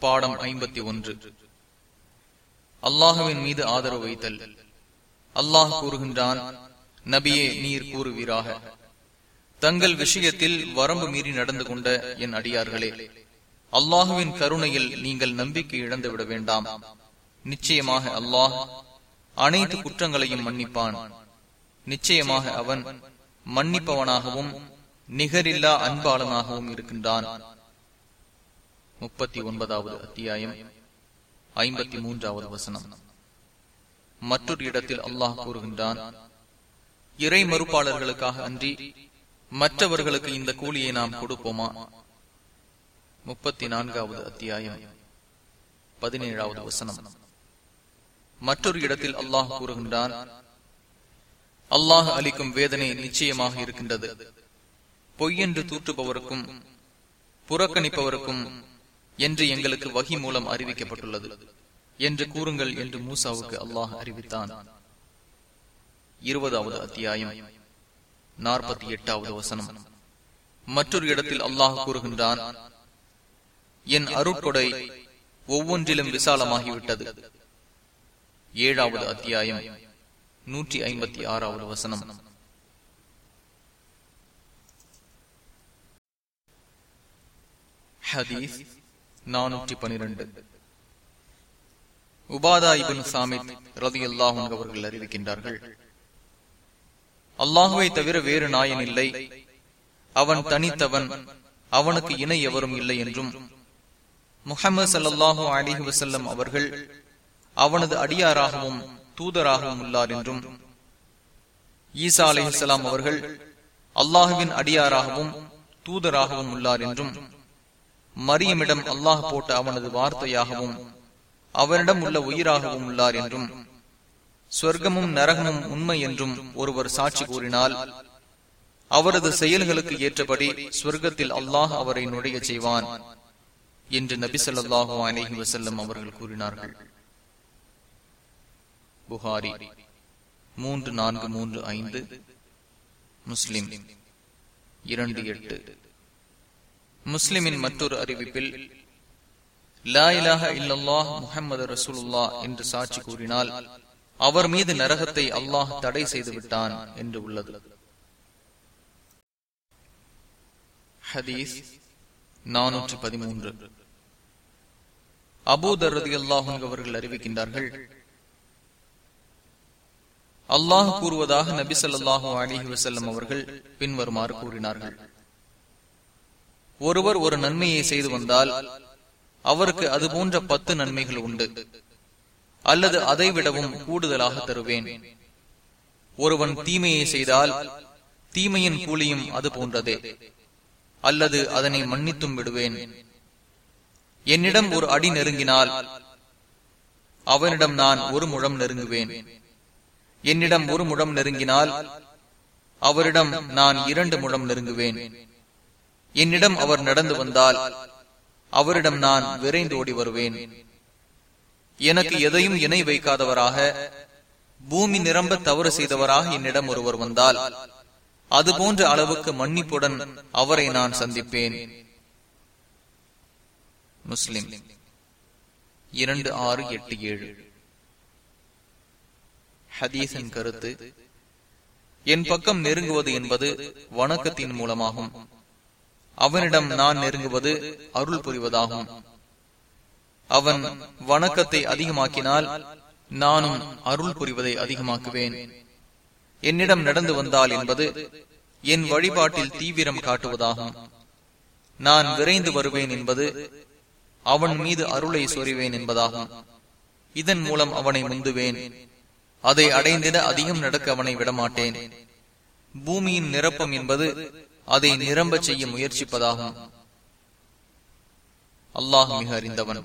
பாடம் ஐம்பத்தி ஒன்று அல்லாஹுவின் மீது ஆதரவு வைத்தல் அல்லாஹ் கூறுகின்றான் நபியே நீர் கூறுவீராக தங்கள் விஷயத்தில் வரம்பு மீறி நடந்து கொண்ட என் அடியார்களே அல்லாஹுவின் கருணையில் நீங்கள் நம்பிக்கை இழந்து விட வேண்டாம் நிச்சயமாக அல்லாஹ் அனைத்து குற்றங்களையும் மன்னிப்பான் நிச்சயமாக அவன் மன்னிப்பவனாகவும் நிகரில்லா அன்பாளனாகவும் இருக்கின்றான் முப்பத்தி ஒன்பதாவது அத்தியாயம் ஐம்பத்தி மூன்றாவது வசனம் மற்றொரு இடத்தில் அல்லாஹ் கூறுகின்றான் இறை மறுப்பாளர்களுக்காக அன்றி மற்றவர்களுக்கு இந்த கூலியை நாம் கொடுப்போமா முப்பத்தி நான்காவது அத்தியாயம் பதினேழாவது வசனம் மற்றொரு இடத்தில் அல்லாஹ் கூறுகின்றான் அல்லாஹ் அளிக்கும் வேதனை நிச்சயமாக இருக்கின்றது பொய்யென்று தூற்றுபவருக்கும் புறக்கணிப்பவருக்கும் என்று எங்களுக்கு வகி மூலம் அறிவிக்கப்பட்டுள்ளது என்று கூறுங்கள் என்று மூசாவுக்கு அல்லாஹ் அறிவித்தான் இருபதாவது அத்தியாயம் நாற்பத்தி எட்டாவது வசனம் மற்றொரு இடத்தில் அல்லாஹ் கூறுகின்றான் என் அருட்கொடை ஒவ்வொன்றிலும் விசாலமாகிவிட்டது ஏழாவது அத்தியாயம் நூற்றி ஐம்பத்தி ஆறாவது வசனம் ஹதீஸ் நானூற்றி பனிரெண்டு உபாதா இபின் சாமித் ரதி அல்லாஹும் அவர்கள் அறிவிக்கின்றார்கள் அல்லாஹுவை தவிர வேறு நாயன் இல்லை அவன் தனித்தவன் அவனுக்கு இணை எவரும் இல்லை என்றும் முகமது சல்லாஹூ அலிஹி வசல்லம் அவர்கள் அவனது அடியாராகவும் தூதராகவும் உள்ளார் என்றும் ஈசா அலிஹலாம் அவர்கள் அல்லாஹுவின் அடியாராகவும் தூதராகவும் உள்ளார் என்றும் மரியமிடம் அல்லாஹ் போட்ட அவனது வார்த்தையாகவும் அவரிடம் உள்ள உயிராகவும் உள்ளார் என்றும் சொர்க்கமும் நரகமும் உண்மை என்றும் ஒருவர் சாட்சி கூறினால் அவரது செயல்களுக்கு ஏற்றபடி சொர்க்கத்தில் அல்லாஹ் அவரை நுழைய செய்வான் என்று நபி சொல்லாஹு அலஹி வசல்லம் அவர்கள் கூறினார்கள் புகாரி மூன்று நான்கு மூன்று ஐந்து முஸ்லிம் இரண்டு எட்டு முஸ்லிமின் மற்றொரு அறிவிப்பில் லா இலாஹ இல்லல்லாஹ் முஹம்மது ரசூலுல்லா என்று சாட்சி கூறினால் அவர் மீது நரகத்தை அல்லாஹ் தடை செய்து விட்டான் என்று உள்ளது ஹதீஸ் நானூற்றி பதிமூன்று அபூதர் ரதி அல்லாஹும் அவர்கள் அறிவிக்கின்றார்கள் அல்லாஹ் கூறுவதாக நபி சொல்லாஹு அலிஹி வசல்லம் அவர்கள் பின்வருமாறு கூறினார்கள் ஒருவர் ஒரு நன்மையை செய்து வந்தால் அவருக்கு அது போன்ற பத்து நன்மைகள் உண்டு அல்லது அதை விடவும் கூடுதலாக தருவேன் ஒருவன் தீமையை செய்தால் தீமையின் கூலியும் அது போன்றதே அல்லது அதனை மன்னித்தும் விடுவேன் என்னிடம் ஒரு அடி நெருங்கினால் அவனிடம் நான் ஒரு முழம் நெருங்குவேன் என்னிடம் ஒரு முழம் நெருங்கினால் அவரிடம் நான் இரண்டு முழம் நெருங்குவேன் என்னிடம் அவர் நடந்து வந்தால் அவரிடம் நான் விரைந்து ஓடி வருவேன் எனக்கு எதையும் இணை வைக்காதவராக பூமி நிரம்ப தவறு செய்தவராக என்னிடம் ஒருவர் வந்தால் அது போன்ற அளவுக்கு மன்னிப்புடன் அவரை நான் சந்திப்பேன் முஸ்லிம் இரண்டு ஆறு எட்டு ஏழு ஹதீசன் கருத்து என் பக்கம் நெருங்குவது என்பது வணக்கத்தின் மூலமாகும் அவனிடம் நான் நெருங்குவது அருள் புரிவதாகும் அவன் வணக்கத்தை அதிகமாக்கினால் நானும் அருள் புரிவதை அதிகமாக்குவேன் என்னிடம் நடந்து வந்தால் என்பது என் வழிபாட்டில் தீவிரம் காட்டுவதாகும் நான் விரைந்து வருவேன் என்பது அவன் மீது அருளை சொறிவேன் என்பதாகும் இதன் மூலம் அவனை முந்துவேன் அதை அடைந்திட அதிகம் நடக்க அவனை விடமாட்டேன் பூமியின் நிரப்பம் என்பது அதை நிரம்ப செய்ய முயற்சிப்பதாகும் அல்லாஹ் மிக அறிந்தவன்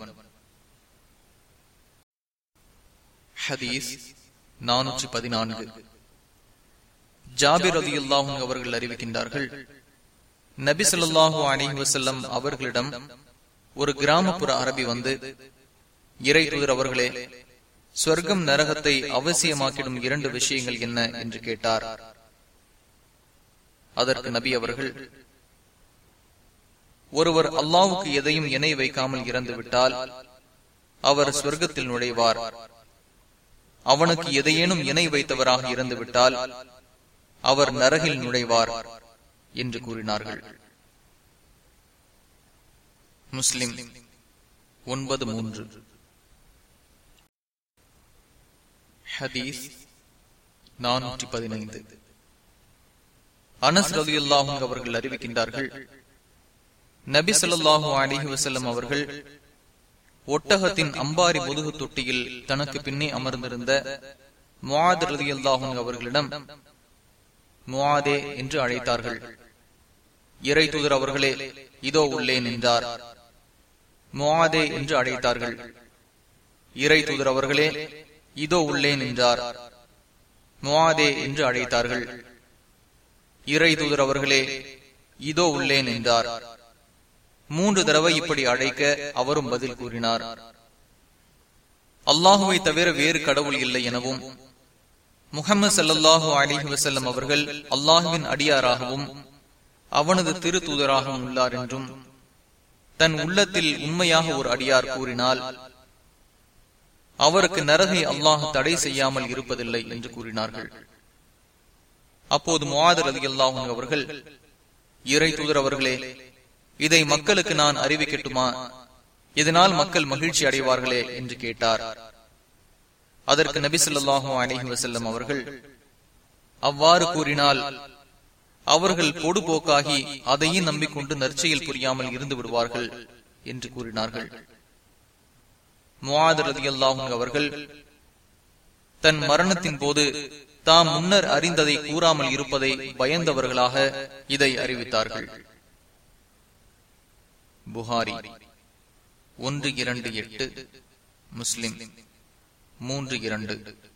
ஹதீஸ் நானூற்றி பதினான்கு ஜாபிர் அலி அல்லாஹும் அவர்கள் அறிவிக்கின்றார்கள் நபி சொல்லாஹு அலி வசல்லம் அவர்களிடம் ஒரு கிராமப்புற அரபி வந்து இறை தூதர் அவர்களே சொர்க்கம் நரகத்தை அவசியமாக்கிடும் இரண்டு விஷயங்கள் என்ன என்று கேட்டார் அதற்கு நபி அவர்கள் ஒருவர் அல்லாவுக்கு எதையும் இணை வைக்காமல் இறந்துவிட்டால் அவர் சொர்க்கத்தில் நுழைவார் அவனுக்கு எதையேனும் இணை வைத்தவராக இறந்துவிட்டால் அவர் நரகில் நுழைவார் என்று கூறினார்கள் முஸ்லிம் ஒன்பது மூன்று ஹதீஸ் நானூற்றி பதினைந்து அனஸ் ரவி அவர்கள் அறிவிக்கின்றார்கள் நபி சொல்லாஹு அலிஹி வசல்லம் அவர்கள் ஒட்டகத்தின் அம்பாரி முதுகு தொட்டியில் தனக்கு பின்னே அமர்ந்திருந்த முவாத் ரதி அல்லாஹும் அவர்களிடம் முவாதே என்று அழைத்தார்கள் இறை தூதர் அவர்களே இதோ உள்ளேன் என்றார் முவாதே என்று அழைத்தார்கள் இறை தூதர் அவர்களே இதோ உள்ளேன் என்றார் முவாதே என்று அழைத்தார்கள் இறை தூதர் அவர்களே இதோ உள்ளேன் என்றார் மூன்று தடவை இப்படி அழைக்க அவரும் பதில் கூறினார் அல்லாஹுவை தவிர வேறு கடவுள் இல்லை எனவும் முகமது சல்லாஹூ அலிஹி வசல்லம் அவர்கள் அல்லாஹுவின் அடியாராகவும் அவனது திரு தூதராகவும் உள்ளார் என்றும் தன் உள்ளத்தில் உண்மையாக ஒரு அடியார் கூறினால் அவருக்கு நரகை அல்லாஹ் தடை செய்யாமல் இருப்பதில்லை என்று கூறினார்கள் அப்போது முவாதர் அலி அல்லாஹும் அவர்கள் இறை தூதர் அவர்களே இதை மக்களுக்கு நான் அறிவிக்கட்டுமா இதனால் மக்கள் மகிழ்ச்சி அடைவார்களே என்று கேட்டார் அதற்கு நபி சொல்லாஹு அலஹி வசல்லம் அவர்கள் அவ்வாறு கூறினால் அவர்கள் பொடுபோக்காகி அதையும் நம்பிக்கொண்டு நற்செயல் புரியாமல் இருந்து விடுவார்கள் என்று கூறினார்கள் முவாதர் ரதி அல்லாஹும் அவர்கள் தன் மரணத்தின் போது தாம் முன்னர் அறிந்ததை கூறாமல் இருப்பதை பயந்தவர்களாக இதை அறிவித்தார்கள் புகாரி ஒன்று இரண்டு எட்டு முஸ்லிம் மூன்று இரண்டு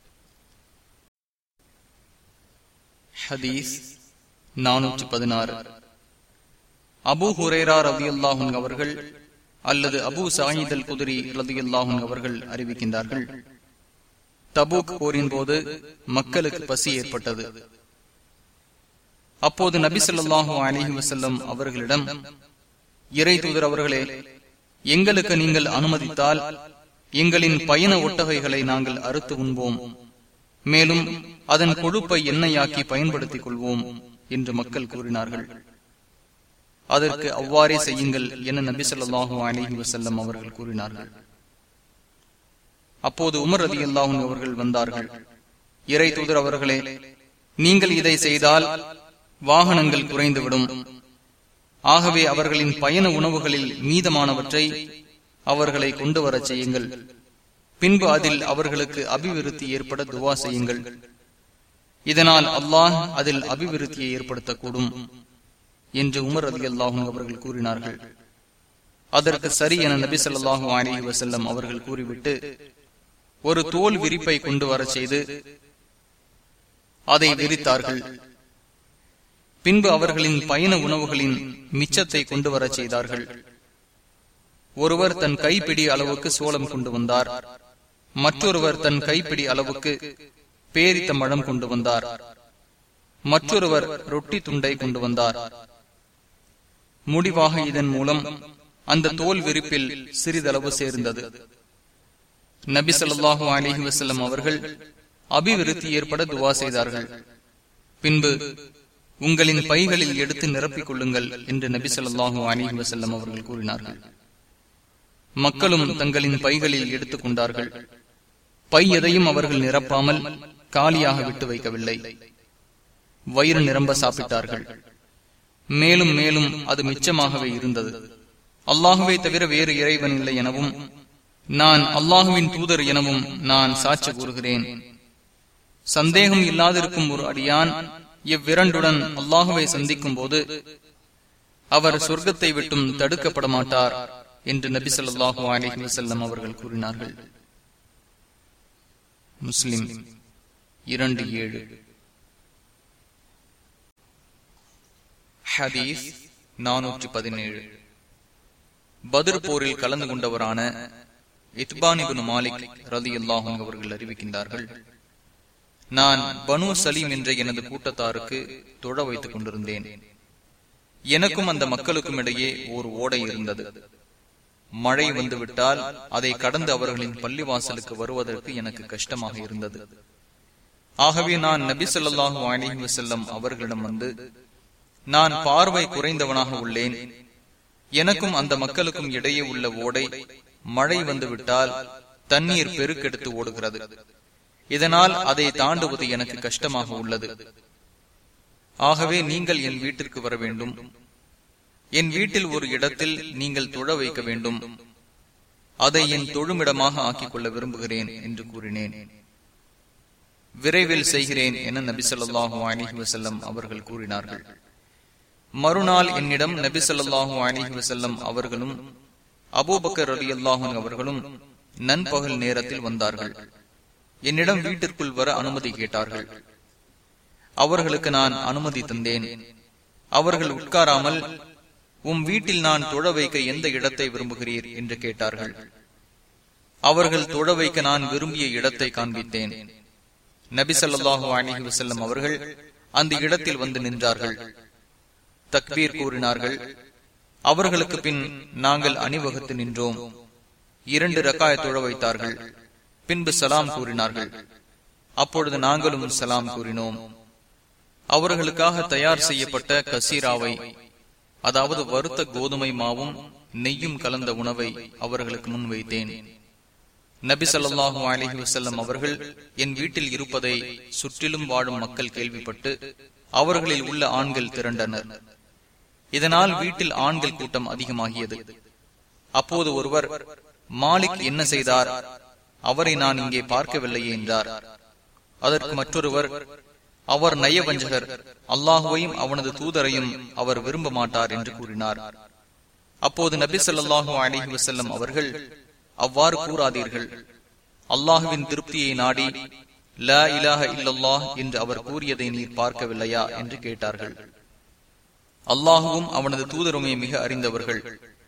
ஹதீஸ் நானூற்றி பதினாறு அபு ஹுரேரா ரவி அல்லாஹும் அவர்கள் அல்லது அபு சாயித் அல் குதிரி ரதி அல்லாஹும் அவர்கள் அறிவிக்கின்றார்கள் தபூக் போரின் போது மக்களுக்கு பசி ஏற்பட்டது அப்போது நபி சொல்லாஹு அலிஹி வசல்லம் அவர்களிடம் இறை தூதர் அவர்களே எங்களுக்கு நீங்கள் அனுமதித்தால் எங்களின் பயண ஒட்டகைகளை நாங்கள் அறுத்து உண்போம் மேலும் அதன் கொழுப்பை எண்ணெயாக்கி பயன்படுத்திக் கொள்வோம் என்று மக்கள் கூறினார்கள் அதற்கு அவ்வாறே செய்யுங்கள் என நபி சொல்லாஹு அலிஹி வசல்லம் அவர்கள் கூறினார்கள் அப்போது உமர் அலி அல்லாஹும் அவர்கள் வந்தார்கள் இறை தூதர் அவர்களே நீங்கள் இதை செய்தால் வாகனங்கள் குறைந்துவிடும் ஆகவே அவர்களின் பயண உணவுகளில் மீதமானவற்றை அவர்களை கொண்டு வரச் செய்யுங்கள் பின்பு அதில் அவர்களுக்கு அபிவிருத்தி ஏற்பட துவா செய்யுங்கள் இதனால் அல்லாஹ் அதில் அபிவிருத்தியை ஏற்படுத்தக்கூடும் என்று உமர் அலி அல்லாஹும் அவர்கள் கூறினார்கள் அதற்கு சரி என நபி சொல்லாஹு அலி வசல்லம் அவர்கள் கூறிவிட்டு ஒரு தோல் விரிப்பை கொண்டு வர செய்து அதை விரித்தார்கள் பின்பு அவர்களின் பயண உணவுகளின் மிச்சத்தை கொண்டு வர செய்தார்கள் ஒருவர் தன் கைப்பிடி அளவுக்கு சோளம் கொண்டு வந்தார் மற்றொருவர் தன் கைப்பிடி அளவுக்கு பேரித்த மழம் கொண்டு வந்தார் மற்றொருவர் ரொட்டி துண்டை கொண்டு வந்தார் முடிவாக இதன் மூலம் அந்த தோல் விரிப்பில் சிறிதளவு சேர்ந்தது நபி சொல்லாஹு அலிஹி வசல்லம் அவர்கள் அபிவிருத்தி ஏற்பட துவா செய்தார்கள் பின்பு உங்களின் பைகளில் எடுத்து நிரப்பிக் கொள்ளுங்கள் என்று நபி சொல்லாஹு அலிஹி வசல்லம் அவர்கள் கூறினார்கள் மக்களும் தங்களின் பைகளில் எடுத்துக் கொண்டார்கள் பை எதையும் அவர்கள் நிரப்பாமல் காலியாக விட்டு வைக்கவில்லை வயிறு நிரம்ப சாப்பிட்டார்கள் மேலும் மேலும் அது மிச்சமாகவே இருந்தது அல்லாஹுவை தவிர வேறு இறைவன் இல்லை எனவும் நான் அல்லாஹுவின் தூதர் எனவும் நான் சாட்சி கூறுகிறேன் சந்தேகம் இல்லாதிருக்கும் ஒரு அடியான் இவ்விரண்டுடன் அல்லாஹுவை சந்திக்கும் போது அவர் சொர்க்கத்தை விட்டும் தடுக்கப்பட மாட்டார் என்று நபி சொல்லாஹு அலிஹி வசல்லம் அவர்கள் கூறினார்கள் முஸ்லிம் இரண்டு ஏழு ஹதீஸ் நானூற்றி பதினேழு பதிர் போரில் கலந்து கொண்டவரான இத்பானிபுன் மாலிக் ரதி அல்லாஹும் அவர்கள் அறிவிக்கின்றார்கள் நான் பனு சலீம் என்ற எனது கூட்டத்தாருக்கு தொழ வைத்துக் கொண்டிருந்தேன் எனக்கும் அந்த மக்களுக்கும் இடையே ஒரு ஓடை இருந்தது மழை வந்துவிட்டால் அதை கடந்து அவர்களின் பள்ளிவாசலுக்கு வருவதற்கு எனக்கு கஷ்டமாக இருந்தது ஆகவே நான் நபி சொல்லாஹு அலிஹி வசல்லம் அவர்களிடம் வந்து நான் பார்வை குறைந்தவனாக உள்ளேன் எனக்கும் அந்த மக்களுக்கும் இடையே உள்ள ஓடை மழை வந்துவிட்டால் தண்ணீர் பெருக்கெடுத்து ஓடுகிறது இதனால் அதை தாண்டுவது எனக்கு கஷ்டமாக உள்ளது ஆகவே நீங்கள் என் வீட்டிற்கு வர வேண்டும் என் வீட்டில் ஒரு இடத்தில் நீங்கள் தொழ வைக்க வேண்டும் அதை என் தொழுமிடமாக ஆக்கிக் கொள்ள விரும்புகிறேன் என்று கூறினேன் விரைவில் செய்கிறேன் என நபி சொல்லாஹு அலிஹி வசல்லம் அவர்கள் கூறினார்கள் மறுநாள் என்னிடம் நபி சொல்லாஹு அலிஹி வசல்லம் அவர்களும் அபூபக்கர் அலி அல்லாஹன் அவர்களும் நண்பகல் நேரத்தில் வந்தார்கள் என்னிடம் வீட்டிற்குள் வர அனுமதி கேட்டார்கள் அவர்களுக்கு நான் அனுமதி தந்தேன் அவர்கள் உட்காராமல் உம் வீட்டில் நான் தொழ வைக்க எந்த இடத்தை விரும்புகிறீர் என்று கேட்டார்கள் அவர்கள் தொழ வைக்க நான் விரும்பிய இடத்தை காண்பித்தேன் நபி சொல்லாஹு அலிஹி வசல்லம் அவர்கள் அந்த இடத்தில் வந்து நின்றார்கள் தக்பீர் கூறினார்கள் அவர்களுக்கு பின் நாங்கள் அணிவகுத்து நின்றோம் இரண்டு ரக்காய தொழ வைத்தார்கள் பின்பு சலாம் கூறினார்கள் அப்பொழுது நாங்களும் சலாம் கூறினோம் அவர்களுக்காக தயார் செய்யப்பட்ட கசீராவை அதாவது வறுத்த கோதுமை மாவும் நெய்யும் கலந்த உணவை அவர்களுக்கு முன்வைத்தேன் நபி சொல்லாஹு அலிஹி வசல்லம் அவர்கள் என் வீட்டில் இருப்பதை சுற்றிலும் வாழும் மக்கள் கேள்விப்பட்டு அவர்களில் உள்ள ஆண்கள் திரண்டனர் இதனால் வீட்டில் ஆண்கள் கூட்டம் அதிகமாகியது அப்போது ஒருவர் மாலிக் என்ன செய்தார் அவரை நான் இங்கே பார்க்கவில்லையே என்றார் அதற்கு மற்றொருவர் அவர் நயவஞ்சகர் அல்லாஹுவையும் அவனது தூதரையும் அவர் விரும்ப மாட்டார் என்று கூறினார் அப்போது நபி சொல்லாஹு அலிஹி வசல்லம் அவர்கள் அவ்வாறு கூறாதீர்கள் அல்லாஹுவின் திருப்தியை நாடி லா இலாஹ இல்லல்லாஹ் என்று அவர் கூறியதை நீர் பார்க்கவில்லையா என்று கேட்டார்கள் அல்லாஹுவும் அவனது தூதருமே மிக அறிந்தவர்கள்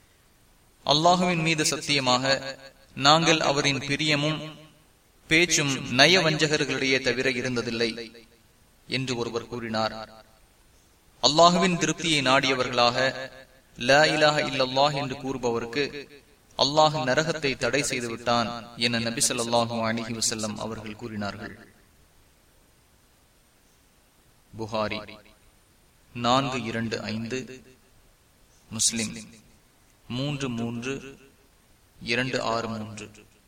அல்லாஹுவின் மீது சத்தியமாக நாங்கள் அவரின் பிரியமும் பேச்சும் நயவஞ்சகர்களிடையே தவிர இருந்ததில்லை என்று ஒருவர் கூறினார் அல்லாஹுவின் திருப்தியை நாடியவர்களாக ல இலாஹ இல்லல்லாஹ் என்று கூறுபவருக்கு அல்லாஹ் நரகத்தை தடை செய்து விட்டான் என நபி சொல்லாஹு அலிஹி வசல்லம் அவர்கள் கூறினார்கள் புகாரி நான்கு இரண்டு ஐந்து முஸ்லிம் மூன்று மூன்று இரண்டு ஆறு மூன்று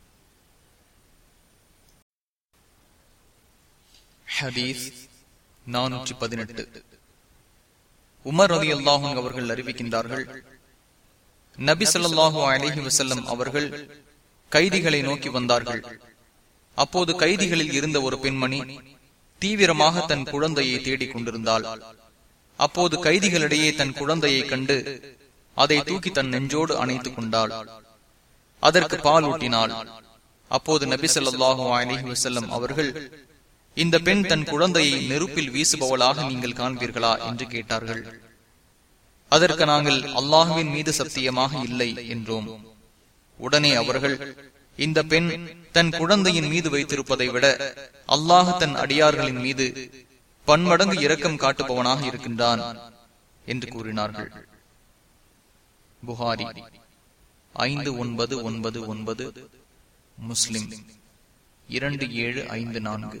ஹதீஸ் நானூற்றி பதினெட்டு உமர் ரவி அல்லாஹும் அவர்கள் அறிவிக்கின்றார்கள் நபி சொல்லாஹு அலஹி வசல்லம் அவர்கள் கைதிகளை நோக்கி வந்தார்கள் அப்போது கைதிகளில் இருந்த ஒரு பெண்மணி தீவிரமாக தன் குழந்தையை தேடிக் கொண்டிருந்தாள் அப்போது கைதிகளிடையே தன் குழந்தையை கண்டு அதை தூக்கி தன் நெஞ்சோடு அணைத்துக் கொண்டாள் அதற்கு பால் ஊட்டினாள் அப்போது நபி சொல்லாஹு அலஹி வசல்லம் அவர்கள் இந்த பெண் தன் குழந்தையை நெருப்பில் வீசுபவளாக நீங்கள் காண்பீர்களா என்று கேட்டார்கள் அதற்கு நாங்கள் அல்லாஹுவின் மீது சத்தியமாக இல்லை என்றோம் உடனே அவர்கள் இந்த பெண் தன் குழந்தையின் மீது வைத்திருப்பதை விட அல்லாஹ் தன் அடியார்களின் மீது பன்மடங்கு இரக்கம் காட்டுபவனாக இருக்கின்றான் என்று கூறினார்கள் புகாரி ஐந்து ஒன்பது ஒன்பது ஒன்பது முஸ்லிம் இரண்டு ஏழு ஐந்து நான்கு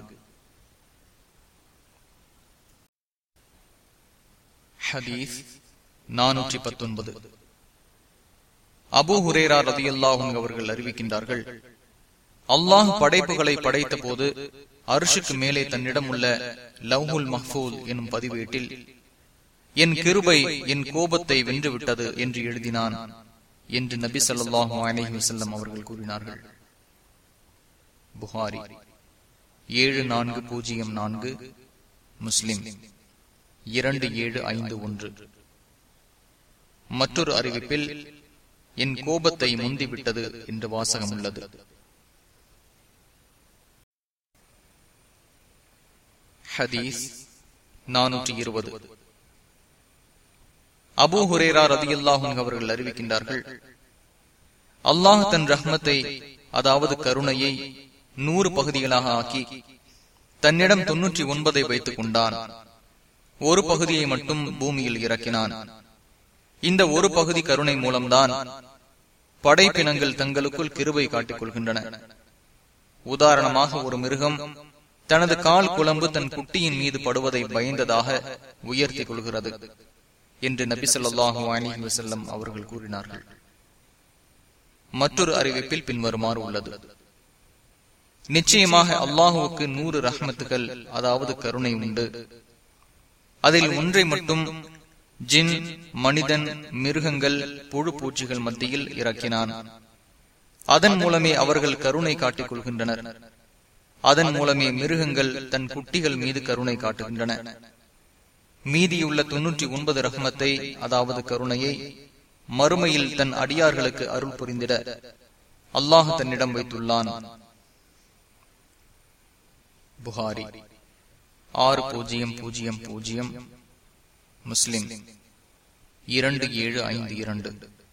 ஹதீஸ் நானூற்றி பத்தொன்பது அபு ஹுரேரா ரதி அல்லாஹும் அவர்கள் அறிவிக்கின்றார்கள் அல்லாஹ் படைப்புகளை படைத்த போது அரிசுக்கு மேலே தன்னிடம் உள்ள லவ்ஹுல் மஹ்பூல் எனும் பதிவேட்டில் என் கிருபை என் கோபத்தை வென்றுவிட்டது என்று எழுதினான் என்று நபி சொல்லாஹு அலஹி வசல்லம் அவர்கள் கூறினார்கள் புகாரி ஏழு நான்கு பூஜ்ஜியம் நான்கு முஸ்லிம் இரண்டு ஏழு ஐந்து ஒன்று மற்றொரு அறிவிப்பில் என் கோபத்தை முந்திவிட்டது என்று வாசகம் உள்ளது ஹதீஸ் நானூற்றி இருபது அபு ஹுரேரா ரதியுல்லாஹும் அவர்கள் அறிவிக்கின்றார்கள் அல்லாஹ் தன் ரஹ்மத்தை அதாவது கருணையை நூறு பகுதிகளாக ஆக்கி தன்னிடம் தொன்னூற்றி ஒன்பதை வைத்துக் கொண்டான் ஒரு பகுதியை மட்டும் பூமியில் இறக்கினான் இந்த ஒரு பகுதி கருணை மூலம்தான் படைப்பினங்கள் தங்களுக்குள் கிருபை காட்டிக் கொள்கின்றன உதாரணமாக ஒரு மிருகம் தனது கால் குழம்பு தன் குட்டியின் மீது படுவதை பயந்ததாக உயர்த்திக் கொள்கிறது என்று நபி சொல்லாஹு அலிஹி வசல்லம் அவர்கள் கூறினார்கள் மற்றொரு அறிவிப்பில் பின்வருமாறு உள்ளது நிச்சயமாக அல்லாஹுவுக்கு நூறு ரஹ்மத்துகள் அதாவது கருணை உண்டு அதில் ஒன்றை மட்டும் ஜின் மனிதன் மிருகங்கள் புழு பூச்சிகள் மத்தியில் இறக்கினான் அதன் மூலமே அவர்கள் கருணை காட்டிக் கொள்கின்றனர் அதன் மூலமே மிருகங்கள் தன் குட்டிகள் மீது கருணை காட்டுகின்றன மீதியுள்ள தொன்னூற்றி ஒன்பது ரஹ்மத்தை அதாவது கருணையை மறுமையில் தன் அடியார்களுக்கு அருள் புரிந்திட அல்லாஹ் தன்னிடம் வைத்துள்ளான் புகாரி ஆறு பூஜ்ஜியம் பூஜ்ஜியம் பூஜ்ஜியம் முஸ்லிம் இரண்டு ஏழு ஐந்து இரண்டு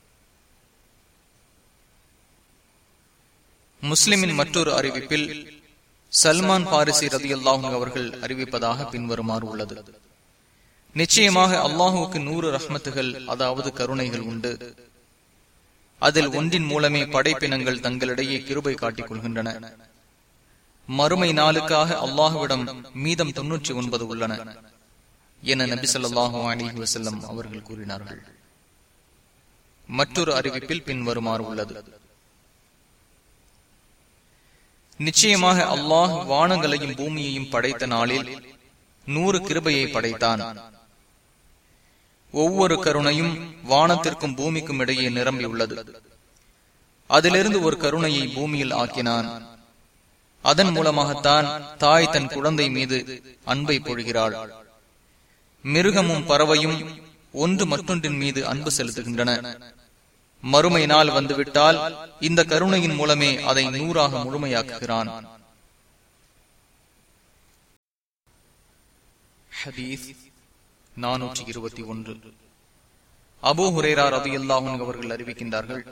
முஸ்லிமின் மற்றொரு அறிவிப்பில் சல்மான் பாரிசி ரதி அல்லாஹும் அவர்கள் அறிவிப்பதாக பின்வருமாறு உள்ளது நிச்சயமாக அல்லாஹுக்கு நூறு ரஹ்மத்துகள் அதாவது கருணைகள் உண்டு அதில் ஒன்றின் மூலமே படைப்பினங்கள் தங்களிடையே கிருபை காட்டிக் கொள்கின்றன மறுமை நாளுக்காக அல்லாஹுவிடம் மீதம் தொன்னூற்றி ஒன்பது உள்ளன என நபி சொல்லாஹு அலிஹி வசல்லம் அவர்கள் கூறினார்கள் மற்றொரு அறிவிப்பில் பின்வருமாறு உள்ளது நிச்சயமாக அல்லாஹ் வானங்களையும் பூமியையும் படைத்த நாளில் நூறு கிருபையை படைத்தான் ஒவ்வொரு கருணையும் வானத்திற்கும் பூமிக்கும் இடையே நிரம்பியுள்ளது அதிலிருந்து ஒரு கருணையை பூமியில் ஆக்கினான் அதன் மூலமாகத்தான் தாய் தன் குழந்தை மீது அன்பை பொழிகிறாள் மிருகமும் பறவையும் ஒன்று மற்றொன்றின் மீது அன்பு செலுத்துகின்றன மறுமை நாள் வந்துவிட்டால் இந்த கருணையின் மூலமே அதை நூறாக முழுமையாக்குகிறான் நானூற்றி இருபத்தி ஒன்று அபு ஹுரேரா ரவி அல்லாஹன் அவர்கள் அறிவிக்கின்றார்கள்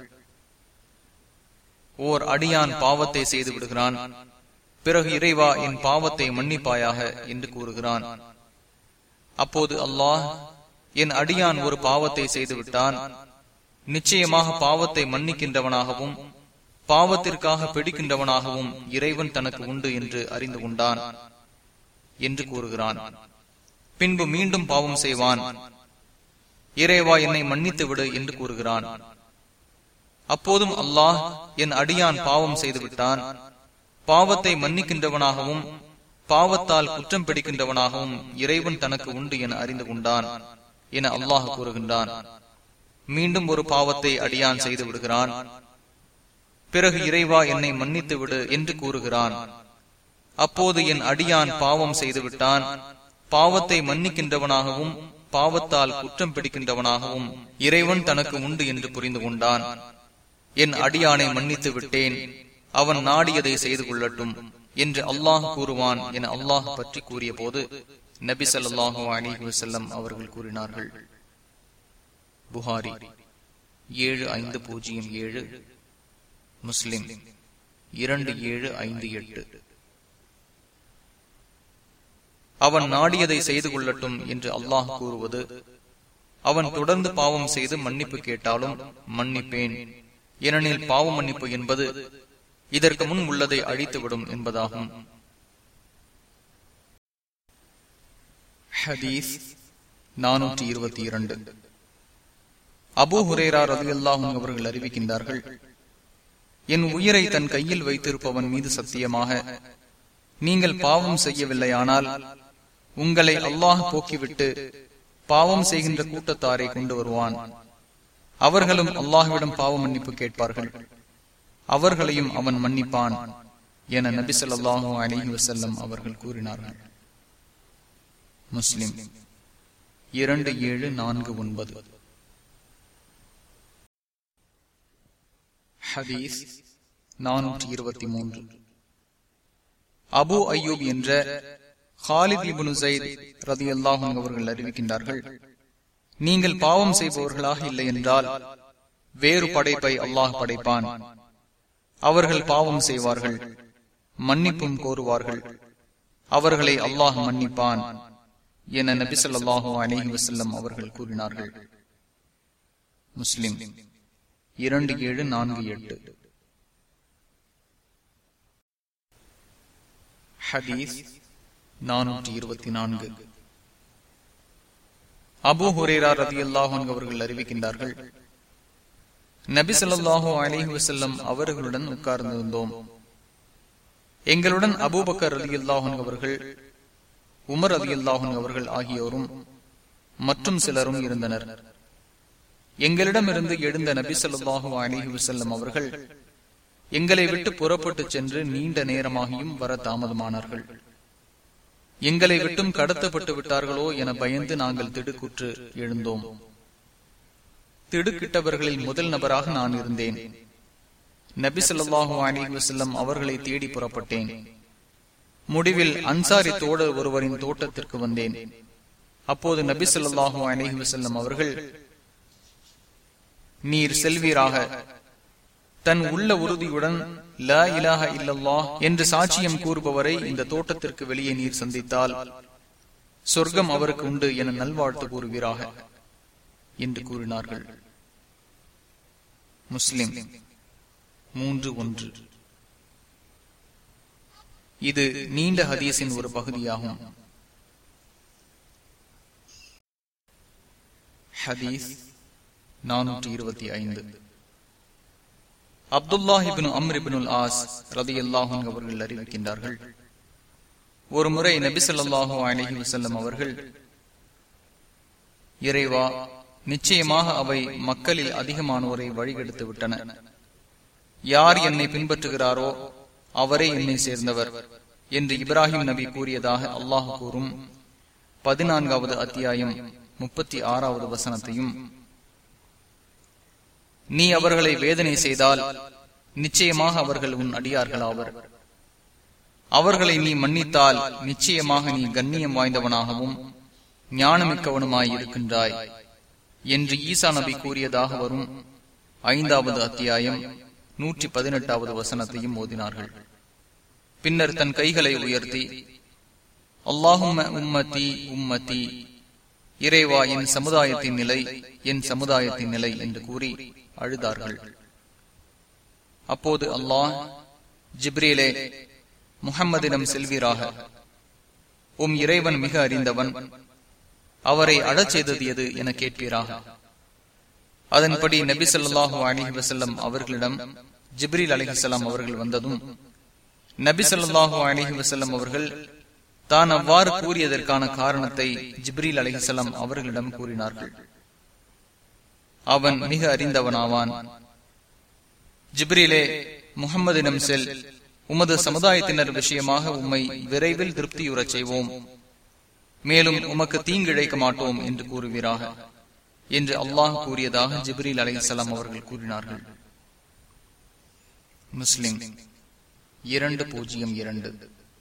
ஓர் அடியான் பாவத்தை செய்து விடுகிறான் பிறகு இறைவா என் பாவத்தை மன்னிப்பாயாக என்று கூறுகிறான் அப்போது அல்லாஹ் என் அடியான் ஒரு பாவத்தை செய்து விட்டான் நிச்சயமாக பாவத்தை மன்னிக்கின்றவனாகவும் பாவத்திற்காக பிடிக்கின்றவனாகவும் இறைவன் தனக்கு உண்டு என்று அறிந்து கொண்டான் என்று கூறுகிறான் பின்பு மீண்டும் பாவம் செய்வான் இறைவா என்னை மன்னித்து விடு என்று கூறுகிறான் அப்போதும் அல்லாஹ் என் அடியான் பாவம் செய்து விட்டான் பாவத்தை மன்னிக்கின்றவனாகவும் பாவத்தால் குற்றம் பிடிக்கின்றவனாகவும் இறைவன் தனக்கு உண்டு என அறிந்து கொண்டான் என அல்லாஹ் கூறுகின்றான் மீண்டும் ஒரு பாவத்தை அடியான் செய்து விடுகிறான் பிறகு இறைவா என்னை மன்னித்து விடு என்று கூறுகிறான் அப்போது என் அடியான் பாவம் செய்து விட்டான் பாவத்தை மன்னிக்கின்றவனாகவும் பாவத்தால் குற்றம் பிடிக்கின்றவனாகவும் இறைவன் தனக்கு உண்டு என்று புரிந்து கொண்டான் என் அடியானை மன்னித்து விட்டேன் அவன் நாடியதை செய்து கொள்ளட்டும் என்று அல்லாஹ் கூறுவான் என அல்லாஹ் பற்றி கூறிய போது நபி சொல்லாஹு அலிஹி வசல்லம் அவர்கள் கூறினார்கள் புகாரி ஏழு ஐந்து பூஜ்ஜியம் ஏழு முஸ்லிம் இரண்டு ஏழு ஐந்து எட்டு அவன் நாடியதை செய்து கொள்ளட்டும் என்று அல்லாஹ் கூறுவது அவன் தொடர்ந்து பாவம் செய்து மன்னிப்பு கேட்டாலும் மன்னிப்பேன் ஏனெனில் பாவ மன்னிப்பு என்பது இதற்கு முன் உள்ளதை அழித்துவிடும் என்பதாகும் ஹதீஸ் நானூற்றி இருபத்தி இரண்டு அபு ஹுரேரா ரவி அல்லாஹும் அவர்கள் அறிவிக்கின்றார்கள் என் உயிரை தன் கையில் வைத்திருப்பவன் மீது சத்தியமாக நீங்கள் பாவம் செய்யவில்லையானால் உங்களை அல்லாஹ் போக்கிவிட்டு பாவம் செய்கின்ற கூட்டத்தாரை கொண்டு வருவான் அவர்களும் அல்லாஹுவிடம் பாவ மன்னிப்பு கேட்பார்கள் அவர்களையும் அவன் மன்னிப்பான் என நபி சொல்லாஹு அலிஹி வசல்லம் அவர்கள் கூறினார்கள் முஸ்லிம் இரண்டு ஏழு நான்கு ஒன்பது ஹதீஸ் நானூற்றி இருபத்தி மூன்று அபு ஐயூப் என்ற ஹாலித் இபுனு சைத் ரதி அல்லாஹும் அவர்கள் அறிவிக்கின்றார்கள் நீங்கள் பாவம் செய்பவர்களாக இல்லை என்றால் வேறு படைப்பை அல்லாஹ் படைப்பான் அவர்கள் பாவம் செய்வார்கள் மன்னிப்பும் கோருவார்கள் அவர்களை அல்லாஹ் மன்னிப்பான் என நபி சொல்லாஹு அலஹி வசல்லம் அவர்கள் கூறினார்கள் முஸ்லிம் இரண்டு ஏழு நான்கு எட்டு ஹதீஸ் நானூற்றி இருபத்தி நான்கு அபு ஹுரேரா ரதி அல்லாஹன் அவர்கள் அறிவிக்கின்றார்கள் நபி சொல்லாஹு அலிஹி வசல்லம் அவர்களுடன் உட்கார்ந்திருந்தோம் எங்களுடன் அபூபக்கர் அலி அல்லாஹன் அவர்கள் உமர் அலி அல்லாஹன் அவர்கள் ஆகியோரும் மற்றும் சிலரும் இருந்தனர் எங்களிடமிருந்து எழுந்த நபி சொல்லாஹு அலிஹி வசல்லம் அவர்கள் எங்களை விட்டு புறப்பட்டு சென்று நீண்ட நேரமாகியும் வர தாமதமானார்கள் எங்களை விட்டும் கடத்தப்பட்டு விட்டார்களோ என பயந்து நாங்கள் திடுக்குற்று எழுந்தோம் திடுக்கிட்டவர்களில் முதல் நபராக நான் இருந்தேன் நபி சொல்லாஹு அலி வசல்லம் அவர்களை தேடி புறப்பட்டேன் முடிவில் அன்சாரி தோழர் ஒருவரின் தோட்டத்திற்கு வந்தேன் அப்போது நபி சொல்லாஹு அலி வசல்லம் அவர்கள் நீர் செல்வீராக தன் உள்ள உறுதியுடன் ல இலாக இல்லல்லா என்று சாட்சியம் கூறுபவரை இந்த தோட்டத்திற்கு வெளியே நீர் சந்தித்தால் சொர்க்கம் அவருக்கு உண்டு என நல்வாழ்த்து கூறுவீராக என்று கூறினார்கள் முஸ்லிம் மூன்று ஒன்று இது நீண்ட ஹதீஸின் ஒரு பகுதியாகும் ஹதீஸ் நானூற்றி இருபத்தி ஐந்து அப்துல்லாஹிபின் அம்ரிபின் ஆஸ் ரதி அல்லாஹன் அவர்கள் அறிவிக்கின்றார்கள் ஒரு முறை நபிசல்லாஹு அலஹி வசல்லம் அவர்கள் இறைவா நிச்சயமாக அவை மக்களில் அதிகமானோரை வழிகெடுத்து விட்டன யார் என்னை பின்பற்றுகிறாரோ அவரே என்னை சேர்ந்தவர் என்று இப்ராஹிம் நபி கூறியதாக அல்லாஹ் கூறும் பதினான்காவது அத்தியாயம் முப்பத்தி ஆறாவது வசனத்தையும் நீ அவர்களை வேதனை செய்தால் நிச்சயமாக அவர்கள் உன் அடியார்கள் ஆவர் அவர்களை நீ மன்னித்தால் நிச்சயமாக நீ கண்ணியம் வாய்ந்தவனாகவும் ஞானமிக்கவனுமாய் இருக்கின்றாய் என்று ஈசா நபி கூறியதாக வரும் ஐந்தாவது அத்தியாயம் நூற்றி பதினெட்டாவது வசனத்தையும் ஓதினார்கள் பின்னர் தன் கைகளை உயர்த்தி அல்லாஹும் உம்மத்தி உம்மத்தி இறைவா என் சமுதாயத்தின் நிலை என் சமுதாயத்தின் நிலை என்று கூறி அழுதார்கள் அப்போது அல்லாஹ் ஜிப்ரீலே முகம்மதிடம் செல்வீராக உம் இறைவன் மிக அறிந்தவன் அவரை அழச் செய்தது எது என கேட்பீராக அதன்படி நபி சொல்லாஹு அலிஹி வசல்லம் அவர்களிடம் ஜிப்ரீல் அலிஹலாம் அவர்கள் வந்ததும் நபி சொல்லாஹு அலிஹி வசல்லம் அவர்கள் தான் அவ்வாறு கூறியதற்கான காரணத்தை ஜிப்ரீல் அலிஹலாம் அவர்களிடம் கூறினார்கள் அவன் மிக அறிந்தவனாவான் ஜிப்ரீலே முகம்மதினம் செல் உமது சமுதாயத்தினர் விஷயமாக உம்மை விரைவில் திருப்தியுறச் செய்வோம் மேலும் உமக்கு தீங்கிழைக்க மாட்டோம் என்று கூறுவீராக என்று அல்லாஹ் கூறியதாக ஜிப்ரீல் அலிசலாம் அவர்கள் கூறினார்கள் முஸ்லிம் இரண்டு பூஜ்ஜியம் இரண்டு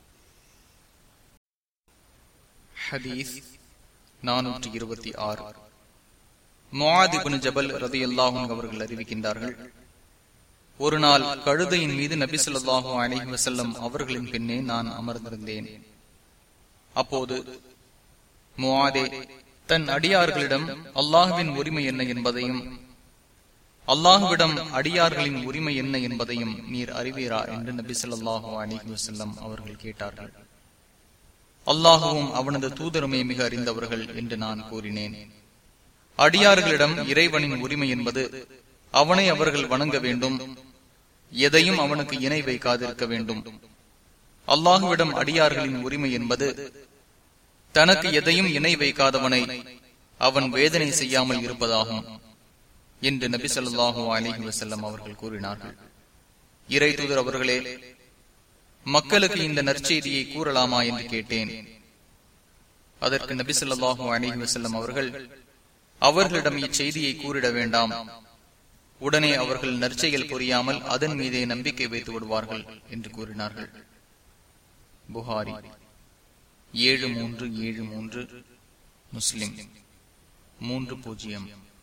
ஹதீஸ் நானூற்றி இருபத்தி ஆறு முவாதிபின் ஜபல் ரதி அல்லாஹும் அவர்கள் அறிவிக்கின்றார்கள் ஒரு நாள் கழுதையின் மீது நபி சொல்லாஹு அலஹி வசல்லம் அவர்களின் பின்னே நான் அமர்ந்திருந்தேன் அப்போது முவாதே தன் அடியார்களிடம் அல்லாஹுவின் உரிமை என்ன என்பதையும் அல்லாஹுவிடம் அடியார்களின் உரிமை என்ன என்பதையும் நீர் அறிவீரா என்று நபி சொல்லாஹு அலிஹி வசல்லம் அவர்கள் கேட்டார்கள் அல்லாஹுவும் அவனது தூதருமே மிக அறிந்தவர்கள் என்று நான் கூறினேன் அடியார்களிடம் இறைவனின் உரிமை என்பது அவனை அவர்கள் வணங்க வேண்டும் எதையும் அவனுக்கு இணை வைக்காதிருக்க வேண்டும் அல்லாஹுவிடம் அடியார்களின் உரிமை என்பது தனக்கு எதையும் இணை வைக்காதவனை அவன் வேதனை செய்யாமல் இருப்பதாகும் என்று நபி சொல்லாஹு அலிஹி வசல்லம் அவர்கள் கூறினார்கள் இறை தூதர் அவர்களே மக்களுக்கு இந்த நற்செய்தியை கூறலாமா என்று கேட்டேன் அதற்கு நபி சொல்லாஹு அலிஹி வசல்லம் அவர்கள் அவர்களிடம் இச்செய்தியை கூறிட வேண்டாம் உடனே அவர்கள் நற்செயல் புரியாமல் அதன் மீதே நம்பிக்கை வைத்து விடுவார்கள் என்று கூறினார்கள் புகாரி ஏழு மூன்று ஏழு மூன்று முஸ்லிம் மூன்று பூஜ்ஜியம்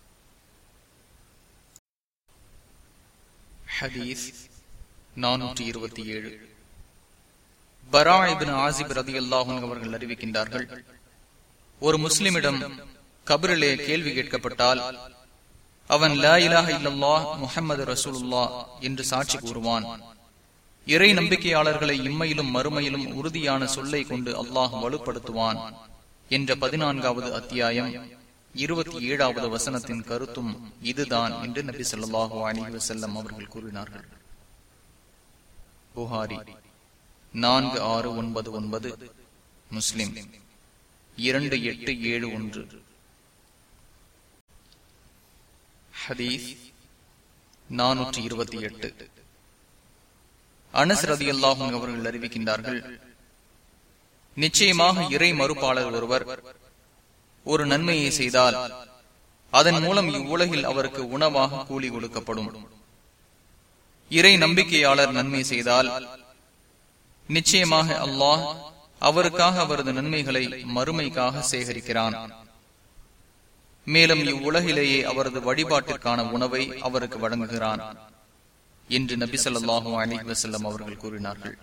ஹதீஸ் நானூற்றி இருபத்தி ஏழு பரா இபின் ஆசிப் ரதி அல்லாஹும் அவர்கள் அறிவிக்கின்றார்கள் ஒரு முஸ்லிமிடம் கபரிலே கேள்வி கேட்கப்பட்டால் அவன் லா இலாஹ இல்லல்லாஹ் முஹம்மது ரசூலுல்லா என்று சாட்சி கூறுவான் இறை நம்பிக்கையாளர்களை இம்மையிலும் மறுமையிலும் உறுதியான சொல்லை கொண்டு அல்லாஹ் வலுப்படுத்துவான் என்ற பதினான்காவது அத்தியாயம் இருபத்தி ஏழாவது வசனத்தின் கருத்தும் இதுதான் என்று நபி சொல்லாஹு அலி வசல்லம் அவர்கள் கூறினார்கள் புகாரி நான்கு ஆறு ஒன்பது ஒன்பது முஸ்லிம் இரண்டு எட்டு ஏழு ஒன்று ஹதீஸ் நானூற்றி இருபத்தி எட்டு அனஸ் ரதி அல்லாஹும் அவர்கள் அறிவிக்கின்றார்கள் நிச்சயமாக இறை மறுப்பாளர் ஒருவர் ஒரு நன்மையை செய்தால் அதன் மூலம் இவ்வுலகில் அவருக்கு உணவாக கூலி கொடுக்கப்படும் இறை நம்பிக்கையாளர் நன்மை செய்தால் நிச்சயமாக அல்லாஹ் அவருக்காக அவரது நன்மைகளை மறுமைக்காக சேகரிக்கிறான் மேலும் இவ்வுலகிலேயே அவரது வழிபாட்டிற்கான உணவை அவருக்கு வழங்குகிறான் என்று நபி சொல்லாஹு அலி வசல்லம் அவர்கள் கூறினார்கள்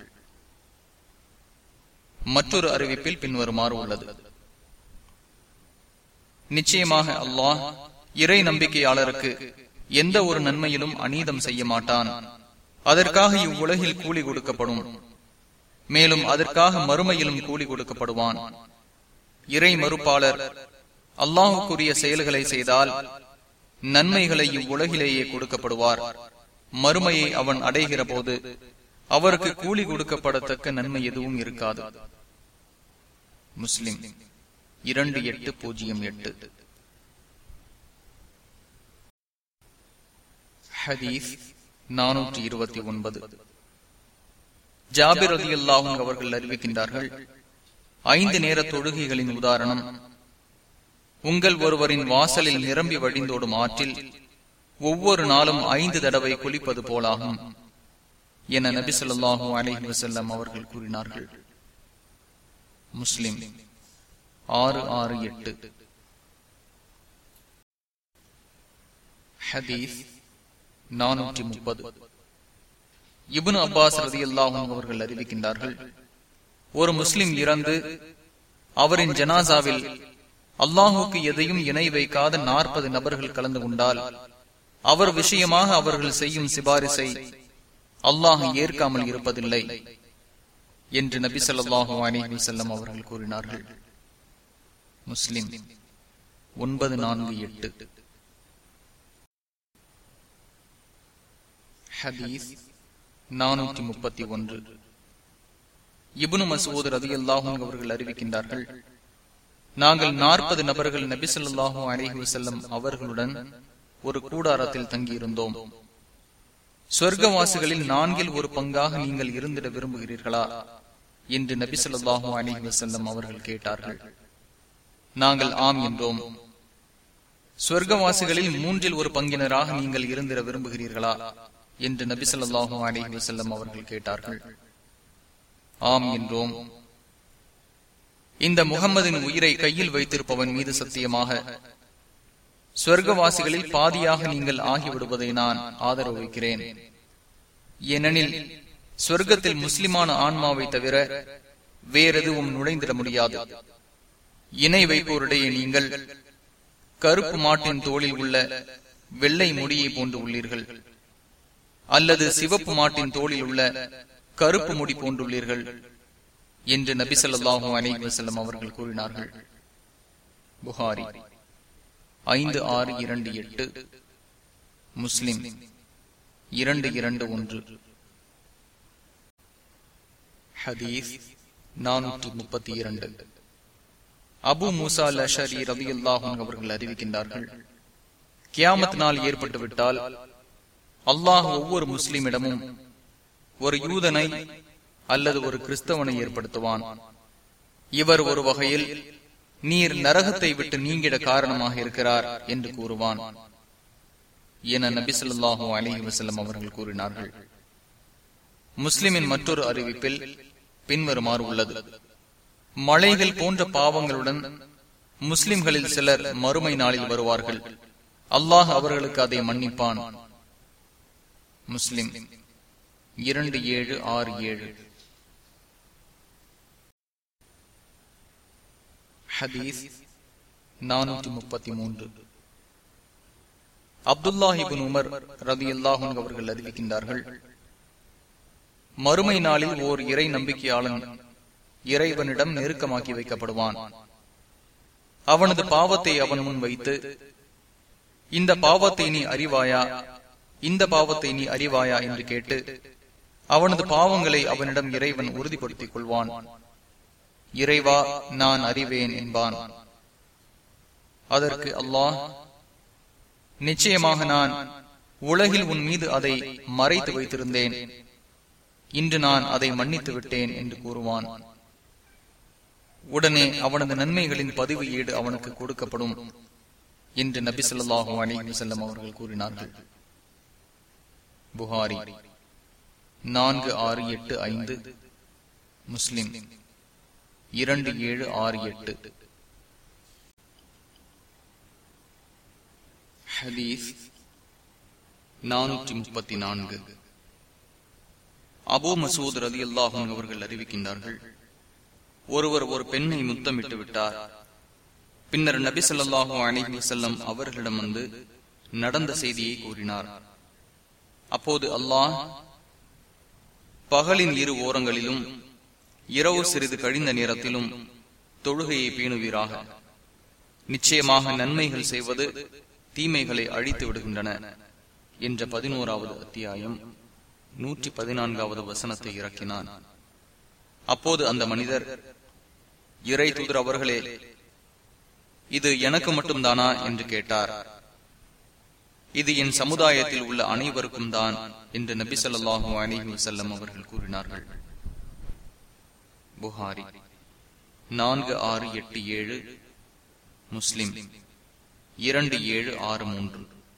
மற்றொரு அறிவிப்பில் பின்வருமாறு உள்ளது நிச்சயமாக அல்லாஹ் இறை நம்பிக்கையாளருக்கு எந்த ஒரு நன்மையிலும் அநீதம் செய்ய மாட்டான் அதற்காக இவ்வுலகில் கூலி கொடுக்கப்படும் மேலும் அதற்காக மறுமையிலும் கூலி கொடுக்கப்படுவான் இறை மறுப்பாளர் அல்லாஹுக்குரிய செயல்களை செய்தால் நன்மைகளை இவ்வுலகிலேயே கொடுக்கப்படுவார் மறுமையை அவன் அடைகிற போது அவருக்கு கூலி கொடுக்கப்படத்தக்க நன்மை எதுவும் இருக்காது முஸ்லிம் இரண்டு எட்டு பூஜ்ஜியம் எட்டு ஹதீஸ் நானூற்றி இருபத்தி ஒன்பது ஜாபிர் அலி அல்லாஹும் அவர்கள் அறிவிக்கின்றார்கள் ஐந்து நேர தொழுகைகளின் உதாரணம் உங்கள் ஒருவரின் வாசலில் நிரம்பி வழிந்தோடும் ஆற்றில் ஒவ்வொரு நாளும் ஐந்து தடவை குளிப்பது போலாகும் என நபி சொல்லாஹு அலஹி வசல்லம் அவர்கள் கூறினார்கள் முஸ்லிம் ஆறு ஆறு எட்டு ஹதீஸ் நானூற்றி முப்பது இபுன் அப்பாஸ் ரதி அல்லாஹும் அவர்கள் அறிவிக்கின்றார்கள் ஒரு முஸ்லிம் இறந்து அவரின் ஜனாசாவில் அல்லாஹுக்கு எதையும் இணை வைக்காத நாற்பது நபர்கள் கலந்து கொண்டால் அவர் விஷயமாக அவர்கள் செய்யும் சிபாரிசை அல்லாஹ் ஏற்காமல் இருப்பதில்லை என்று நபி சொல்லாஹு அலிஹி செல்லம் அவர்கள் கூறினார்கள் முஸ்லிம் ஒன்பது நான்கு எட்டு ஹதீஸ் நானூற்றி முப்பத்தி ஒன்று இபுனு மசூத் ரதி அல்லாஹும் அவர்கள் அறிவிக்கின்றார்கள் நாங்கள் நாற்பது நபர்கள் நபி சொல்லாஹு அலிஹி வசல்லம் அவர்களுடன் ஒரு கூடாரத்தில் தங்கியிருந்தோம் சொர்க்கவாசிகளில் நான்கில் ஒரு பங்காக நீங்கள் இருந்திட விரும்புகிறீர்களா என்று நபி சொல்லாஹு அலிஹி வசல்லம் அவர்கள் கேட்டார்கள் நாங்கள் ஆம் என்றோம் சொர்க்கவாசிகளில் மூன்றில் ஒரு பங்கினராக நீங்கள் இருந்திட விரும்புகிறீர்களா என்று நபி சொல்லாஹு அலிஹி வசல்லம் அவர்கள் கேட்டார்கள் ஆம் என்றோம் இந்த முகம்மதின் உயிரை கையில் வைத்திருப்பவன் மீது சத்தியமாக சொர்க்கவாசிகளில் பாதியாக நீங்கள் ஆகிவிடுவதை நான் ஆதரவு வைக்கிறேன் ஏனெனில் சொர்க்கத்தில் முஸ்லிமான ஆன்மாவை தவிர வேறெதுவும் நுழைந்திட முடியாது இணை வைப்போருடைய நீங்கள் கருப்பு மாட்டின் தோளில் உள்ள வெள்ளை முடியை போன்று உள்ளீர்கள் அல்லது சிவப்பு மாட்டின் தோளில் உள்ள கருப்பு முடி போன்றுள்ளீர்கள் என்று நபி சொல்லாஹு அலி வசல்லம் அவர்கள் கூறினார்கள் புகாரி ஐந்து ஆறு இரண்டு எட்டு முஸ்லிம் இரண்டு இரண்டு ஒன்று ஹதீஸ் நானூற்றி முப்பத்தி இரண்டு அபு மூசா லஷரி ரவி அல்லாஹும் அவர்கள் அறிவிக்கின்றார்கள் கியாமத் நாள் ஏற்பட்டுவிட்டால் அல்லாஹ் ஒவ்வொரு முஸ்லிமிடமும் ஒரு யூதனை அல்லது ஒரு கிறிஸ்தவனை ஏற்படுத்துவான் இவர் ஒரு வகையில் நீர் நரகத்தை விட்டு நீங்கிட காரணமாக இருக்கிறார் என்று கூறுவான் என நபி சொல்லாஹு அலி வசல்லம் அவர்கள் கூறினார்கள் முஸ்லிமின் மற்றொரு அறிவிப்பில் பின்வருமாறு உள்ளது மலைகள் போன்ற பாவங்களுடன் முஸ்லிம்களில் சிலர் மறுமை நாளில் வருவார்கள் அல்லாஹ் அவர்களுக்கு அதை மன்னிப்பான் முஸ்லிம் இரண்டு ஏழு ஆறு ஏழு ஹதீஸ் நானூற்றி முப்பத்தி மூன்று அப்துல்லாஹிபின் உமர் ரதி அல்லாஹன் அவர்கள் அறிவிக்கின்றார்கள் மறுமை நாளில் ஓர் இறை நம்பிக்கையாளன் இறைவனிடம் நெருக்கமாக்கி வைக்கப்படுவான் அவனது பாவத்தை அவன் முன் வைத்து இந்த பாவத்தை நீ அறிவாயா இந்த பாவத்தை நீ அறிவாயா என்று கேட்டு அவனது பாவங்களை அவனிடம் இறைவன் உறுதிப்படுத்திக் கொள்வான் இறைவா நான் அறிவேன் என்பான் அதற்கு அல்லாஹ் நிச்சயமாக நான் உலகில் உன் மீது அதை மறைத்து வைத்திருந்தேன் இன்று நான் அதை மன்னித்து விட்டேன் என்று கூறுவான் உடனே அவனது நன்மைகளின் பதிவு ஈடு அவனுக்கு கொடுக்கப்படும் என்று நபி சொல்லாஹு அலி செல்லம் அவர்கள் கூறினார்கள் புகாரி நான்கு ஆறு எட்டு ஐந்து முஸ்லிம் இரண்டு ஏழு ஆறு எட்டு ஹதீஸ் நானூற்றி முப்பத்தி நான்கு அபோ மசூத் ரதி அல்லாஹும் அவர்கள் அறிவிக்கின்றார்கள் ஒருவர் ஒரு பெண்ணை முத்தமிட்டு விட்டார் பின்னர் நபி சொல்லாஹு அலிஹி செல்லம் அவர்களிடம் வந்து நடந்த செய்தியை கூறினார் அப்போது அல்லாஹ் பகலின் இரு ஓரங்களிலும் இரவு சிறிது கழிந்த நேரத்திலும் தொழுகையை பேணுவீராக நிச்சயமாக நன்மைகள் செய்வது தீமைகளை அழித்து விடுகின்றன என்ற பதினோராவது அத்தியாயம் நூற்றி பதினான்காவது வசனத்தை இறக்கினான் அப்போது அந்த மனிதர் இறை தூதர் அவர்களே இது எனக்கு மட்டும்தானா என்று கேட்டார் இது என் சமுதாயத்தில் உள்ள அனைவருக்கும் தான் என்று நபி சொல்லாஹு அலிஹி வசல்லம் அவர்கள் கூறினார்கள் புகாரி நான்கு ஆறு எட்டு ஏழு முஸ்லிம் இரண்டு ஏழு ஆறு மூன்று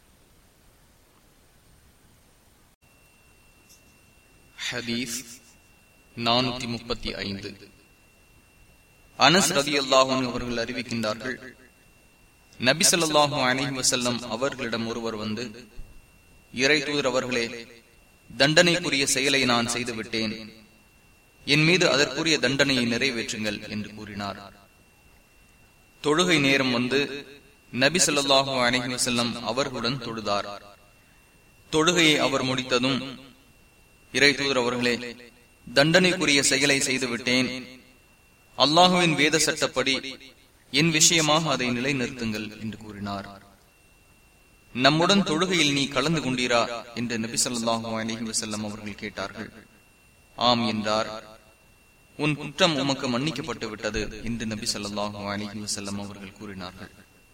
ஹதீஸ் நானூத்தி முப்பத்தி ஐந்து அனஸ் ரதி அல்லாஹூன் அவர்கள் அறிவிக்கின்றார்கள் நபிசல்லாஹு அலஹி வசல்லம் அவர்களிடம் ஒருவர் வந்து இறை தூதர் அவர்களே தண்டனைக்குரிய செயலை நான் செய்துவிட்டேன் என் மீது அதற்குரிய தண்டனையை நிறைவேற்றுங்கள் என்று கூறினார் தொழுகை நேரம் வந்து நபி சொல்லாஹு அலஹி வசல்லம் அவர்களுடன் தொழுதார் தொழுகையை அவர் முடித்ததும் இறை தூதர் அவர்களே தண்டனைக்குரிய செயலை செய்துவிட்டேன் அல்லாஹுவின் வேத சட்டப்படி என் விஷயமாக அதை நிலைநிறுத்துங்கள் என்று கூறினார் நம்முடன் தொழுகையில் நீ கலந்து கொண்டீரா என்று நபி சொல்லாஹு அலஹி வசல்லம் அவர்கள் கேட்டார்கள் ஆம் என்றார் உன் குற்றம் உமக்கு மன்னிக்கப்பட்டு விட்டது என்று நபி சொல்லாஹு அலஹி வசல்லம் அவர்கள் கூறினார்கள்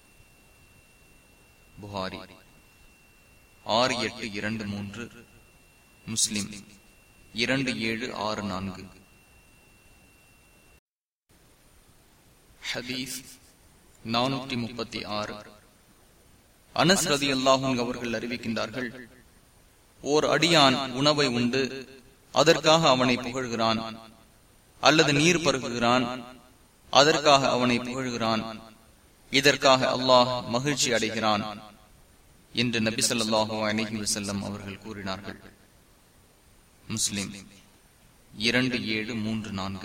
புகாரி ஆறு எட்டு இரண்டு மூன்று முஸ்லிம் இரண்டு ஏழு ஆறு நான்கு ஹதீஸ் நானூற்றி முப்பத்தி ஆறு அனஸ் ரதி அல்லாஹும் அவர்கள் அறிவிக்கின்றார்கள் ஓர் அடியான் உணவை உண்டு அதற்காக அவனை புகழ்கிறான் அல்லது நீர் பருகுகிறான் அதற்காக அவனை புகழ்கிறான் இதற்காக அல்லாஹ் மகிழ்ச்சி அடைகிறான் என்று நபி சொல்லாஹு அலஹி வசல்லம் அவர்கள் கூறினார்கள் முஸ்லிம் இரண்டு ஏழு மூன்று நான்கு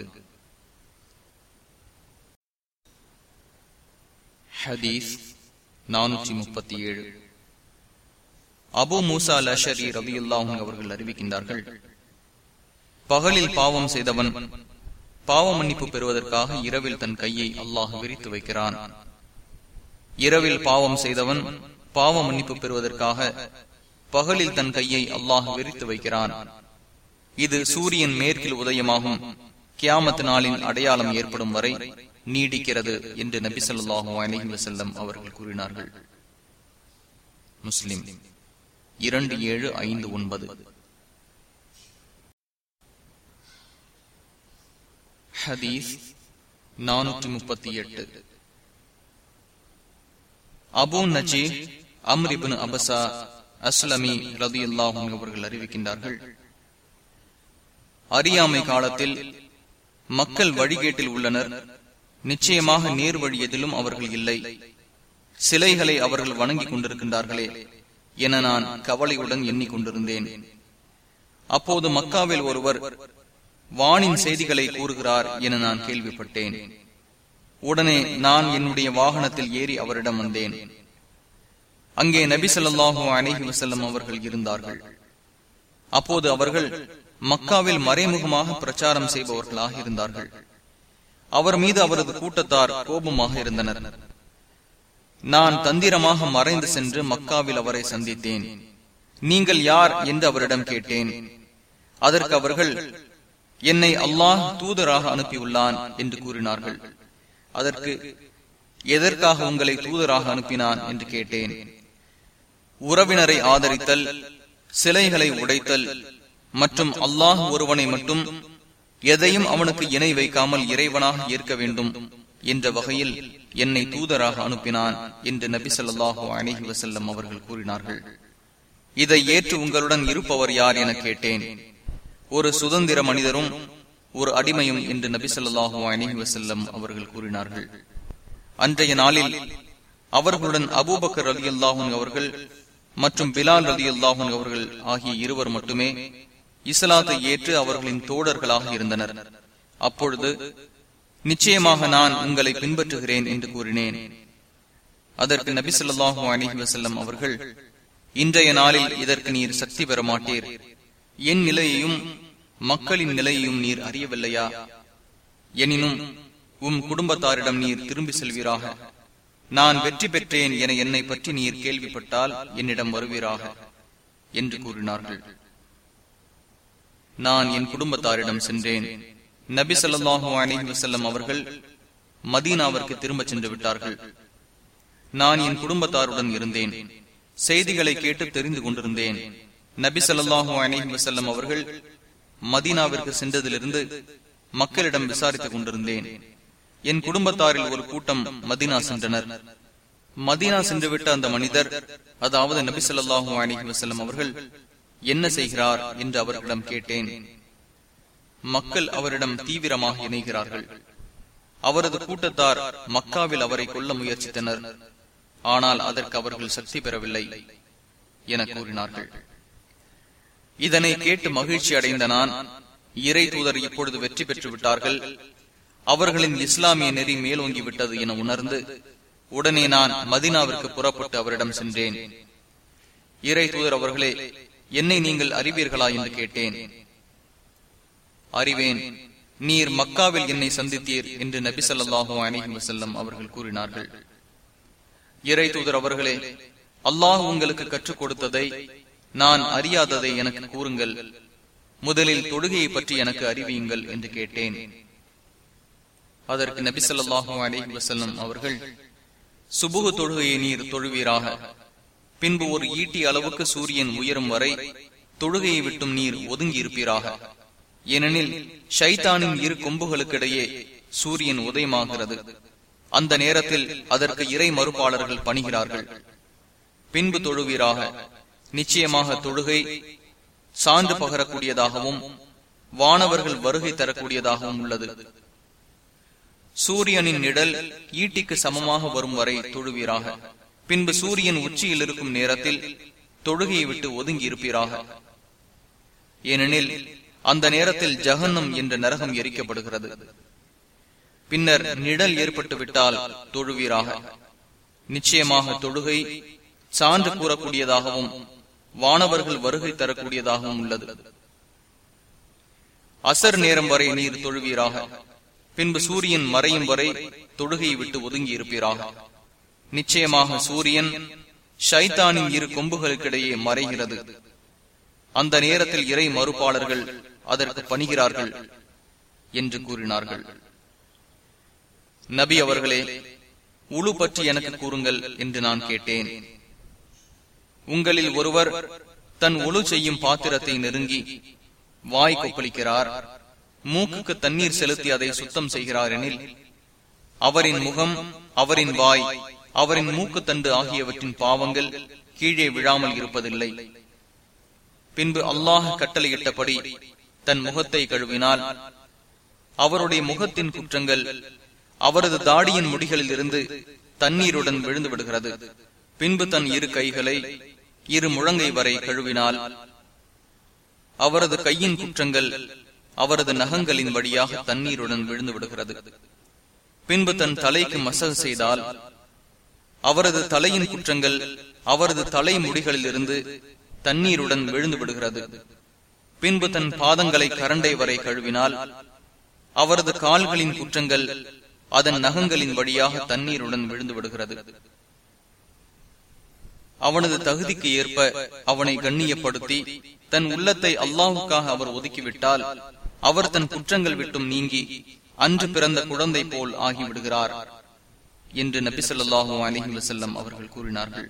ஹதீஸ் நானூற்றி முப்பத்தி ஏழு அபு மூசா லஷரி ரவி அல்லாஹும் அவர்கள் அறிவிக்கின்றார்கள் பகலில் பாவம் செய்தவன் பாவ மன்னிப்பு பெறுவதற்காக இரவில் தன் கையை அல்லாஹ் விரித்து வைக்கிறான் இரவில் பாவம் செய்தவன் பாவ மன்னிப்பு பெறுவதற்காக பகலில் தன் கையை அல்லாஹ் விரித்து வைக்கிறான் இது சூரியன் மேற்கில் உதயமாகும் கியாமத் நாளின் அடையாளம் ஏற்படும் வரை நீடிக்கிறது என்று நபி சொல்லாஹு அலஹி வசல்லம் அவர்கள் கூறினார்கள் முஸ்லிம் இரண்டு ஏழு ஐந்து ஒன்பது ஹதீஸ் நானூற்றி முப்பத்தி எட்டு அபு நஜி அம்ரிபின் அபசா அஸ்லமி ரதி அல்லாஹும் அவர்கள் அறிவிக்கின்றார்கள் அறியாமை காலத்தில் மக்கள் வழிகேட்டில் உள்ளனர் நிச்சயமாக நேர் வழி எதிலும் அவர்கள் இல்லை சிலைகளை அவர்கள் வணங்கிக் கொண்டிருக்கின்றார்களே என நான் கவலையுடன் எண்ணிக்கொண்டிருந்தேன் அப்போது மக்காவில் ஒருவர் வானின் செய்திகளை கூறுகிறார் என நான் அங்கே நபி ஸல்லல்லாஹு அலைஹி வஸல்லம் அவர்கள் இருந்தார்கள் அப்போது அவர்கள் மக்காவில் மறைமுகமாக பிரச்சாரம் செய்பவர்களாக இருந்தார்கள் அவர் மீது அவரது கூட்டத்தார் கோபமாக இருந்தனர் நான் தந்திரமாக மறைந்து சென்று மக்காவில் அவரை சந்தித்தேன் நீங்கள் யார் என்று அவரிடம் கேட்டேன் அதற்கு அவர்கள் என்னை அல்லாஹ் தூதராக அனுப்பியுள்ளான் என்று கூறினார்கள் அதற்கு எதற்காக உங்களை தூதராக அனுப்பினான் என்று கேட்டேன் உறவினரை ஆதரித்தல் சிலைகளை உடைத்தல் மற்றும் அல்லாஹ் ஒருவனை மட்டும் எதையும் அவனுக்கு இணை வைக்காமல் இறைவனாக ஏற்க வேண்டும் என்ற வகையில் என்னை தூதராக அனுப்பினான் என்று நபி ஸல்லல்லாஹு அலைஹி வஸல்லம் அவர்கள் கூறினார்கள் இதை ஏற்று உங்களுடன் இருப்பவர் யார் என கேட்டேன் ஒரு சுதந்திர மனிதரும் ஒரு அடிமையும் என்று நபி ஸல்லல்லாஹு அலைஹி வஸல்லம் அவர்கள் கூறினார்கள் அன்றைய நாளில் அவர்களுடன் அபூபக்கர் ரலி அவர்கள் மற்றும் பிலால் ரலி அவர்கள் ஆகிய இருவர் மட்டுமே இஸ்லாத்தை ஏற்று அவர்களின் தோழர்களாக இருந்தனர் அப்பொழுது நிச்சயமாக நான் உங்களை பின்பற்றுகிறேன் என்று கூறினேன் அதற்கு நபி ஸல்லல்லாஹு அலைஹி வஸல்லம் அவர்கள் இன்றைய நாளில் இதற்கு நீர் சக்தி பெற மாட்டீர் என் நிலையையும் மக்களின் நிலையையும் நீர் அறியவில்லையா எனினும் உம் குடும்பத்தாரிடம் நீர் திரும்பி செல்வீராக நான் வெற்றி பெற்றேன் என என்னை பற்றி நீர் கேள்விப்பட்டால் என்னிடம் வருவீராக என்று கூறினார்கள் நான் என் குடும்பத்தாரிடம் சென்றேன் நபி ஸல்லல்லாஹு அலைஹி வஸல்லம் அவர்கள் மதீனாவிற்கு திரும்ப சென்று விட்டார்கள் நான் என் குடும்பத்தாருடன் இருந்தேன் செய்திகளை கேட்டு தெரிந்து கொண்டிருந்தேன் நபி ஸல்லல்லாஹு அலைஹி வஸல்லம் அவர்கள் மதீனாவிற்கு சென்றதிலிருந்து மக்களிடம் விசாரித்துக் கொண்டிருந்தேன் என் குடும்பத்தாரில் ஒரு கூட்டம் மதீனா சென்றனர் மதீனா சென்றுவிட்ட அந்த மனிதர் அதாவது நபி ஸல்லல்லாஹு அலைஹி வஸல்லம் அவர்கள் என்ன செய்கிறார் என்று அவர்களிடம் கேட்டேன் மக்கள் அவரிடம் தீவிரமாக இணைகிறார்கள் அவரது கூட்டத்தார் மக்காவில் அவரை கொல்ல முயற்சித்தனர் ஆனால் அதற்கு அவர்கள் சக்தி பெறவில்லை என கூறினார்கள் இதனை கேட்டு மகிழ்ச்சி அடைந்த நான் இறை தூதர் இப்பொழுது வெற்றி பெற்று விட்டார்கள் அவர்களின் இஸ்லாமிய நெறி மேலோங்கி விட்டது என உணர்ந்து உடனே நான் மதினாவிற்கு புறப்பட்டு அவரிடம் சென்றேன் இறை தூதர் அவர்களே என்னை நீங்கள் அறிவீர்களா என்று கேட்டேன் அறிவேன் நீர் மக்காவில் என்னை சந்தித்தீர் என்று நபி ஸல்லல்லாஹு அலைஹி வஸல்லம் அவர்கள் கூறினார்கள் இறை தூதர் அவர்களே அல்லாஹ் உங்களுக்கு கற்றுக் கொடுத்ததை நான் அறியாததை எனக்கு கூறுங்கள் முதலில் தொழுகையை பற்றி எனக்கு அறிவியுங்கள் என்று கேட்டேன் அதற்கு நபி ஸல்லல்லாஹு அலைஹி வஸல்லம் அவர்கள் சுபுகு தொழுகையை நீர் தொழுவீராக பின்பு ஒரு ஈட்டி அளவுக்கு சூரியன் உயரும் வரை தொழுகையை விட்டும் நீர் ஒதுங்கி இருப்பீராக ஏனெனில் ஷைத்தானின் இரு கொம்புகளுக்கிடையே சூரியன் உதயமாகிறது அந்த நேரத்தில் அதற்கு இறை மறுப்பாளர்கள் பணிகிறார்கள் பின்பு தொழுவீராக நிச்சயமாக தொழுகை சான்று பகரக்கூடியதாகவும் வானவர்கள் வருகை தரக்கூடியதாகவும் உள்ளது சூரியனின் நிழல் ஈட்டிக்கு சமமாக வரும் வரை தொழுவீராக பின்பு சூரியன் உச்சியில் இருக்கும் நேரத்தில் தொழுகையை விட்டு ஒதுங்கி இருப்பீராக ஏனெனில் அந்த நேரத்தில் ஜஹன்னம் என்ற நரகம் எரிக்கப்படுகிறது பின்னர் நிழல் ஏற்பட்டு விட்டால் தொழுவீராக நிச்சயமாக தொழுகை சான்று கூறக்கூடியதாகவும் வானவர்கள் வருகை தரக்கூடியதாகவும் உள்ளது அசர் நேரம் வரை நீர் தொழுவீராக பின்பு சூரியன் மறையும் வரை தொழுகையை விட்டு ஒதுங்கி இருப்பீராக நிச்சயமாக சூரியன் ஷைத்தானின் இரு கொம்புகளுக்கிடையே மறைகிறது அந்த நேரத்தில் இறை மறுப்பாளர்கள் அதற்கு பணிகிறார்கள் என்று கூறினார்கள் நபி அவர்களே உழு பற்றி எனக்கு கூறுங்கள் என்று நான் கேட்டேன் உங்களில் ஒருவர் தன் உழு செய்யும் பாத்திரத்தை நெருங்கி வாய் கொப்பளிக்கிறார் மூக்குக்கு தண்ணீர் செலுத்தி அதை சுத்தம் செய்கிறார் எனில் அவரின் முகம் அவரின் வாய் அவரின் மூக்குத்தண்டு ஆகியவற்றின் பாவங்கள் கீழே விழாமல் இருப்பதில்லை பின்பு அல்லாஹ் கட்டளையிட்டபடி தன் முகத்தை கழுவினால் அவருடைய முகத்தின் குற்றங்கள் அவரது தாடியின் முடிகளில் இருந்து தண்ணீருடன் விழுந்து விடுகிறது பின்பு தன் இரு கைகளை இரு முழங்கை வரை கழுவினால் அவரது கையின் குற்றங்கள் அவரது நகங்களின் வழியாக தண்ணீருடன் விழுந்து விடுகிறது பின்பு தன் தலைக்கு மசகு செய்தால் அவரது தலையின் குற்றங்கள் அவரது தலைமுடிகளிலிருந்து தண்ணீருடன் விழுந்து விடுகிறது பின்பு தன் பாதங்களை கரண்டை வரை கழுவினால் அவரது கால்களின் குற்றங்கள் அதன் நகங்களின் வழியாக தண்ணீருடன் விழுந்து விடுகிறது அவனது தகுதிக்கு ஏற்ப அவனை கண்ணியப்படுத்தி தன் உள்ளத்தை அல்லாஹுக்காக அவர் ஒதுக்கிவிட்டால் அவர் தன் குற்றங்கள் விட்டும் நீங்கி அன்று பிறந்த குழந்தை போல் ஆகிவிடுகிறார் என்று நபி சொல்லாஹு அலிஹி வசல்லம் அவர்கள் கூறினார்கள்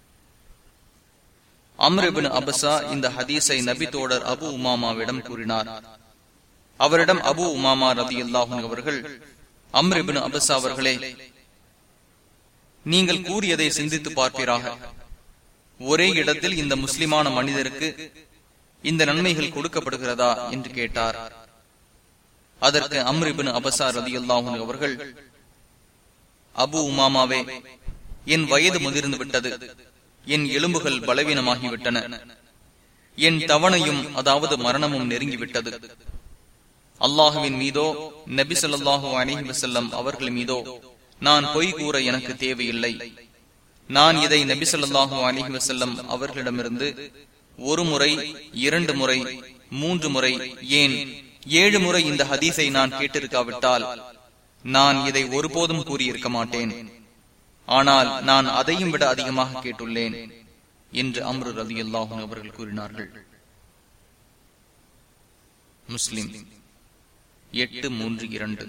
அம்ரிபின் அபசா இந்த ஹதீஸை நபி தோடர் அபு உமாமாவிடம் கூறினார் அவரிடம் அபு உமாமா ரதி அல்லாஹன் அவர்கள் அம்ரிபின் அபசா அவர்களே நீங்கள் கூறியதை சிந்தித்து பார்ப்பீராக ஒரே இடத்தில் இந்த முஸ்லிமான மனிதருக்கு இந்த நன்மைகள் கொடுக்கப்படுகிறதா என்று கேட்டார் அதற்கு அம்ரிபின் அபசா ரதி அல்லாஹன் அவர்கள் அபு உமாமாவே என் வயது முதிர்ந்து விட்டது என் எலும்புகள் பலவீனமாகிவிட்டன என் தவணையும் அதாவது மரணமும் நெருங்கிவிட்டது அல்லாஹுவின் மீதோ நபி சொல்லாஹு அலிஹி வசல்லம் அவர்கள் மீதோ நான் பொய் கூற எனக்கு தேவையில்லை நான் இதை நபி சொல்லாஹு அலிஹி வசல்லம் அவர்களிடமிருந்து ஒரு முறை இரண்டு முறை மூன்று முறை ஏன் ஏழு முறை இந்த ஹதீஸை நான் கேட்டிருக்காவிட்டால் நான் இதை ஒருபோதும் கூறியிருக்க மாட்டேன் ஆனால் நான் அதையும் விட அதிகமாக கேட்டுள்ளேன் என்று அம்ரு ரதி அல்லாஹும் அவர்கள் கூறினார்கள் முஸ்லிம் எட்டு மூன்று இரண்டு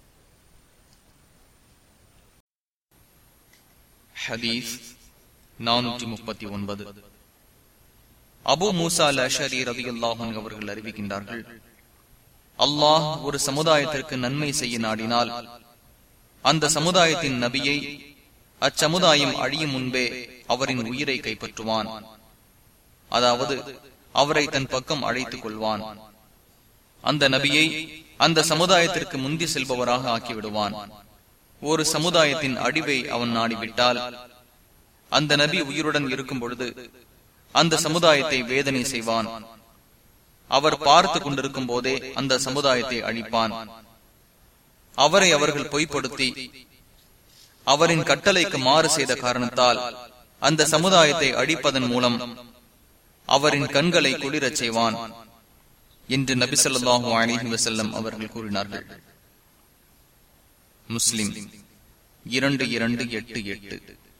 ஹதீஸ் நானூற்றி முப்பத்தி ஒன்பது அபு மூசா லஷரி ரதி அல்லாஹன் அவர்கள் அறிவிக்கின்றார்கள் அல்லாஹ் ஒரு சமுதாயத்திற்கு நன்மை செய்ய நாடினால் அந்த சமுதாயத்தின் நபியை அச்சமுதாயம் அழியும் முன்பே அவரின் உயிரை கைப்பற்றுவான் அதாவது அவரை தன் பக்கம் அழைத்துக் கொள்வான் அந்த நபியை அந்த சமுதாயத்திற்கு முந்தி செல்பவராக ஆக்கிவிடுவான் ஒரு சமுதாயத்தின் அழிவை அவன் நாடிவிட்டால் அந்த நபி உயிருடன் இருக்கும் பொழுது அந்த சமுதாயத்தை வேதனை செய்வான் அவர் பார்த்து கொண்டிருக்கும் போதே அந்த சமுதாயத்தை அழிப்பான் அவரை அவர்கள் பொய்ப்படுத்தி அவரின் கட்டளைக்கு மாறு செய்த காரணத்தால் அந்த சமுதாயத்தை அழிப்பதன் மூலம் அவரின் கண்களை குளிரச் செய்வான் என்று நபிசல்லாஹு அலிஹி வசல்லம் அவர்கள் கூறினார்கள் முஸ்லிம் இரண்டு இரண்டு எட்டு எட்டு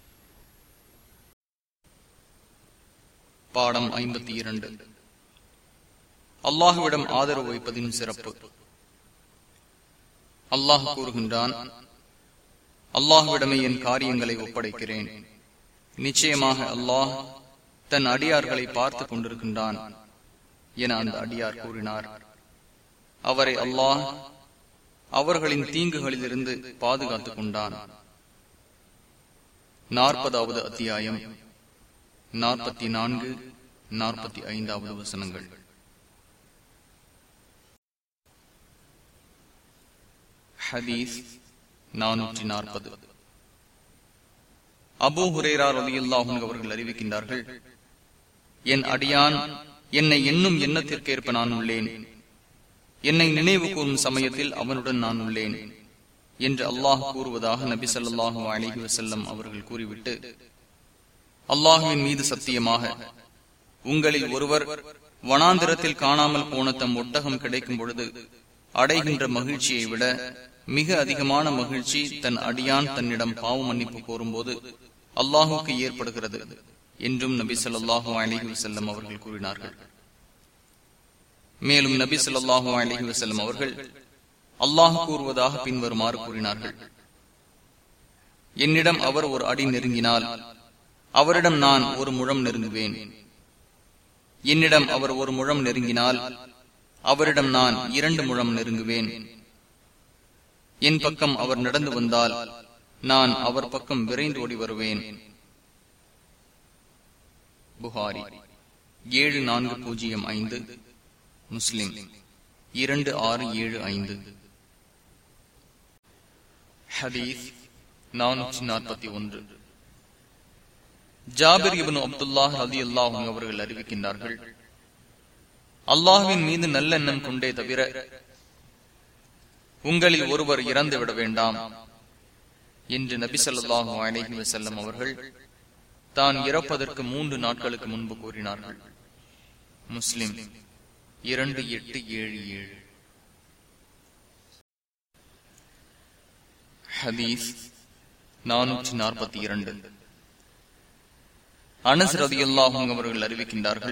பாடம் ஐம்பத்தி இரண்டு அல்லாஹுவிடம் ஆதரவு வைப்பதின் சிறப்பு அல்லாஹ் கூறுகின்றான் அல்லாஹுவிடமே என் காரியங்களை ஒப்படைக்கிறேன் நிச்சயமாக அல்லாஹ் தன் அடியார்களை பார்த்து கொண்டிருக்கின்றான் என அந்த அடியார் கூறினார் அவரை அல்லாஹ் அவர்களின் தீங்குகளிலிருந்து பாதுகாத்துக் கொண்டான் நாற்பதாவது அத்தியாயம் நாற்பத்தி நான்கு நாற்பத்தி ஐந்தாவது வசனங்கள் ஹதீஸ் நானூற்றி நாற்பது அபு ஹுரேரா ரலியல்லாஹும் அவர்கள் அறிவிக்கின்றார்கள் என் அடியான் என்னை என்னும் எண்ணத்திற்கேற்ப நான் உள்ளேன் என்னை நினைவு கூறும் சமயத்தில் அவனுடன் நான் உள்ளேன் என்று அல்லாஹ் கூறுவதாக நபி சொல்லாஹு அலிஹி வசல்லம் அவர்கள் கூறிவிட்டு அல்லாஹுவின் மீது சத்தியமாக உங்களில் ஒருவர் வனாந்திரத்தில் காணாமல் போன தம் ஒட்டகம் கிடைக்கும் பொழுது அடைகின்ற மகிழ்ச்சியை விட மிக அதிகமான மகிழ்ச்சி தன் அடியான் தன்னிடம் பாவ மன்னிப்பு கோரும்போது அல்லாஹுக்கு ஏற்படுகிறது என்றும் நபி சொல்லாஹு அலிஹி வசல்லம் அவர்கள் கூறினார்கள் மேலும் நபி சொல்லாஹு அலிஹி வசல்லம் அவர்கள் அல்லாஹ் கூறுவதாக பின்வருமாறு கூறினார்கள் என்னிடம் அவர் ஒரு அடி நெருங்கினால் அவரிடம் நான் ஒரு முழம் நெருங்குவேன் என்னிடம் அவர் ஒரு முழம் நெருங்கினால் அவரிடம் நான் இரண்டு முழம் நெருங்குவேன் என் பக்கம் அவர் நடந்து வந்தால் நான் அவர் பக்கம் விரைந்து ஓடி வருவேன் புகாரி ஏழு நான்கு பூஜ்ஜியம் ஐந்து முஸ்லிம் இரண்டு ஆறு ஏழு ஐந்து ஹதீஸ் நானூற்றி நாற்பத்தி ஒன்று ஜாபிர் இபனு அப்துல்லாஹ் அலி அல்லாஹும் அவர்கள் அறிவிக்கின்றார்கள் அல்லாஹுவின் மீது நல்லெண்ணம் கொண்டே தவிர உங்களில் ஒருவர் இறந்து விட வேண்டாம் என்று நபி சொல்லாஹு அலஹி வசல்லம் அவர்கள் தான் இறப்பதற்கு மூன்று நாட்களுக்கு முன்பு கூறினார்கள் முஸ்லிம் இரண்டு எட்டு ஏழு ஏழு ஹதீஸ் நானூற்றி நாற்பத்தி இரண்டு அனஸ் ரதியுல்லாஹும் அவர்கள் அறிவிக்கின்றார்கள்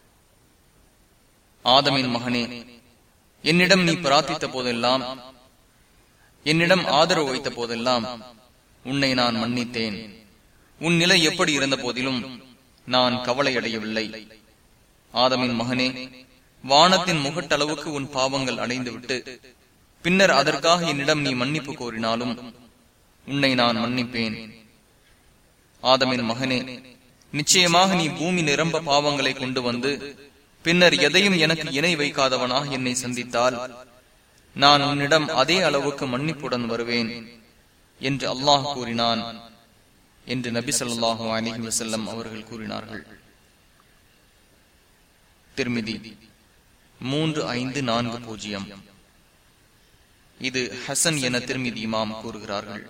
ஆதமின் மகனே என்னிடம் நீ பிரார்த்தித்த போதெல்லாம் என்னிடம் ஆதரவு வைத்த போதெல்லாம் உன்னை நான் மன்னித்தேன் உன் நிலை எப்படி இருந்த போதிலும் நான் கவலை அடையவில்லை ஆதமின் மகனே வானத்தின் முகட்டளவுக்கு உன் பாவங்கள் அடைந்துவிட்டு பின்னர் அதற்காக என்னிடம் நீ மன்னிப்பு கோரினாலும் உன்னை நான் மன்னிப்பேன் ஆதமின் மகனே நிச்சயமாக நீ பூமி நிரம்ப பாவங்களை கொண்டு வந்து பின்னர் எதையும் எனக்கு இணை வைக்காதவனாக என்னை சந்தித்தால் நான் உன்னிடம் அதே அளவுக்கு மன்னிப்புடன் வருவேன் என்று அல்லாஹ் கூறினான் என்று நபி சொல்லாஹு அலிஹி வசல்லம் அவர்கள் கூறினார்கள் திருமிதி மூன்று ஐந்து நான்கு பூஜ்ஜியம் இது ஹசன் என திருமிதி இமாம் கூறுகிறார்கள்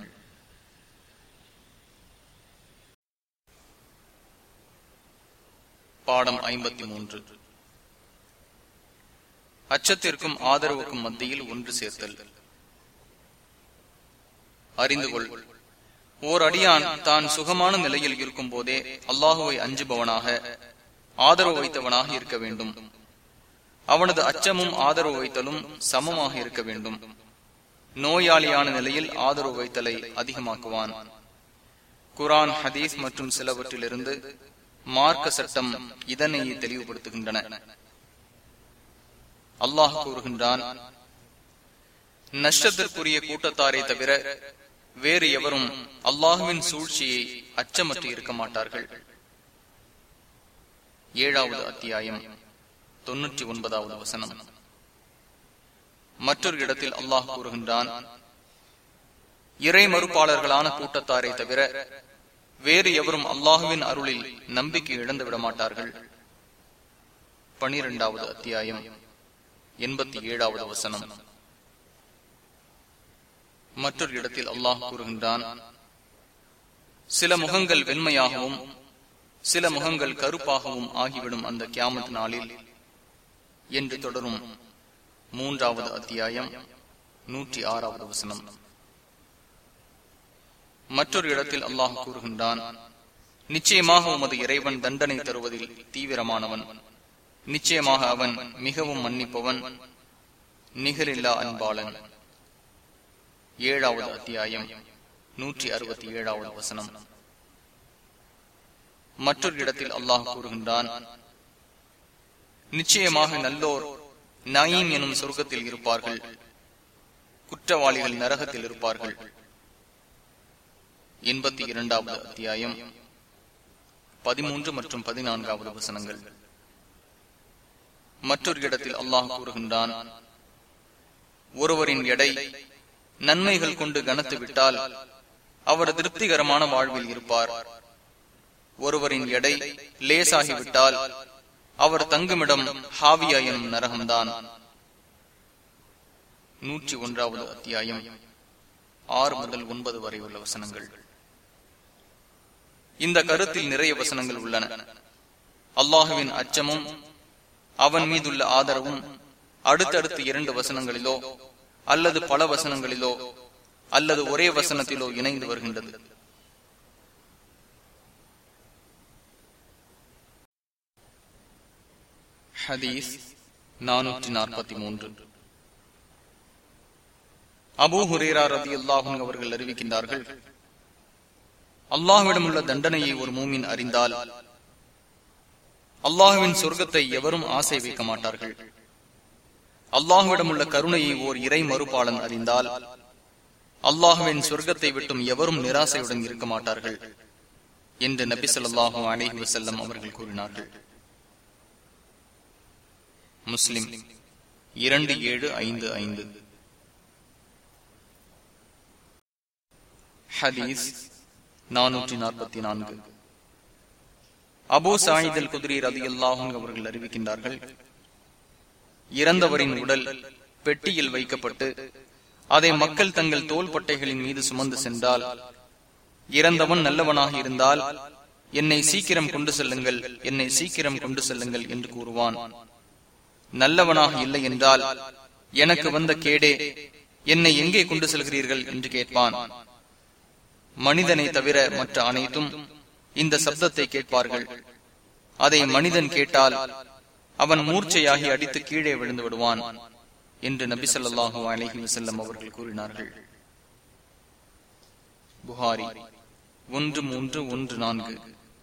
பாடம் ஐம்பத்தி மூன்று அச்சத்திற்கும் ஆதரவுக்கும் மத்தியில் ஒன்று சேர்த்தல் அறிந்து கொள் ஓர் அடியான் தான் சுகமான நிலையில் இருக்கும் போதே அல்லாஹுவை அஞ்சுபவனாக ஆதரவு வைத்தவனாக இருக்க வேண்டும் அவனது அச்சமும் ஆதரவு வைத்தலும் சமமாக இருக்க வேண்டும் நோயாளியான நிலையில் ஆதரவு வைத்தலை அதிகமாக்குவான் குரான் ஹதீஸ் மற்றும் சிலவற்றிலிருந்து மார்க்க சட்டம் இதனையே தெளிவுபடுத்துகின்றன அல்லாஹ் கூறுகின்றான் நஷ்டத்திற்குரிய கூட்டத்தாரை தவிர வேறு எவரும் அல்லாஹுவின் சூழ்ச்சியை அச்சமற்று இருக்க மாட்டார்கள் ஏழாவது அத்தியாயம் தொன்னூற்றி ஒன்பதாவது வசனம் மற்றொரு இடத்தில் அல்லாஹ் கூறுகின்றான் இறை மறுப்பாளர்களான கூட்டத்தாரை தவிர வேறு எவரும் அல்லாஹுவின் அருளில் நம்பிக்கை இழந்து விட மாட்டார்கள் பனிரெண்டாவது அத்தியாயம் எண்பத்தி ஏழாவது வசனம் மற்றொரு இடத்தில் அல்லாஹ் கூறுகின்றான் சில முகங்கள் வெண்மையாகவும் சில முகங்கள் கருப்பாகவும் ஆகிவிடும் அந்த கியாமத் நாளில் என்று தொடரும் மூன்றாவது அத்தியாயம் நூற்றி ஆறாவது வசனம் மற்றொரு இடத்தில் அல்லாஹ் கூறுகின்றான் நிச்சயமாக உமது இறைவன் தண்டனை தருவதில் தீவிரமானவன் நிச்சயமாக அவன் மிகவும் மன்னிப்பவன் நிகரில்லா அன்பாளன் ஏழாவது அத்தியாயம் நூற்றி அறுபத்தி ஏழாவது வசனம் மற்றொரு இடத்தில் அல்லாஹ் கூறுகின்றான் நிச்சயமாக நல்லோர் நயீம் எனும் சொர்க்கத்தில் இருப்பார்கள் குற்றவாளிகள் நரகத்தில் இருப்பார்கள் எண்பத்தி இரண்டாவது அத்தியாயம் பதிமூன்று மற்றும் பதினான்காவது வசனங்கள் மற்றொரு இடத்தில் அல்லாஹ் கூறுகின்றான் ஒருவரின் எடை நன்மைகள் கொண்டு கனத்து விட்டால் அவர் திருப்திகரமான வாழ்வில் இருப்பார் ஒருவரின் எடை லேசாகிவிட்டால் அவர் தங்குமிடம் ஹாவியா எனும் நரகம்தான் நூற்றி ஒன்றாவது அத்தியாயம் ஆறு முதல் ஒன்பது வரை உள்ள வசனங்கள் இந்த கருத்தில் நிறைய வசனங்கள் உள்ளன அல்லாஹுவின் அச்சமும் அவன் மீதுள்ள ஆதரவும் அடுத்தடுத்து இரண்டு வசனங்களிலோ அல்லது பல வசனங்களிலோ அல்லது ஒரே வசனத்திலோ இணைந்து வருகின்றது ஹதீஸ் நானூற்றி நாற்பத்தி மூன்று அபூ ஹுரேரா ரதி அல்லாஹும் அவர்கள் அறிவிக்கின்றார்கள் அல்லாஹுவிடம் உள்ள தண்டனையை ஒரு மூமின் அறிந்தால் அல்லாஹுவின் சொர்க்கத்தை எவரும் ஆசை வைக்க மாட்டார்கள் அல்லாஹுவிடம் உள்ள கருணையை ஓர் இறை மறுப்பாளன் அறிந்தால் அல்லாஹுவின் சொர்க்கத்தை விட்டும் எவரும் நிராசையுடன் இருக்க மாட்டார்கள் என்று நபி சொல்லாஹு அலிஹி வசல்லம் அவர்கள் கூறினார்கள் முஸ்லிம் இரண்டு ஏழு ஐந்து ஐந்து ஹதீஸ் நானூற்றி நாற்பத்தி நான்கு அபு சாயிதல் குதிரி ரதி அல்லாஹும் அவர்கள் அறிவிக்கின்றார்கள் இறந்தவரின் உடல் பெட்டியில் வைக்கப்பட்டு அதை மக்கள் தங்கள் தோள்பட்டைகளின் மீது சுமந்து சென்றால் இறந்தவன் நல்லவனாக இருந்தால் என்னை சீக்கிரம் கொண்டு செல்லுங்கள் என்னை சீக்கிரம் கொண்டு செல்லுங்கள் என்று கூறுவான் நல்லவனாக இல்லை என்றால் எனக்கு வந்த கேடே என்னை எங்கே கொண்டு செல்கிறீர்கள் என்று கேட்பான் மனிதனை தவிர மற்ற அனைத்தும் இந்த சப்தத்தை கேட்பார்கள் அதை மனிதன் கேட்டால் அவன் மூர்ச்சையாகி அடித்து கீழே விழுந்து விடுவான் என்று நபி சொல்லாஹு அலஹி வசல்லம் அவர்கள் கூறினார்கள் புகாரி ஒன்று மூன்று ஒன்று நான்கு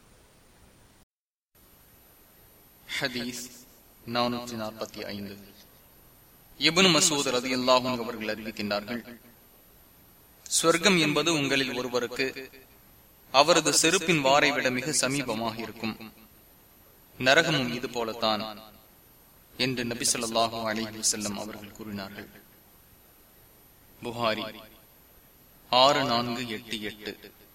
ஹதீஸ் நானூற்றி நாற்பத்தி ஐந்து இபனு மசூத் ரதி அல்லாஹும் அவர்கள் அறிவிக்கின்றார்கள் சொர்க்கம் என்பது உங்களில் ஒருவருக்கு அவரது செருப்பின் வாரை விட மிக சமீபமாக இருக்கும் நரகமும் இது போலத்தான் என்று நபி சொல்லாஹு அலிஹி செல்லம் அவர்கள் கூறினார்கள் புகாரி ஆறு நான்கு எட்டு எட்டு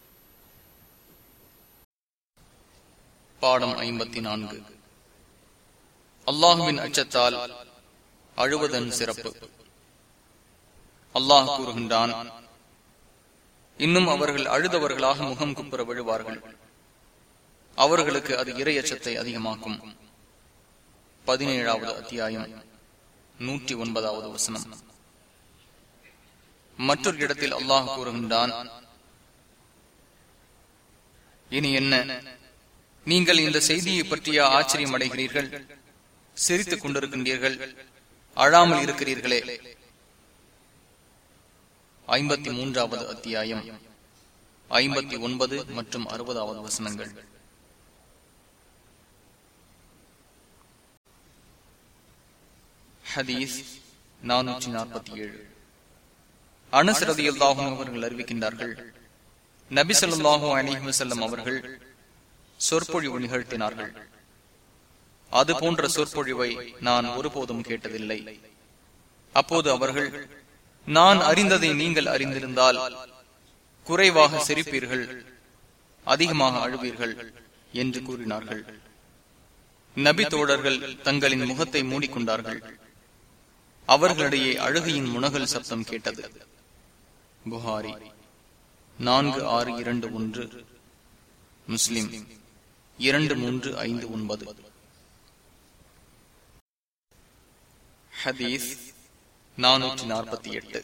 பாடம் ஐம்பத்தி நான்கு அல்லாஹுவின் அச்சத்தால் அழுவதன் சிறப்பு அல்லாஹ் கூறுகின்றான் இன்னும் அவர்கள் அழுதவர்களாக முகம் குப்புற விழுவார்கள் அவர்களுக்கு அது இரையச்சத்தை அதிகமாக்கும் பதினேழாவது அத்தியாயம் நூற்றி ஒன்பதாவது வசனம் மற்றொரு இடத்தில் அல்லாஹ் கூறுகின்றான் இனி என்ன நீங்கள் இந்த செய்தியை பற்றிய ஆச்சரியம் அடைகிறீர்கள் சிரித்துக் கொண்டிருக்கின்றீர்கள் அழாமல் இருக்கிறீர்களே ஐம்பத்தி மூன்றாவது அத்தியாயம் ஐம்பத்தி ஒன்பது மற்றும் அறுபதாவது வசனங்கள் ஹதீஸ் நானூற்றி நாற்பத்தி ஏழு அனுசரதியல்லாகும் அவர்கள் அறிவிக்கின்றார்கள் நபி சொல்லாஹு அலிஹி வசல்லம் அவர்கள் சொற்பொழிவு நிகழ்த்தினார்கள் அது போன்ற சொற்பொழிவை நான் ஒருபோதும் கேட்டதில்லை அப்போது அவர்கள் நான் அறிந்ததை நீங்கள் அறிந்திருந்தால் குறைவாக சிரிப்பீர்கள் அதிகமாக அழுவீர்கள் என்று கூறினார்கள் நபி தோழர்கள் தங்களின் முகத்தை மூடிக்கொண்டார்கள் அவர்களிடையே அழுகையின் முனகல் சப்தம் கேட்டது புகாரி நான்கு ஆறு இரண்டு ஒன்று முஸ்லிம் இரண்டு மூன்று ஐந்து ஒன்பது ஹதீஸ் நானூற்றி நாற்பத்தி எட்டு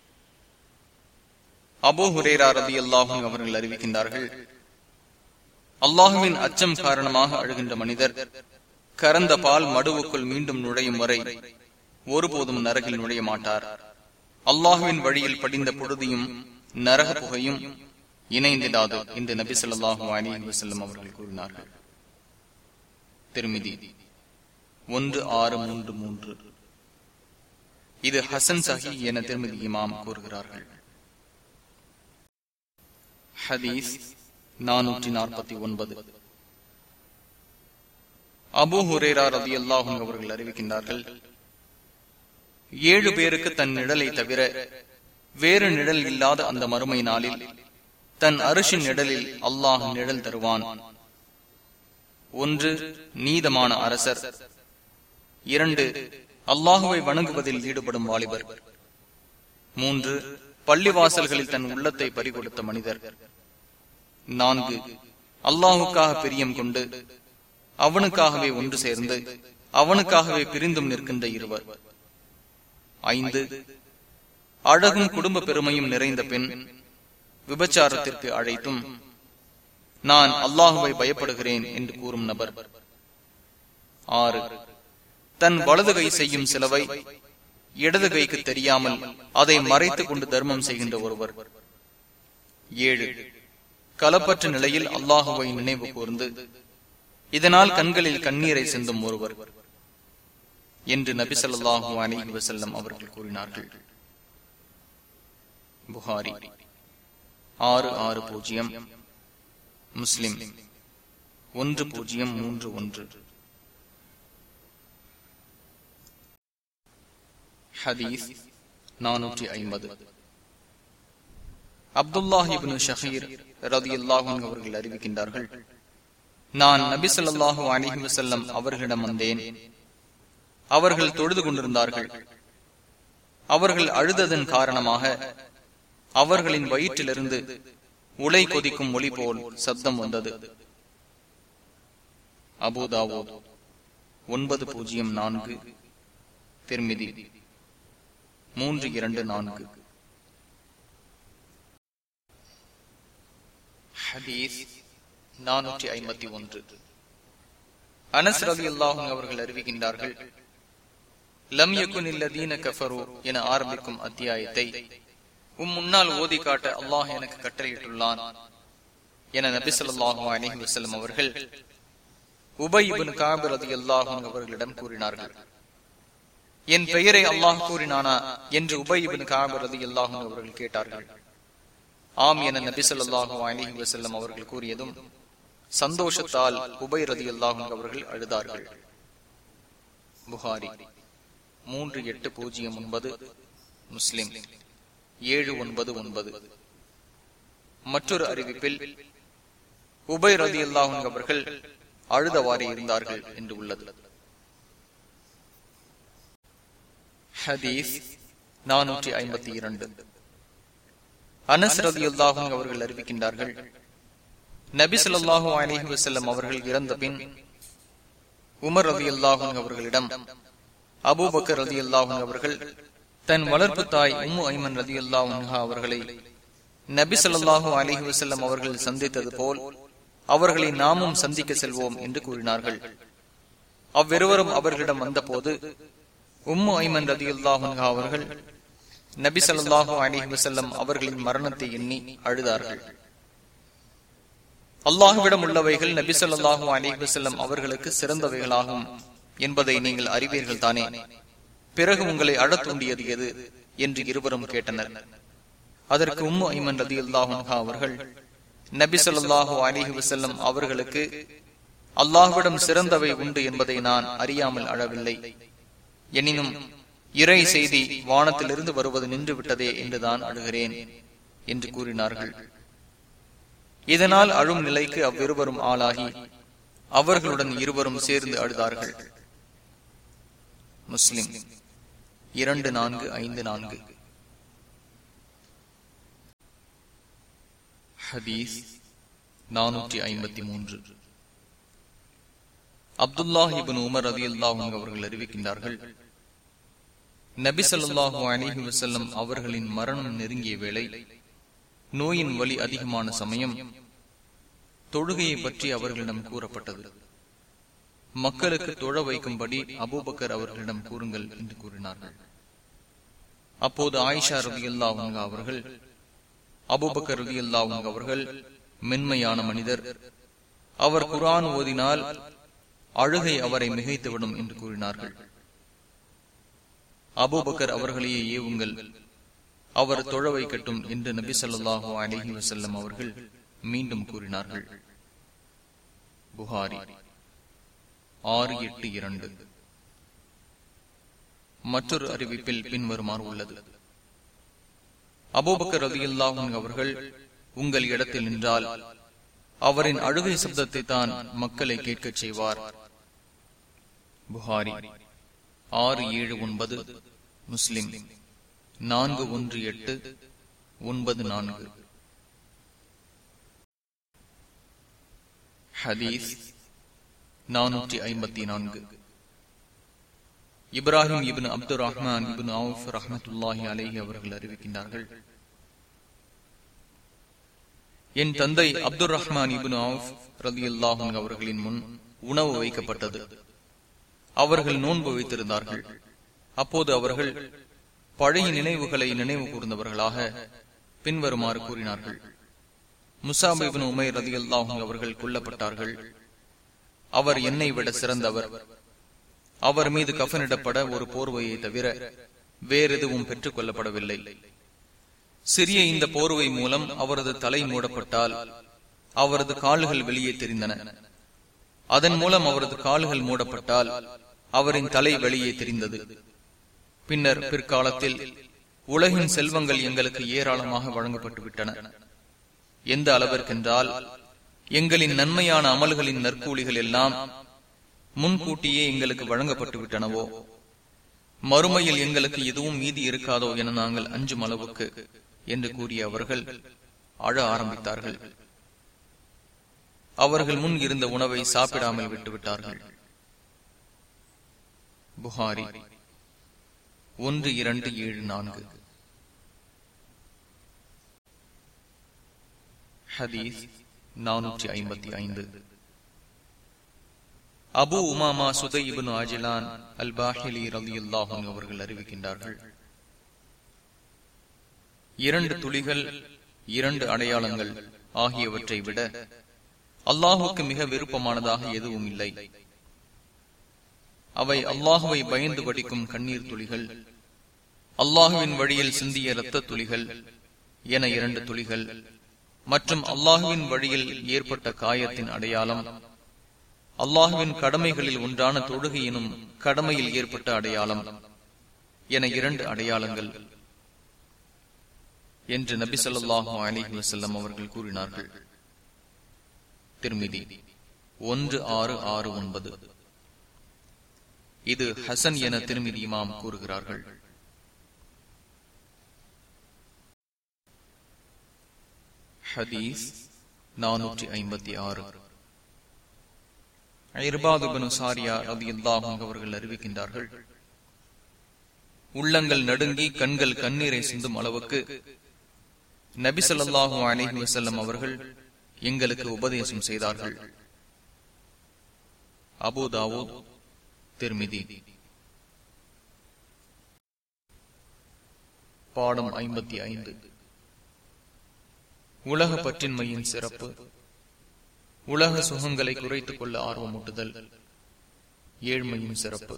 அபோ ஹுரேரா ரதி அல்லாஹும் அவர்கள் அறிவிக்கின்றார்கள் அல்லாஹுவின் அச்சம் காரணமாக அழுகின்ற மனிதர் கறந்த பால் மடுவுக்குள் மீண்டும் நுழையும் வரை ஒருபோதும் நரகில் நுழைய மாட்டார் அல்லாஹுவின் வழியில் படிந்த பொழுதியும் நரக புகையும் இணைந்திடாது என்று நபி சொல்லாஹு அலி வசல்லம் அவர்கள் கூறினார்கள் திருமிதி ஒன்று ஆறு மூன்று மூன்று இது ஹசன் சஹி என திருமதி இமாம் கூறுகிறார்கள் ஹதீஸ் நானூற்றி நாற்பத்தி ஒன்பது அபு ஹுரேரா ரதி அல்லாஹும் அவர்கள் அறிவிக்கின்றார்கள் ஏழு பேருக்கு தன் நிழலை தவிர வேறு நிழல் இல்லாத அந்த மறுமை நாளில் தன் அரிசின் நிழலில் அல்லாஹ் நிழல் தருவான் ஒன்று நீதமான அரசர் இரண்டு அல்லாஹுவை வணங்குவதில் ஈடுபடும் வாலிபர் மூன்று பள்ளிவாசல்களில் தன் உள்ளத்தை பறிகொடுத்த மனிதர் நான்கு அல்லாஹுக்காக பிரியம் கொண்டு அவனுக்காகவே ஒன்று சேர்ந்து அவனுக்காகவே பிரிந்தும் நிற்கின்ற இருவர் ஐந்து அழகும் குடும்ப பெருமையும் நிறைந்த பெண் விபச்சாரத்திற்கு அழைத்தும் நான் அல்லாஹுவை பயப்படுகிறேன் என்று கூறும் நபர் ஆறு தன் வலது கை செய்யும் செலவை இடது கைக்கு தெரியாமல் அதை மறைத்துக் கொண்டு தர்மம் செய்கின்ற ஒருவர் ஏழு களப்பற்ற நிலையில் அல்லாஹுவை நினைவு கூர்ந்து இதனால் கண்களில் கண்ணீரை சிந்தும் ஒருவர் என்று நபி சொல்லாஹு அலி வசல்லம் அவர்கள் கூறினார்கள் புகாரி ஆறு ஆறு பூஜ்ஜியம் முஸ்லிம் ஒன்று பூஜ்ஜியம் மூன்று ஒன்று ஹதீஸ் நானூற்றி ஐம்பது அப்துல்லாஹிபின் ஷஹீர் ரதி அல்லாஹன் அவர்கள் அறிவிக்கின்றார்கள் நான் நபி சொல்லாஹு அலிஹி வசல்லம் அவர்களிடம் வந்தேன் அவர்கள் தொழுது கொண்டிருந்தார்கள் அவர்கள் அழுததன் காரணமாக அவர்களின் வயிற்றிலிருந்து உலை கொதிக்கும் ஒளி போல் சப்தம் வந்தது அபுதாவோ ஒன்பது பூஜ்ஜியம் நான்கு திருமிதி மூன்று இரண்டு நான்கு ஹதீஸ் நானூற்றி ஐம்பத்தி ஒன்று அனஸ் ரவி அல்லாஹும் அவர்கள் அறிவிக்கின்றார்கள் லம் யகுன் இல்லதீன கஃபரு என ஆரம்பிக்கும் அத்தியாயத்தை உம் முன்னால் ஓதி காட்ட அல்லாஹ் எனக்கு கட்டளையிட்டுள்ளான் என நபி சொல்லாஹு அலஹி வசல்லம் அவர்கள் உபயிபின் காபிர் ரதி அல்லாஹும் அவர்களிடம் கூறினார்கள் என் பெயரை அல்லாஹ் கூறினானா என்று உபயிபின் காபிர் ரதி அல்லாஹும் அவர்கள் கேட்டார்கள் ஆம் என நபி சொல்லாஹு அலஹி வசல்லம் அவர்கள் கூறியதும் சந்தோஷத்தால் உபை ரதி அல்லாஹும் அவர்கள் அழுதார்கள் புகாரி மூன்று எட்டு பூஜ்ஜியம் ஒன்பது முஸ்லிம் ஏழு ஒன்பது ஒன்பது மற்றொரு அறிவிப்பில் உபை ரதி அல்லாஹும் அவர்கள் அழுதவாறு இருந்தார்கள் என்று உள்ளது ஹதீஸ் நானூற்றி ஐம்பத்தி இரண்டு அனஸ் ரதி அல்லாஹும் அவர்கள் அறிவிக்கின்றார்கள் நபி சொல்லாஹு அலிஹி வசல்லம் அவர்கள் இறந்த பின் உமர் ரதி அல்லாஹும் அவர்களிடம் அபூபக்கர் ரதி அல்லாஹும் அவர்கள் தன் வளர்ப்பு தாய் உம்மு ஐமன் ரதி அல்லாஹ் அவர்களை நபி சொல்லாஹு அலிஹி வசல்லம் அவர்கள் சந்தித்தது போல் அவர்களை நாமும் சந்திக்க செல்வோம் என்று கூறினார்கள் அவ்விருவரும் அவர்களிடம் வந்தபோது உம்மு ஐமன் ரதி அல்லாஹ் அவர்கள் நபி சொல்லாஹு அலிஹி வசல்லம் அவர்களின் மரணத்தை எண்ணி அழுதார்கள் அல்லாஹுவிடம் உள்ளவைகள் நபி சொல்லாஹு அலிஹி வசல்லம் அவர்களுக்கு சிறந்தவைகளாகும் என்பதை நீங்கள் அறிவீர்கள் தானே பிறகு உங்களை அழத் தூண்டியது எது என்று இருவரும் கேட்டனர் அதற்கு உம்மு ஐமன் ரதி அல்லாஹா அவர்கள் நபி சொல்லாஹு அலிஹி வசல்லம் அவர்களுக்கு அல்லாஹுவிடம் சிறந்தவை உண்டு என்பதை நான் அறியாமல் அழவில்லை எனினும் இறை செய்தி வானத்திலிருந்து வருவது நின்று விட்டதே என்றுதான் அழுகிறேன் என்று கூறினார்கள் இதனால் அழும் நிலைக்கு அவ்விருவரும் ஆளாகி அவர்களுடன் இருவரும் சேர்ந்து அழுதார்கள் முஸ்லிம் இரண்டு நான்கு ஐந்து நான்கு ஹதீஸ் நானூற்றி ஐம்பத்தி மூன்று அப்துல்லாஹிபின் உமர் அதி அல்லாஹும் அவர்கள் அறிவிக்கின்றார்கள் நபி சொல்லாஹு அலிஹி வசல்லம் அவர்களின் மரணம் நெருங்கிய வேளை நோயின் வலி அதிகமான சமயம் தொழுகையை பற்றி அவர்களிடம் கூறப்பட்டது மக்களுக்கு தொழ வைக்கும்படி அபூபக்கர் அவர்களிடம் கூறுங்கள் என்று கூறினார்கள் அப்போது ஆயிஷா ரவி அல்லாவுங்க அவர்கள் அபூபக்கர் ரவி அல்லாவுங்க அவர்கள் மென்மையான மனிதர் அவர் குரான் ஓதினால் அழுகை அவரை மிகைத்துவிடும் என்று கூறினார்கள் அபூபக்கர் அவர்களையே ஏவுங்கள் அவர் தொழ வைக்கட்டும் என்று நபி சொல்லாஹு அலிஹி வசல்லம் அவர்கள் மீண்டும் கூறினார்கள் புகாரி ஆறு எட்டு இரண்டு மற்றொரு அறிவிப்பில் பின்வருமாறு உள்ளது அபோபக்கர் ரவி அவர்கள் உங்கள் இடத்தில் நின்றால் அவரின் அழுகை சப்தத்தை தான் மக்களை கேட்கச் செய்வார் புகாரி ஆறு ஏழு ஒன்பது முஸ்லிம் நான்கு ஒன்று எட்டு ஒன்பது நான்கு ஹதீஸ் நானூற்றி ஐம்பத்தி நான்கு Ibrahim ibn Abdul Rahman ibn Awf ரஹமத்துல்லாஹி அலேஹி அவர்கள் அறிவிக்கின்றார்கள் என் தந்தை அப்துல் ரஹ்மான் இபின் அவுஃப் ரதி அல்லாஹன் அவர்களின் முன் உணவு வைக்கப்பட்டது அவர்கள் நோன்பு வைத்திருந்தார்கள் அப்போது அவர்கள் பழைய நினைவுகளை நினைவு கூர்ந்தவர்களாக பின்வருமாறு கூறினார்கள் முசாபிபின் உமை ரதி அல்லாஹும் அவர்கள் கொல்லப்பட்டார்கள் அவர் என்னை விட சிறந்தவர் அவர் மீது கஃனிடப்பட ஒரு போர்வையை தவிர வேறெதுவும் பெற்றுக் கொள்ளப்படவில்லை சிறிய இந்த போர்வை மூலம் அவரது தலை மூடப்பட்டால் அவரது கால்கள் வெளியே தெரிந்தன அதன் மூலம் அவரது கால்கள் மூடப்பட்டால் அவரின் தலை வெளியே தெரிந்தது பின்னர் பிற்காலத்தில் உலகின் செல்வங்கள் எங்களுக்கு ஏராளமாக வழங்கப்பட்டு விட்டன எந்த அளவிற்கென்றால் எங்களின் நன்மையான அமல்களின் நற்கூலிகள் எல்லாம் முன்கூட்டியே எங்களுக்கு வழங்கப்பட்டு விட்டனவோ மறுமையில் எங்களுக்கு எதுவும் மீதி இருக்காதோ என நாங்கள் அஞ்சும் அளவுக்கு என்று கூறிய அவர்கள் அழ ஆரம்பித்தார்கள் அவர்கள் முன் இருந்த உணவை சாப்பிடாமல் விட்டுவிட்டார்கள் புகாரி ஒன்று இரண்டு ஏழு நான்கு ஹதீஸ் நானூற்றி ஐம்பத்தி ஐந்து அபு உமாமா சுதை இபுன் ஆஜிலான் அல் பாஹிலி ரவி அவர்கள் அறிவிக்கின்றார்கள் இரண்டு துளிகள் இரண்டு அடையாளங்கள் ஆகியவற்றை விட அல்லாஹுக்கு மிக விருப்பமானதாக எதுவும் இல்லை அவை அல்லாஹுவை பயந்து வடிக்கும் கண்ணீர் துளிகள் அல்லாஹுவின் வழியில் சிந்திய இரத்த துளிகள் என இரண்டு துளிகள் மற்றும் அல்லாஹுவின் வழியில் ஏற்பட்ட காயத்தின் அடையாளம் அல்லாஹுவின் கடமைகளில் ஒன்றான தொழுகை எனும் கடமையில் ஏற்பட்ட அடையாளம் என இரண்டு அடையாளங்கள் என்று நபி சொல்லாஹு அலிஹி வசல்லம் அவர்கள் கூறினார்கள் திருமிதி ஒன்று ஆறு ஆறு ஒன்பது இது ஹசன் என திருமிதி இமாம் கூறுகிறார்கள் ஹதீஸ் நானூற்றி ஐம்பத்தி ஆறு ஐர்பாதுபனு சாரியா ரதி அவர்கள் அறிவிக்கின்றார்கள் உள்ளங்கள் நடுங்கி கண்கள் கண்ணீரை சிந்தும் அளவுக்கு நபிசல்லாஹு அலிஹி வசல்லம் அவர்கள் எங்களுக்கு உபதேசம் செய்தார்கள் அபுதாவோ திருமிதி பாடம் ஐம்பத்தி ஐந்து உலக பற்றின்மையின் சிறப்பு உலக சுகங்களை குறைத்துக் கொள்ள ஆர்வமூட்டுதல் ஏழ்மையின் சிறப்பு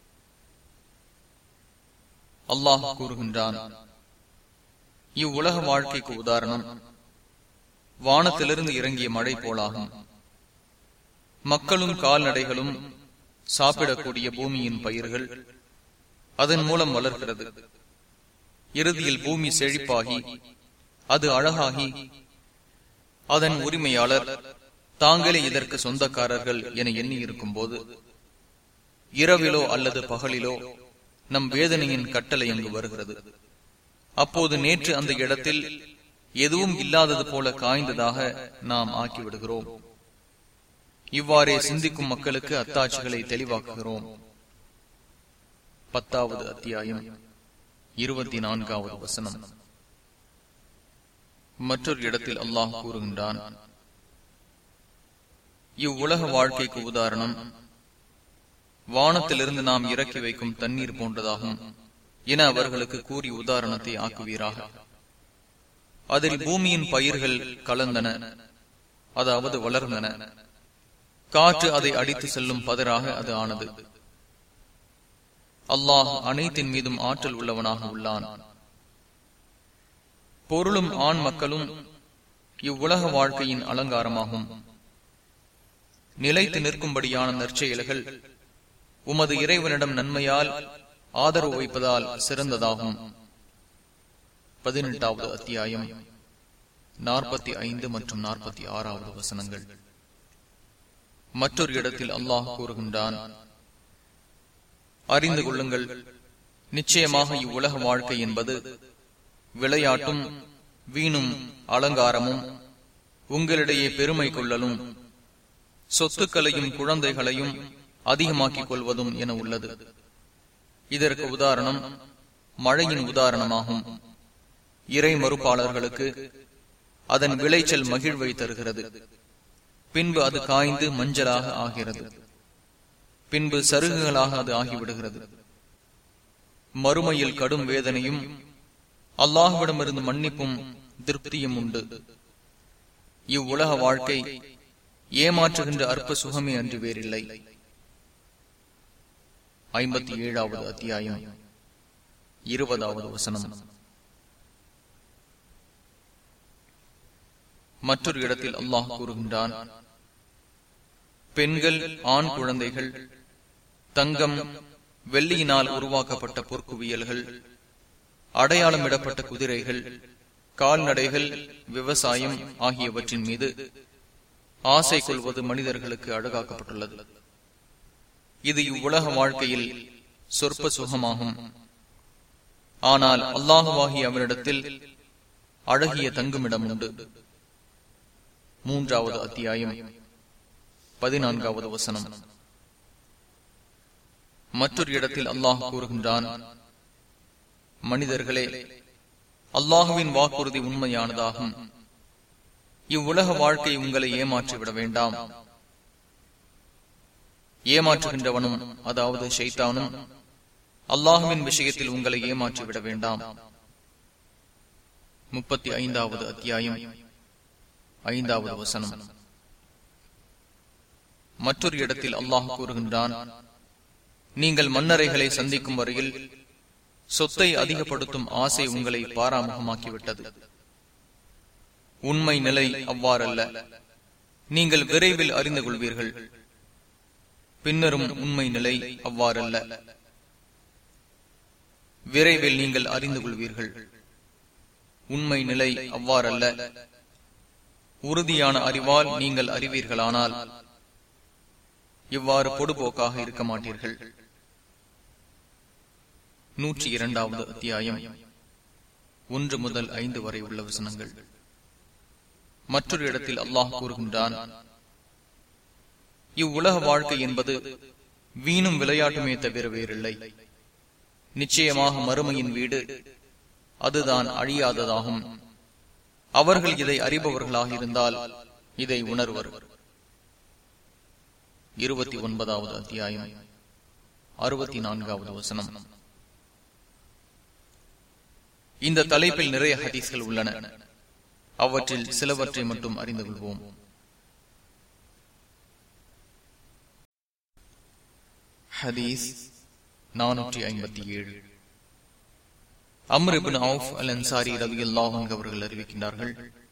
அல்லாஹ் கூறுகின்றான் இவ்வுலக வாழ்க்கைக்கு உதாரணம் வானத்திலிருந்து இறங்கிய மழை போலாகும் மக்களும் கால்நடைகளும் சாப்பிடக்கூடிய பூமியின் பயிர்கள் அதன் மூலம் வளர்கிறது இறுதியில் பூமி செழிப்பாகி அது அழகாகி அதன் உரிமையாளர் தாங்களே இதற்கு சொந்தக்காரர்கள் என எண்ணி இருக்கும் போது இரவிலோ அல்லது பகலிலோ நம் வேதனையின் கட்டளை அங்கு வருகிறது அப்போது நேற்று அந்த இடத்தில் எதுவும் இல்லாதது போல காய்ந்ததாக நாம் ஆக்கிவிடுகிறோம் இவ்வாறே சிந்திக்கும் மக்களுக்கு அத்தாட்சிகளை தெளிவாக்குகிறோம் பத்தாவது அத்தியாயம் இருபத்தி நான்காவது வசனம் மற்றொரு இடத்தில் அல்லாஹ் கூறுகின்றான் இவ்வுலக வாழ்க்கைக்கு உதாரணம் வானத்திலிருந்து நாம் இறக்கி வைக்கும் தண்ணீர் போன்றதாகும் என அவர்களுக்கு கூறி உதாரணத்தை ஆக்குவீராக அதில் பூமியின் பயிர்கள் கலந்தன அதாவது வளர்ந்தன காற்று அதை அடித்து செல்லும் பதராக அது ஆனது அல்லாஹ் அனைத்தின் மீதும் ஆற்றல் உள்ளவனாக உள்ளான் பொருளும் ஆண் மக்களும் இவ்வுலக வாழ்க்கையின் அலங்காரமாகும் நிலைத்து நிற்கும்படியான நற்செயல்கள் உமது இறைவனிடம் நன்மையால் ஆதரவு வைப்பதால் சிறந்ததாகும் பதினெட்டாவது அத்தியாயம் நாற்பத்தி ஐந்து மற்றும் நாற்பத்தி ஆறாவது வசனங்கள் மற்றொரு இடத்தில் அல்லாஹ் கூறுகின்றான் அறிந்து கொள்ளுங்கள் நிச்சயமாக இவ்வுலக வாழ்க்கை என்பது விளையாட்டும் வீணும் அலங்காரமும் உங்களிடையே பெருமை கொள்ளலும் சொத்துக்களையும் குழந்தைகளையும் அதிகமாக்கிக் கொள்வதும் என உள்ளது இதற்கு உதாரணம் மழையின் உதாரணமாகும் இறை மறுப்பாளர்களுக்கு அதன் விளைச்சல் மகிழ்வை தருகிறது பின்பு அது காய்ந்து மஞ்சளாக ஆகிறது பின்பு சருகுகளாக அது ஆகிவிடுகிறது மறுமையில் கடும் வேதனையும் அல்லாஹுவிடமிருந்து மன்னிப்பும் திருப்தியும் உண்டு இவ்வுலக வாழ்க்கை ஏமாற்றுகின்ற அற்ப சுகமே அன்று வேறில்லை ஐம்பத்தி ஏழாவது அத்தியாயம் இருபதாவது வசனம் மற்றொரு இடத்தில் அல்லாஹ் கூறுகின்றான் பெண்கள் ஆண் குழந்தைகள் தங்கம் வெள்ளியினால் உருவாக்கப்பட்ட பொற்குவியல்கள் அடையாளமிடப்பட்ட குதிரைகள் கால்நடைகள் விவசாயம் ஆகியவற்றின் மீது ஆசை கொள்வது மனிதர்களுக்கு அழகாக்கப்பட்டுள்ளது இது இவ்வுலக வாழ்க்கையில் சொற்ப சுகமாகும் ஆனால் அல்லாஹுவாகி அவரிடத்தில் அழகிய தங்குமிடம் உண்டு மூன்றாவது அத்தியாயம் பதினான்காவது வசனம் மற்றொரு இடத்தில் அல்லாஹ் கூறுகின்றான் மனிதர்களே அல்லாஹுவின் வாக்குறுதி உண்மையானதாகும் இவ்வுலக வாழ்க்கை உங்களை ஏமாற்றிவிட வேண்டாம் ஏமாற்றுகின்றவனும் அதாவது ஷைத்தானும் அல்லாஹுவின் விஷயத்தில் உங்களை ஏமாற்றிவிட வேண்டாம் முப்பத்தி ஐந்தாவது அத்தியாயம் ஐந்தாவது வசனம் மற்றொரு இடத்தில் அல்லாஹ் கூறுகின்றான் நீங்கள் மன்னரைகளை சந்திக்கும் வரையில் சொத்தை அதிகப்படுத்தும் ஆசை உங்களை பாராமுகமாக்கிவிட்டது உண்மை நிலை அவ்வாறல்ல நீங்கள் விரைவில் அறிந்து கொள்வீர்கள் பின்னரும் உண்மை நிலை அவ்வாறல்ல விரைவில் நீங்கள் அறிந்து கொள்வீர்கள் உண்மை நிலை அவ்வாறல்ல உறுதியான அறிவால் நீங்கள் அறிவீர்களானால் இவ்வாறு பொடுபோக்காக இருக்க மாட்டீர்கள் நூற்றி இரண்டாவது அத்தியாயம் ஒன்று முதல் ஐந்து வரை உள்ள வசனங்கள் மற்றொரு இடத்தில் அல்லாஹ் கூறுகின்றான் இவ்வுலக வாழ்க்கை என்பது வீணும் விளையாட்டுமே தவிர வேறில்லை நிச்சயமாக மறுமையின் வீடு அதுதான் அழியாததாகும் அவர்கள் இதை அறிபவர்களாக இருந்தால் இதை உணர்வர் இருபத்தி ஒன்பதாவது அத்தியாயம் அறுபத்தி நான்காவது வசனம் இந்த தலைப்பில் நிறைய ஹதீஸ்கள் உள்ளன அவற்றில் சிலவற்றை மட்டும் அறிந்து கொள்வோம் ஹதீஸ் நானூற்றி ஐம்பத்தி ஏழு அம்ரிபின் அவுஃப் அல் அன்சாரி ரவி அல்லாஹங் அவர்கள் அறிவிக்கின்றார்கள்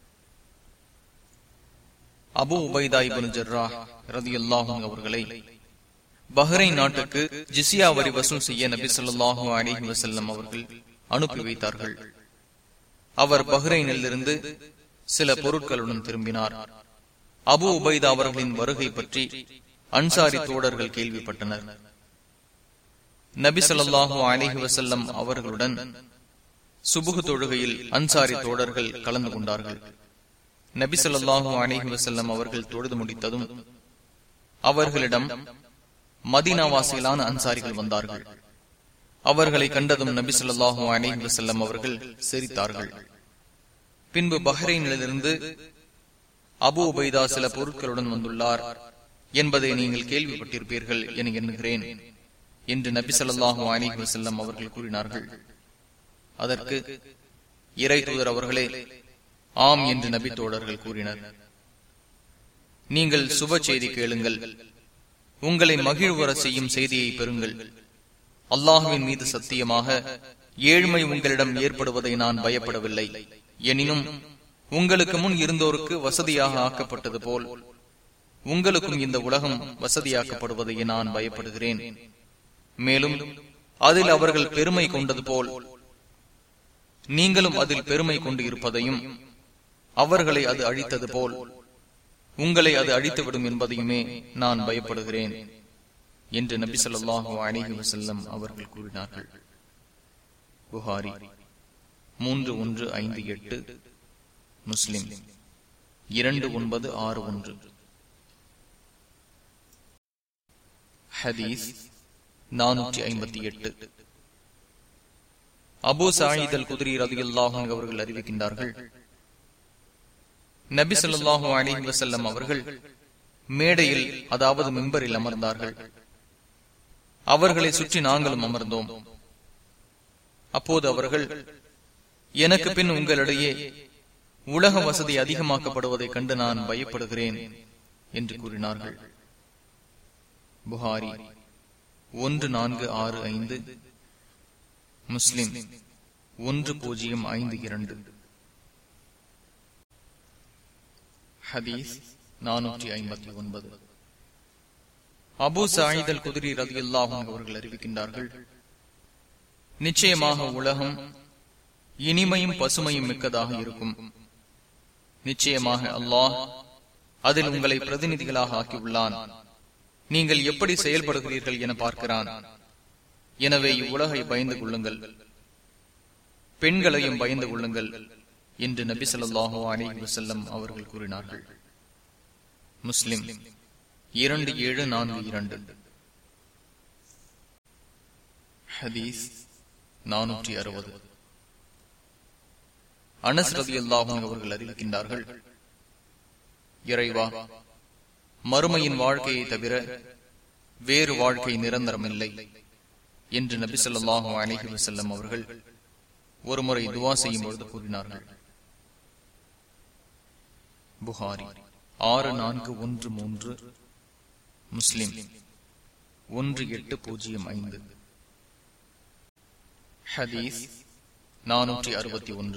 அபு உபைதா இபின் ஜர்ரா ரதி அல்லாஹங் அவர்களை பஹ்ரைன் நாட்டுக்கு ஜிசியா வரி வசூல் செய்ய நபி சொல்லாஹு அலிஹி வசல்லம் அவர்கள் அனுப்பி வைத்தார்கள் அவர் பஹ்ரைனில் இருந்து சில பொருட்களுடன் திரும்பினார் அபு உபைதா அவர்களின் வருகை பற்றி அன்சாரி தோடர்கள் கேள்விப்பட்டனர் நபி சொல்லாஹு அலிஹி வசல்லம் அவர்களுடன் சுபுகு தொழுகையில் அன்சாரி தோடர்கள் கலந்து கொண்டார்கள் நபி சொல்லாஹு அலிஹி வசல்லம் அவர்கள் தொழுது முடித்ததும் அவர்களிடம் மதீனாவாசிகளான அன்சாரிகள் வந்தார்கள் அவர்களை கண்டதும் நபி சொல்லாஹு அலிஹி வசல்லம் அவர்கள் சிரித்தார்கள் பின்பு பஹ்ரைனிலிருந்து அபு உபைதா சில பொருட்களுடன் வந்துள்ளார் என்பதை நீங்கள் கேள்விப்பட்டிருப்பீர்கள் என எண்ணுகிறேன் என்று நபி சொல்லாஹு அலிஹி வசல்லம் அவர்கள் கூறினார்கள் அதற்கு இறை தூதர் அவர்களே ஆம் என்று நபி தோழர்கள் கூறினர் நீங்கள் சுப செய்தி கேளுங்கள் உங்களை மகிழ்வர செய்யும் செய்தியை பெறுங்கள் அல்லாஹுவின் மீது சத்தியமாக ஏழ்மை உங்களிடம் ஏற்படுவதை நான் பயப்படவில்லை எனினும் உங்களுக்கு முன் இருந்தோருக்கு வசதியாக ஆக்கப்பட்டது போல் உங்களுக்கும் இந்த உலகம் வசதியாக்கப்படுவதை நான் பயப்படுகிறேன் மேலும் அதில் அவர்கள் பெருமை கொண்டது போல் நீங்களும் அதில் பெருமை கொண்டு இருப்பதையும் அவர்களை அது அழித்தது போல் உங்களை அது அழித்துவிடும் என்பதையுமே நான் பயப்படுகிறேன் என்று நபி சொல்லாஹு அலிஹி வசல்லம் அவர்கள் கூறினார்கள் புகாரி மூன்று ஒன்று ஐந்து எட்டு முஸ்லிம் இரண்டு ஒன்பது ஆறு ஒன்று ஹதீஸ் நானூற்றி ஐம்பத்தி எட்டு அபு சாயித் அல் குதிரி ரதி அல்லாஹும் அவர்கள் அறிவிக்கின்றார்கள் நபி சொல்லாஹு அலி வசல்லம் அவர்கள் மேடையில் அதாவது மெம்பரில் அமர்ந்தார்கள் அவர்களை சுற்றி நாங்களும் அமர்ந்தோம் அப்போது அவர்கள் எனக்கு பின் உங்களிடையே உலக வசதி அதிகமாக்கப்படுவதைக் கண்டு நான் பயப்படுகிறேன் என்று கூறினார்கள் புகாரி ஒன்று நான்கு ஆறு ஐந்து முஸ்லிம் ஒன்று பூஜ்ஜியம் ஐந்து இரண்டு ஹதீஸ் நானூற்றி ஐம்பத்தி ஒன்பது அபு சாயிதல் குதிரி ரதி அல்லாஹும் அவர்கள் அறிவிக்கின்றார்கள் நிச்சயமாக உலகம் இனிமையும் பசுமையும் மிக்கதாக இருக்கும் நிச்சயமாக அல்லாஹ் அதில் உங்களை பிரதிநிதிகளாக ஆக்கியுள்ளான் நீங்கள் எப்படி செயல்படுகிறீர்கள் என பார்க்கிறான் எனவே இவ்வுலகை பயந்து கொள்ளுங்கள் பெண்களையும் பயந்து கொள்ளுங்கள் என்று நபி சொல்லாஹு அலி வசல்லம் அவர்கள் கூறினார்கள் முஸ்லிம் இரண்டு ஏழு நான்கு இரண்டு ஹதீஸ் நானூற்றி அறுபது அனஸ் ரதி அல்லாஹும் அவர்கள் அறிவிக்கின்றார்கள் இறைவா மறுமையின் வாழ்க்கையை தவிர வேறு வாழ்க்கை நிரந்தரமில்லை என்று நபி சொல்லாஹு அலிஹி வசல்லம் அவர்கள் ஒருமுறை துவா செய்யும் பொழுது கூறினார்கள் புகாரி ஆறு நான்கு ஒன்று மூன்று முஸ்லிம் ஒன்று எட்டு பூஜ்ஜியம் ஐந்து ஹதீஸ் நானூற்றி அறுபத்தி ஒன்று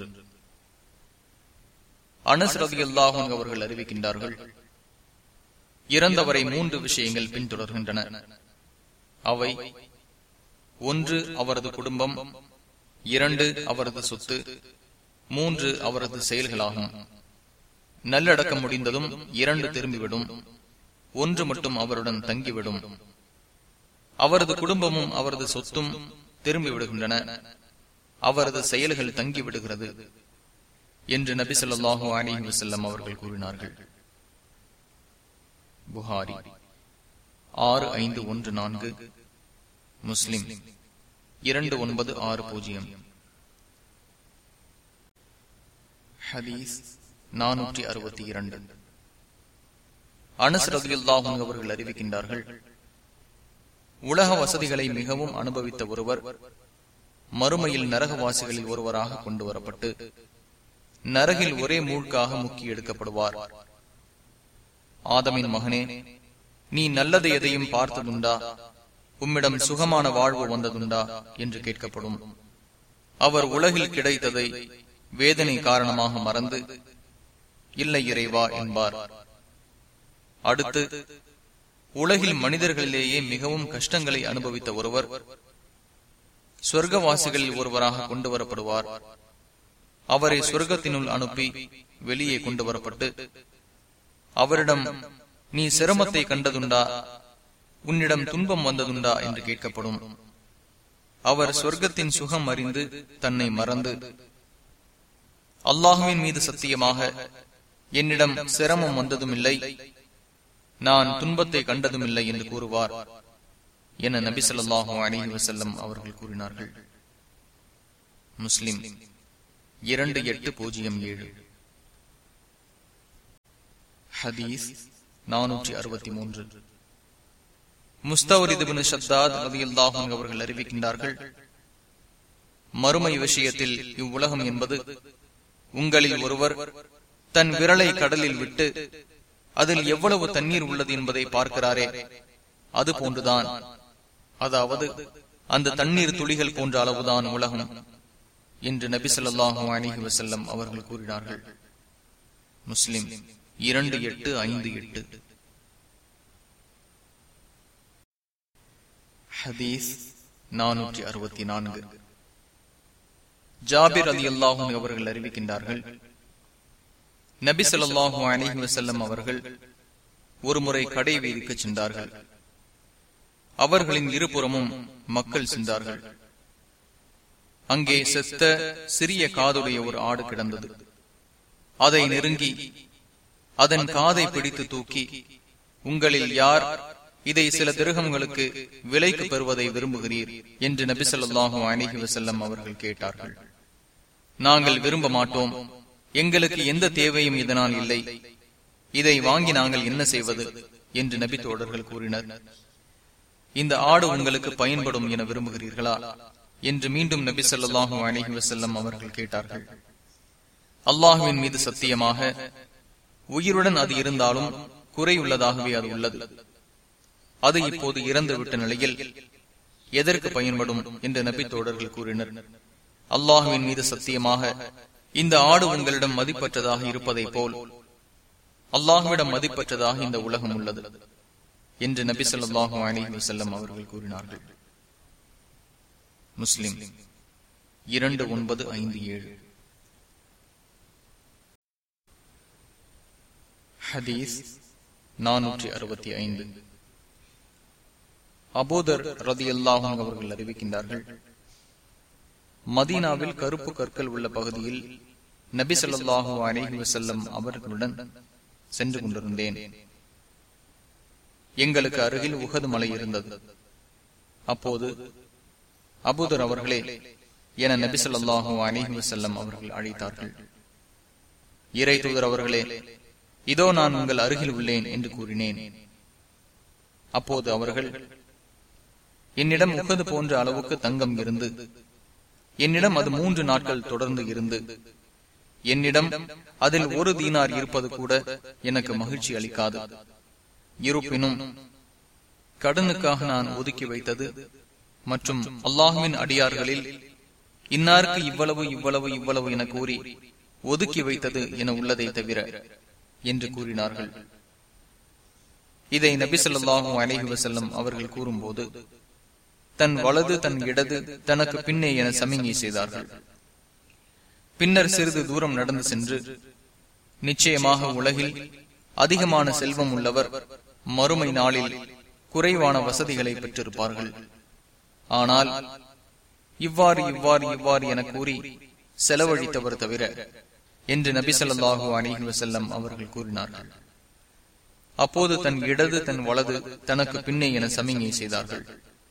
அனஸ் ரவி அல்லாஹன் அவர்கள் அறிவிக்கின்றார்கள் இறந்தவரை மூன்று விஷயங்கள் பின்தொடர்கின்றன அவை ஒன்று அவரது குடும்பம் இரண்டு அவரது சொத்து மூன்று அவரது செயல்களாகும் நல்லடக்கம் முடிந்ததும் இரண்டு திரும்பிவிடும் ஒன்று மட்டும் அவருடன் தங்கிவிடும் அவரது குடும்பமும் அவரது சொத்தும் திரும்பி விடுகின்றன அவரது செயல்கள் தங்கிவிடுகிறது என்று நபி சொல்லாஹு அலிஹி வசல்லம் அவர்கள் கூறினார்கள் புகாரி ஆறு ஐந்து ஒன்று நான்கு முஸ்லிம் இரண்டு ஒன்பது ஆறு பூஜ்ஜியம் ஹதீஸ் நானூற்றி அறுபத்தி இரண்டு அனஸ் ரதியுல்லாஹும் அவர்கள் அறிவிக்கின்றார்கள் உலக வசதிகளை மிகவும் அனுபவித்த ஒருவர் மறுமையில் நரகவாசிகளில் ஒருவராக கொண்டு வரப்பட்டு நரகில் ஒரே மூழ்காக முக்கி எடுக்கப்படுவார் ஆதமின் மகனே நீ நல்லது எதையும் பார்த்ததுண்டா உம்மிடம் சுகமான வாழ்வு வந்ததுண்டா என்று கேட்கப்படும் அவர் உலகில் கிடைத்ததை வேதனை காரணமாக மறந்து இல்லை இறைவா என்பார் அடுத்து உலகில் மனிதர்களிலேயே மிகவும் கஷ்டங்களை அனுபவித்த ஒருவர் சொர்க்கவாசிகளில் ஒருவராக கொண்டு வரப்படுவார் அவரை சொர்க்கத்தினுள் அனுப்பி வெளியே கொண்டு வரப்பட்டு அவரிடம் நீ சிரமத்தை கண்டதுண்டா உன்னிடம் துன்பம் வந்ததுண்டா என்று கேட்கப்படும் அவர் சொர்க்கத்தின் சுகம் அறிந்து தன்னை மறந்து அல்லாஹுவின் மீது சத்தியமாக என்னிடம் சிரமம் வந்ததும் இல்லை நான் துன்பத்தை கண்டதும் இல்லை என்று கூறுவார் என நபி சொல்லாஹு அலி வசல்லம் அவர்கள் கூறினார்கள் முஸ்லிம் இரண்டு எட்டு பூஜ்ஜியம் ஏழு ஹதீஸ் நானூற்றி அறுபத்தி மூன்று முஸ்தவரிதுபின் ஷத்தாத் ரதியுல்லாஹும் அவர்கள் அறிவிக்கின்றார்கள் மறுமை விஷயத்தில் இவ்வுலகம் என்பது உங்களில் ஒருவர் தன் விரலை கடலில் விட்டு அதில் எவ்வளவு தண்ணீர் உள்ளது என்பதை பார்க்கிறாரே அது போன்றுதான் அதாவது அந்த தண்ணீர் துளிகள் போன்ற அளவுதான் உலகம் என்று நபி சொல்லாஹு அலிஹி வசல்லம் அவர்கள் கூறினார்கள் முஸ்லிம் இரண்டு எட்டு ஐந்து எட்டு ஹதீஸ் நானூற்றி அறுபத்தி நான்கு ஜாபிர் அலி அல்லாஹும் அவர்கள் அறிவிக்கின்றார்கள் நபி சொல்லாஹு அலிஹி வசல்லம் அவர்கள் ஒருமுறை கடை வீதிக்கு சென்றார்கள் அவர்களின் இருபுறமும் மக்கள் சென்றார்கள் அங்கே செத்த சிறிய காதுடைய ஒரு ஆடு கிடந்தது அதை நெருங்கி அதன் காதை பிடித்து தூக்கி உங்களில் யார் இதை சில திருகங்களுக்கு விலைக்கு பெறுவதை விரும்புகிறீர் என்று நபி சொல்லாஹு அணிஹி வசல்லம் அவர்கள் கேட்டார்கள் நாங்கள் விரும்ப மாட்டோம் எங்களுக்கு எந்த தேவையும் இதனால் இல்லை இதை வாங்கி நாங்கள் என்ன செய்வது என்று நபி தோழர்கள் கூறினர் இந்த ஆடு உங்களுக்கு பயன்படும் என விரும்புகிறீர்களா என்று மீண்டும் நபி சொல்லாஹு அலிஹி வசல்லம் அவர்கள் கேட்டார்கள் அல்லாஹுவின் மீது சத்தியமாக உயிருடன் அது இருந்தாலும் குறையுள்ளதாகவே அது உள்ளது அது இப்போது இறந்துவிட்ட நிலையில் எதற்கு பயன்படும் என்று நபி தோழர்கள் கூறினர் அல்லாஹுவின் மீது சத்தியமாக இந்த ஆடு உங்களிடம் மதிப்பற்றதாக இருப்பதை போல் அல்லாஹுவிடம் மதிப்பற்றதாக இந்த உலகம் உள்ளது என்று நபி சொல்லாஹு அலி வசல்லம் அவர்கள் கூறினார்கள் முஸ்லிம் இரண்டு ஒன்பது ஐந்து ஏழு ஹதீஸ் நானூற்றி அறுபத்தி ஐந்து அபோதர் ரதி அல்லாஹும் அவர்கள் அறிவிக்கின்றார்கள் மதீனாவில் கருப்பு கற்கள் உள்ள பகுதியில் நபி சொல்லாஹு அலிஹி வசல்லம் அவர்களுடன் சென்று கொண்டிருந்தேன் எங்களுக்கு அருகில் உகது மலை இருந்தது அப்போது அபுதர் அவர்களே என நபிசல்லாஹு அலிஹி வசல்லம் அவர்கள் அழைத்தார்கள் இறை தூதர் அவர்களே இதோ நான் உங்கள் அருகில் உள்ளேன் என்று கூறினேன் அப்போது அவர்கள் என்னிடம் உகது போன்ற அளவுக்கு தங்கம் இருந்து என்னிடம் அது மூன்று நாட்கள் தொடர்ந்து இருந்து என்னிடம் அதில் ஒரு தீனார் இருப்பது கூட எனக்கு மகிழ்ச்சி அளிக்காது இருப்பினும் கடனுக்காக நான் ஒதுக்கி வைத்தது மற்றும் அல்லாஹுவின் அடியார்களில் இன்னாருக்கு இவ்வளவு இவ்வளவு இவ்வளவு என கூறி ஒதுக்கி வைத்தது என உள்ளதை தவிர என்று கூறினார்கள் இதை நபிசல்லாஹூ அலஹி வசல்லம் அவர்கள் கூறும்போது தன் வலது தன் இடது தனக்கு பின்னே என சமிங்கை செய்தார்கள் பின்னர் சிறிது தூரம் நடந்து சென்று நிச்சயமாக உலகில் அதிகமான செல்வம் உள்ளவர் மறுமை நாளில் குறைவான வசதிகளை பெற்றிருப்பார்கள் ஆனால் இவ்வாறு இவ்வாறு இவ்வாறு என கூறி செலவழித்தவர் தவிர என்று நபி சொல்லாஹு அலிஹி வசல்லம் அவர்கள் கூறினார்கள் அப்போது தன் இடது தன் வலது தனக்கு பின்னே என சமிங்கை செய்தார்கள்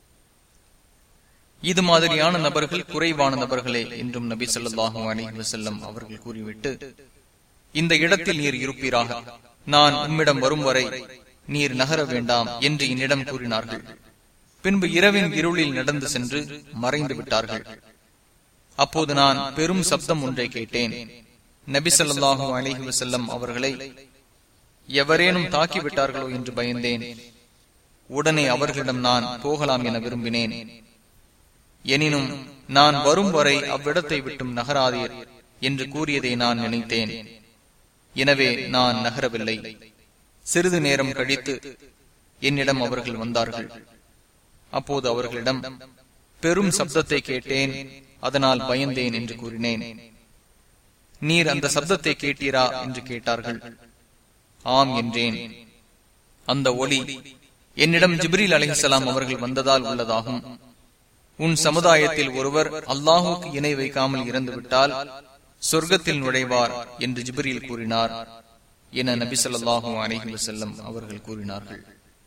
இது மாதிரியான நபர்கள் குறைவான நபர்களே என்றும் நபி சொல்லாஹு அலிஹி வசல்லம் அவர்கள் கூறிவிட்டு இந்த இடத்தில் நீர் இருப்பீராக நான் உம்மிடம் வரும் வரை நீர் நகர வேண்டாம் என்று என்னிடம் கூறினார்கள் பின்பு இரவின் இருளில் நடந்து சென்று மறைந்து விட்டார்கள் அப்போது நான் பெரும் சப்தம் ஒன்றை கேட்டேன் நபி சொல்லாஹு அலிஹி வசல்லம் அவர்களை எவரேனும் தாக்கிவிட்டார்களோ என்று பயந்தேன் உடனே அவர்களிடம் நான் போகலாம் என விரும்பினேன் எனினும் நான் வரும் வரை அவ்விடத்தை விட்டும் நகராதீர் என்று கூறியதை நான் நினைத்தேன் எனவே நான் நகரவில்லை சிறிது நேரம் கழித்து என்னிடம் அவர்கள் வந்தார்கள் அப்போது அவர்களிடம் பெரும் சப்தத்தை கேட்டேன் அதனால் பயந்தேன் என்று கூறினேன் நீர் அந்த சப்தத்தை கேட்டீரா என்று கேட்டார்கள் ஆம் என்றேன் அந்த ஒளி என்னிடம் ஜிப்ரீல் அலிஹலாம் அவர்கள் வந்ததால் உள்ளதாகும் உன் சமுதாயத்தில் ஒருவர் அல்லாஹுக்கு இணை வைக்காமல் இறந்துவிட்டால் சொர்க்கத்தில் நுழைவார் என்று ஜிப்ரீல் கூறினார் என நபி சொல்லாஹு அலஹி வசல்லம் அவர்கள் கூறினார்கள்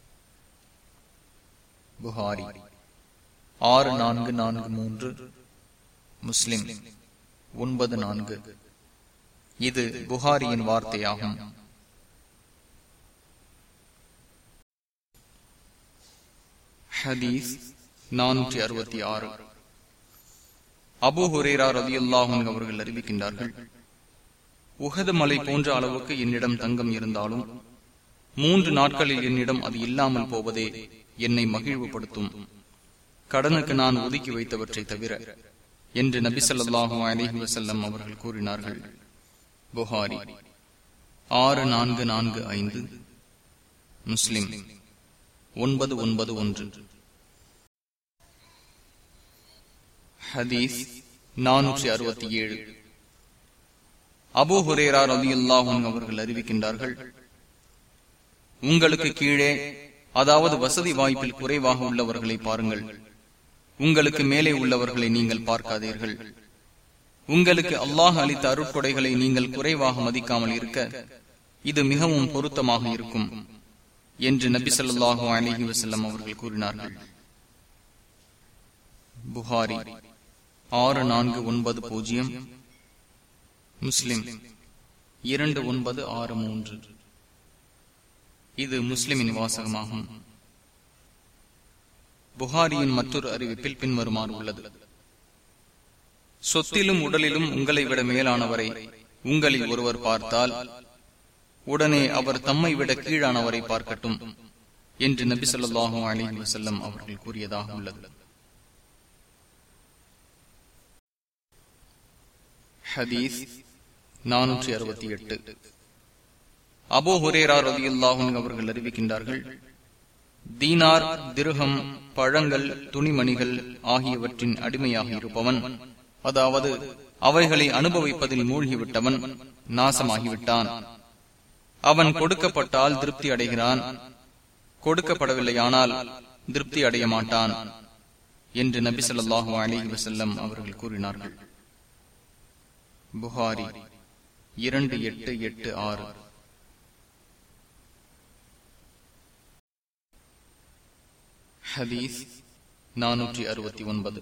புகாரி ஆறு நான்கு நான்கு மூன்று முஸ்லிம் ஒன்பது நான்கு இது புகாரியின் வார்த்தையாகும் ஹதீஸ் நானூற்றி அறுபத்தி ஆறு அபு ஹுரேரா ரவி அல்லாஹன் அவர்கள் அறிவிக்கின்றார்கள் உகது மலை போன்ற அளவுக்கு என்னிடம் தங்கம் இருந்தாலும் மூன்று நாட்களில் என்னிடம் அது இல்லாமல் போவதே என்னை மகிழ்வுபடுத்தும் கடனுக்கு நான் ஒதுக்கி வைத்தவற்றை தவிர என்று நபி சொல்லாஹு அலிஹி வசல்லம் அவர்கள் கூறினார்கள் புகாரி ஆறு நான்கு நான்கு ஐந்து முஸ்லிம் ஒன்பது ஒன்பது ஒன்று ஹதீஸ் நானூற்றி அறுபத்தி ஏழு அபு ஹுரேரா ரவி அல்லாஹன் அவர்கள் அறிவிக்கின்றார்கள் உங்களுக்கு கீழே அதாவது வசதி வாய்ப்பில் குறைவாக உள்ளவர்களை பாருங்கள் உங்களுக்கு மேலே உள்ளவர்களை நீங்கள் பார்க்காதீர்கள் உங்களுக்கு அல்லாஹ் அளித்த அருட்கொடைகளை நீங்கள் குறைவாக மதிக்காமல் இருக்க இது மிகவும் பொருத்தமாக இருக்கும் என்று நபி சொல்லாஹு அலிஹி வசல்லம் அவர்கள் கூறினார்கள் புகாரி ஆறு நான்கு ஒன்பது பூஜ்ஜியம் முஸ்லிம் இரண்டு ஒன்பது ஆறு மூன்று இது முஸ்லிமின் வாசகமாகும் புகாரியின் மற்றொரு அறிவிப்பில் பின்வருமாறு உள்ளது சொத்திலும் உடலிலும் உங்களை விட மேலானவரை உங்களில் ஒருவர் பார்த்தால் உடனே அவர் தம்மை விட கீழானவரை பார்க்கட்டும் என்று நபி சொல்லாஹு அலி வசல்லம் அவர்கள் கூறியதாக உள்ளது ஹதீஸ் நானூற்றி அறுபத்தி எட்டு அபோ ஹுரேரா ரதியுல்லாஹும் அவர்கள் அறிவிக்கின்றார்கள் தீனார் திருகம் பழங்கள் துணிமணிகள் ஆகியவற்றின் அடிமையாக இருப்பவன் அதாவது அவைகளை அனுபவிப்பதில் மூழ்கிவிட்டவன் நாசமாகிவிட்டான் அவன் கொடுக்கப்பட்டால் திருப்தி அடைகிறான் கொடுக்கப்படவில்லையானால் திருப்தி அடைய மாட்டான் என்று நபி சொல்லாஹு அலி வசல்லம் அவர்கள் கூறினார்கள் புகாரி இரண்டு எட்டு எட்டு ஆறு ஹதீஸ் நானூற்றி அறுபத்தி ஒன்பது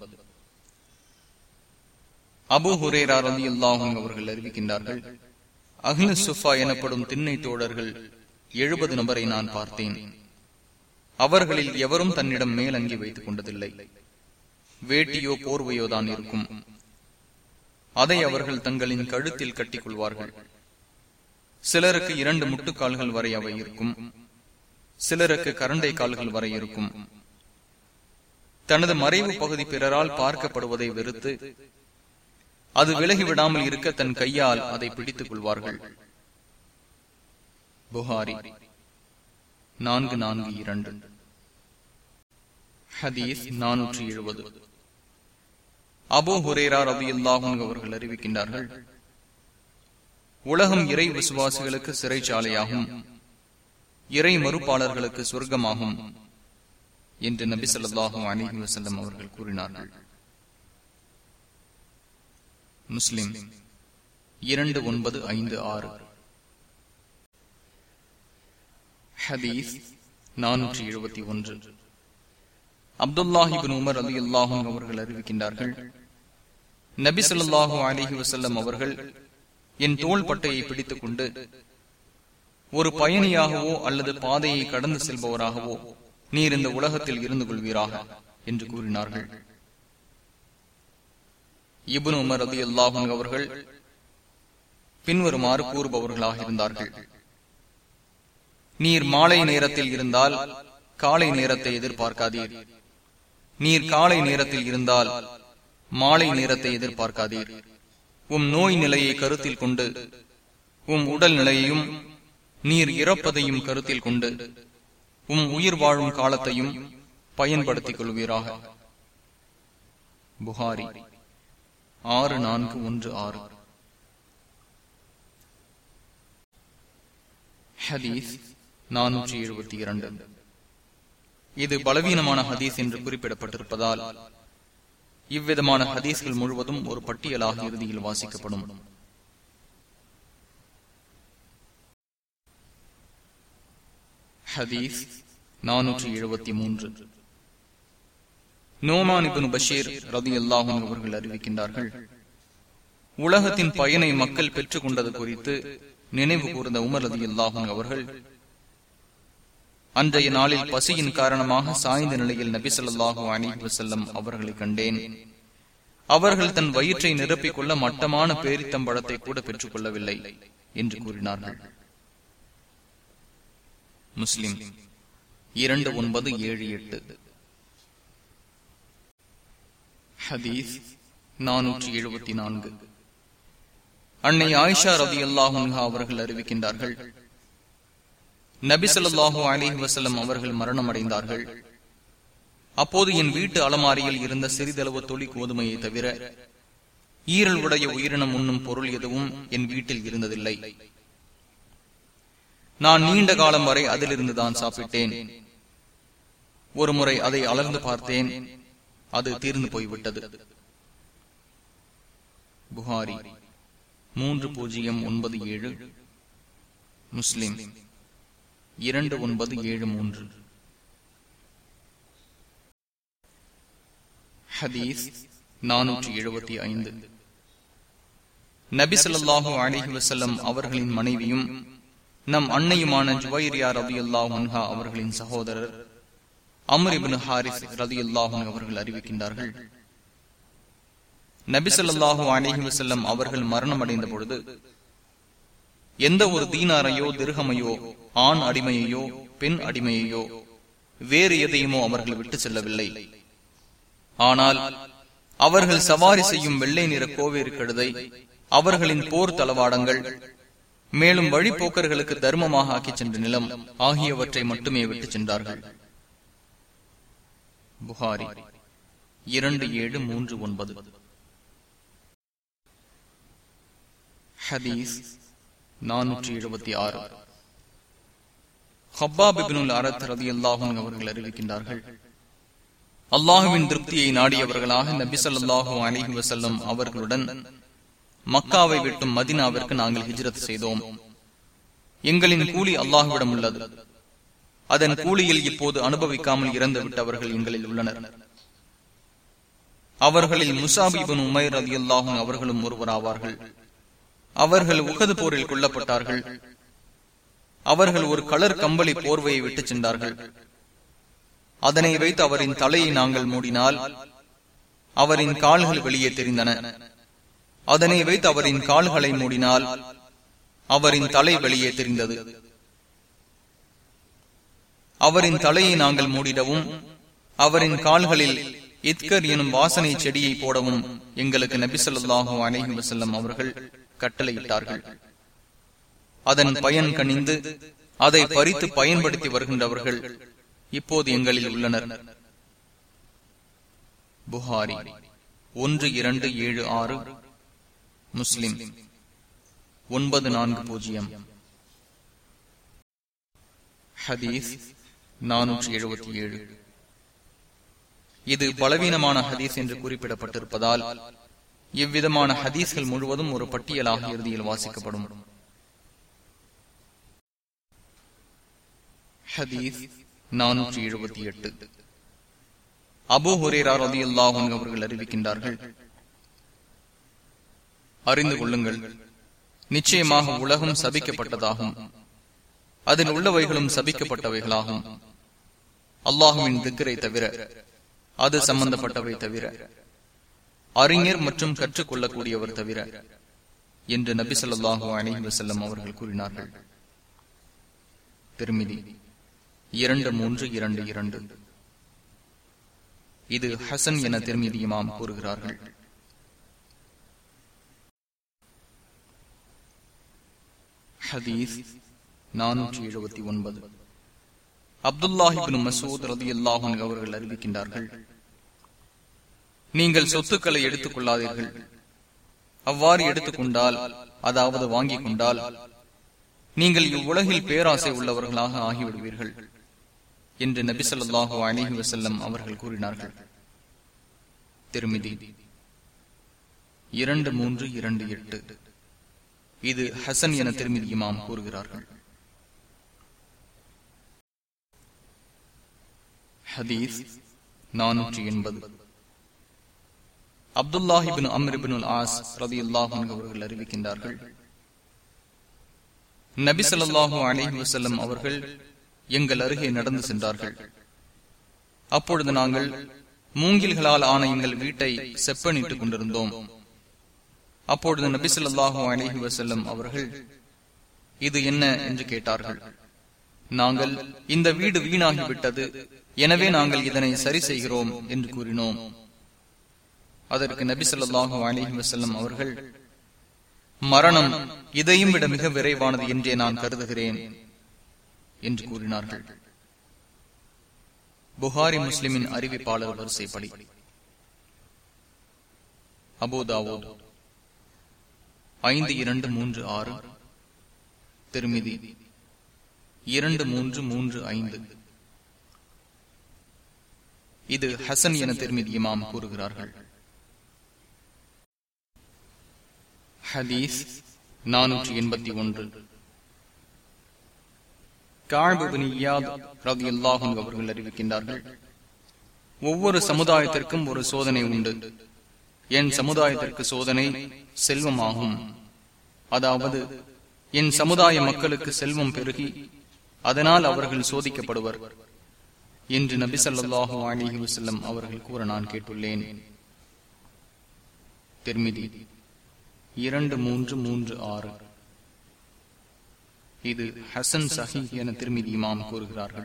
அபு ஹுரேரா ரதி அல்லாஹும் அவர்கள் அறிவிக்கின்றார்கள் அஹ்ல சுஃபா எனப்படும் திண்ணை தோழர்கள் எழுபது நபரை நான் பார்த்தேன் அவர்களில் எவரும் தன்னிடம் மேலங்கி வைத்துக் கொண்டதில்லை வேட்டியோ போர்வையோ தான் இருக்கும் அதை அவர்கள் தங்களின் கழுத்தில் கட்டிக் கொள்வார்கள் சிலருக்கு இரண்டு முட்டுக்கால்கள் வரை அவை இருக்கும் சிலருக்கு கரண்டை கால்கள் வரை இருக்கும் தனது மறைவு பகுதி பிறரால் பார்க்கப்படுவதை வெறுத்து அது விலகிவிடாமல் இருக்க தன் கையால் அதை பிடித்துக் கொள்வார்கள் புகாரி நான்கு நான்கு இரண்டு ஹதீஸ் நானூற்றி எழுபது அபோ ஹுரேரா ரவி அல்லாஹும் அவர்கள் அறிவிக்கின்றார்கள் உலகம் இறை விசுவாசிகளுக்கு சிறைச்சாலையாகும் இறை மறுப்பாளர்களுக்கு சொர்க்கமாகும் என்று நபி சொல்லாஹும் அலிஹி வசல்லம் அவர்கள் கூறினார்கள் முஸ்லிம் இரண்டு ஒன்பது ஐந்து ஆறு ஹதீஸ் நானூற்றி எழுபத்தி ஒன்று அப்துல்லாஹிபின் உமர் அலி அல்லாஹும் அவர்கள் அறிவிக்கின்றார்கள் நபி சொல்லாஹு அலிஹி வசல்லம் அவர்கள் என் தோள் பட்டையை பிடித்துக் கொண்டு ஒரு பயணியாகவோ அல்லது பாதையை கடந்து செல்பவராகவோ நீர் இந்த உலகத்தில் இருந்து கொள்வீராக என்று கூறினார்கள் இபுன் உமர் அலி அல்லாஹும் அவர்கள் பின்வருமாறு கூறுபவர்களாக இருந்தார்கள் நீர் மாலை நேரத்தில் இருந்தால் காலை நேரத்தை எதிர்பார்க்காதீர் நீர் காலை நேரத்தில் இருந்தால் மாலை நேரத்தை எதிர்பார்க்காதீர் உம் நோய் நிலையை கருத்தில் கொண்டு உம் உடல் நிலையையும் நீர் இறப்பதையும் கருத்தில் கொண்டு உம் உயிர் வாழும் காலத்தையும் பயன்படுத்திக் கொள்வீராக புகாரி ஆறு நான்கு ஒன்று ஆறு ஹதீஸ் நானூற்றி எழுபத்தி இரண்டு இது பலவீனமான ஹதீஸ் என்று குறிப்பிடப்பட்டிருப்பதால் இவ்விதமான ஹதீஸ்கள் முழுவதும் ஒரு பட்டியலாக இறுதியில் வாசிக்கப்படும் ஹதீஸ் நானூற்றி எழுபத்தி மூன்று நோமானிபின் பஷீர் ரதி அல்லாஹும் அவர்கள் அறிவிக்கின்றார்கள் உலகத்தின் பயனை மக்கள் பெற்றுக் கொண்டது குறித்து நினைவு கூர்ந்த உமர் ரதி அல்லாஹும் அவர்கள் அன்றைய நாளில் பசியின் காரணமாக சாய்ந்த நிலையில் நபி சொல்லாஹு அலி வசல்லம் அவர்களை கண்டேன் அவர்கள் தன் வயிற்றை நிரப்பிக் கொள்ள மட்டமான பேரித்தம்பழத்தை கூட பெற்றுக் கொள்ளவில்லை என்று கூறினார்கள் முஸ்லிம் இரண்டு ஒன்பது ஏழு எட்டு ஹதீஸ் நானூற்றி எழுபத்தி நான்கு அன்னை ஆயிஷா ரவி அல்லாஹா அவர்கள் அறிவிக்கின்றார்கள் நபி சொல்லாஹு அலிஹி வசல்லம் அவர்கள் மரணம் அடைந்தார்கள் அப்போது என் வீட்டு அலமாரியில் இருந்த சிறிதளவு தொழி கோதுமையை தவிர ஈரல் உடைய உயிரினம் உண்ணும் பொருள் எதுவும் என் வீட்டில் இருந்ததில்லை நான் நீண்ட காலம் வரை அதிலிருந்து தான் சாப்பிட்டேன் ஒரு முறை அதை அலர்ந்து பார்த்தேன் அது தீர்ந்து போய்விட்டது புகாரி மூன்று பூஜ்ஜியம் ஒன்பது ஏழு முஸ்லிம் இரண்டு ஒன்பது ஏழு மூன்று ஹதீஸ் நானூற்றி எழுபத்தி ஐந்து நபி சொல்லாஹு அலிஹி வசல்லம் அவர்களின் மனைவியும் நம் அன்னையுமான ஜுவைரியா ரபி அல்லாஹா அவர்களின் சகோதரர் அமரிபின் ஹாரிஸ் ரதி அல்லாஹன் அவர்கள் அறிவிக்கின்றார்கள் நபி சொல்லாஹு அலிஹி வசல்லம் அவர்கள் மரணம் அடைந்த பொழுது எந்த ஒரு தீனாரையோ திருகமையோ ஆண் அடிமையையோ பெண் அடிமையையோ வேறு எதையுமோ அவர்கள் விட்டு செல்லவில்லை ஆனால் அவர்கள் சவாரி செய்யும் வெள்ளை நிற கோவேறு கழுதை அவர்களின் போர் தளவாடங்கள் மேலும் வழிபோக்கர்களுக்கு தர்மமாக ஆக்கி சென்ற நிலம் ஆகியவற்றை மட்டுமே விட்டு சென்றார்கள் புகாரி இரண்டு ஏழு மூன்று ஒன்பது ஹதீஸ் நானூற்றி எழுபத்தி ஆறு ஹப்பாபிபினுல் அரத் ரதி அல்லாஹும் அவர்கள் அறிவிக்கின்றார்கள் அல்லாஹுவின் திருப்தியை நாடியவர்களாக நபிசல்லாஹு அலிஹி வசல்லம் அவர்களுடன் மக்காவை விட்டும் மதினாவிற்கு நாங்கள் ஹிஜ்ரத் செய்தோம் எங்களின் கூலி அல்லாஹுவிடம் உள்ளது அதன் கூலியில் இப்போது அனுபவிக்காமல் இறந்து விட்டவர்கள் எங்களில் உள்ளனர் அவர்களில் முசாபிபின் உமைர் அலி அல்லாஹும் அவர்களும் ஒருவராவார்கள் அவர்கள் உகது போரில் கொல்லப்பட்டார்கள் அவர்கள் ஒரு கலர் கம்பளி போர்வையை விட்டுச் சென்றார்கள் அதனை வைத்து அவரின் தலையை நாங்கள் மூடினால் அவரின் கால்கள் வெளியே தெரிந்தன அதனை வைத்து அவரின் கால்களை மூடினால் அவரின் தலை வெளியே தெரிந்தது அவரின் தலையை நாங்கள் மூடிடவும் அவரின் கால்களில் இத்கர் எனும் வாசனை செடியை போடவும் எங்களுக்கு நபிசல்லாஹு அலஹி வசல்லம் அவர்கள் கட்டளையிட்டார்கள் அதன் பயன் கணிந்து அதை பறித்து பயன்படுத்தி வருகின்றவர்கள் இப்போது எங்களில் உள்ளனர் புகாரி ஒன்று இரண்டு ஏழு ஆறு முஸ்லிம் ஒன்பது நான்கு பூஜ்ஜியம் ஹதீஸ் நானூற்றி எழுபத்தி ஏழு இது பலவீனமான ஹதீஸ் என்று குறிப்பிடப்பட்டிருப்பதால் இவ்விதமான ஹதீஸ்கள் முழுவதும் ஒரு பட்டியலாக இறுதியில் வாசிக்கப்படும் ஹதீஸ் நானூற்றி எழுபத்தி எட்டு அபு ஹுரேரா ரதி அல்லாஹன் அவர்கள் அறிவிக்கின்றார்கள் அறிந்து கொள்ளுங்கள் நிச்சயமாக உலகம் சபிக்கப்பட்டதாகும் அதில் உள்ளவைகளும் சபிக்கப்பட்டவைகளாகும் அல்லாஹுவின் திக்கரை தவிர அது சம்பந்தப்பட்டவை தவிர அறிஞர் மற்றும் கற்றுக்கொள்ளக்கூடியவர் தவிர என்று நபி சொல்லாஹு அலஹி வசல்லம் அவர்கள் கூறினார்கள் திருமிதி இரண்டு மூன்று இரண்டு இரண்டு இது ஹசன் என திருமதியுமாம் கூறுகிறார்கள் ஹதீஸ் நானூற்றி எழுபத்தி ஒன்பது அப்துல்லாஹிபின் மசூத் ரதி அல்லாஹன் அவர்கள் அறிவிக்கின்றார்கள் நீங்கள் சொத்துக்களை எடுத்துக் கொள்ளாதீர்கள் அவ்வாறு எடுத்துக்கொண்டால் அதாவது வாங்கிக் கொண்டால் நீங்கள் இவ்வுலகில் பேராசை உள்ளவர்களாக ஆகிவிடுவீர்கள் என்று நபி சொல்லாஹு அலிஹி வசல்லம் அவர்கள் கூறினார்கள் திருமிதி இரண்டு மூன்று இரண்டு எட்டு இது ஹசன் என திருமிதி இமாம் கூறுகிறார்கள் ஹதீஸ் நானூற்றி எண்பது அப்துல்லாஹிபின் அம்ரிபின் ஆஸ் ரதி அல்லாஹன் அவர்கள் அறிவிக்கின்றார்கள் நபி சொல்லாஹு அலிஹி வசல்லம் அவர்கள் எங்கள் அருகே நடந்து சென்றார்கள் அப்பொழுது நாங்கள் மூங்கில்களால் ஆன எங்கள் வீட்டை செப்பனிட்டுக் கொண்டிருந்தோம் அப்பொழுது நபிசல்லாஹு அலிஹி வசல்லம் அவர்கள் இது என்ன என்று கேட்டார்கள் நாங்கள் இந்த வீடு வீணாகிவிட்டது எனவே நாங்கள் இதனை சரி செய்கிறோம் என்று கூறினோம் அதற்கு நபி சொல்லாஹு அலிஹி வசல்லம் அவர்கள் மரணம் இதையும் விட மிக விரைவானது என்றே நான் கருதுகிறேன் என்று கூறினார்கள் புகாரி முஸ்லிமின் அறிவிப்பாளர் வரிசைப்படி அபோதாவோ ஐந்து இரண்டு மூன்று ஆறு திருமிதி இரண்டு மூன்று மூன்று ஐந்து இது ஹசன் என திருமிதி இமாம் கூறுகிறார்கள் ஹதீஸ் நானூற்றி எண்பத்தி ஒன்று அவர்கள் அறிவிக்கின்றார்கள் ஒவ்வொரு சமுதாயத்திற்கும் ஒரு சோதனை உண்டு என் சமுதாயத்திற்கு சோதனை செல்வமாகும் அதாவது என் சமுதாய மக்களுக்கு செல்வம் பெருகி அதனால் அவர்கள் சோதிக்கப்படுவர் என்று நபி சொல்லாஹு அலிஹி வசல்லம் அவர்கள் கூற நான் கேட்டுள்ளேன் திருமிதி இரண்டு மூன்று மூன்று ஆறு இது ஹசன் சஹி என திருமிதி இமாம் கூறுகிறார்கள்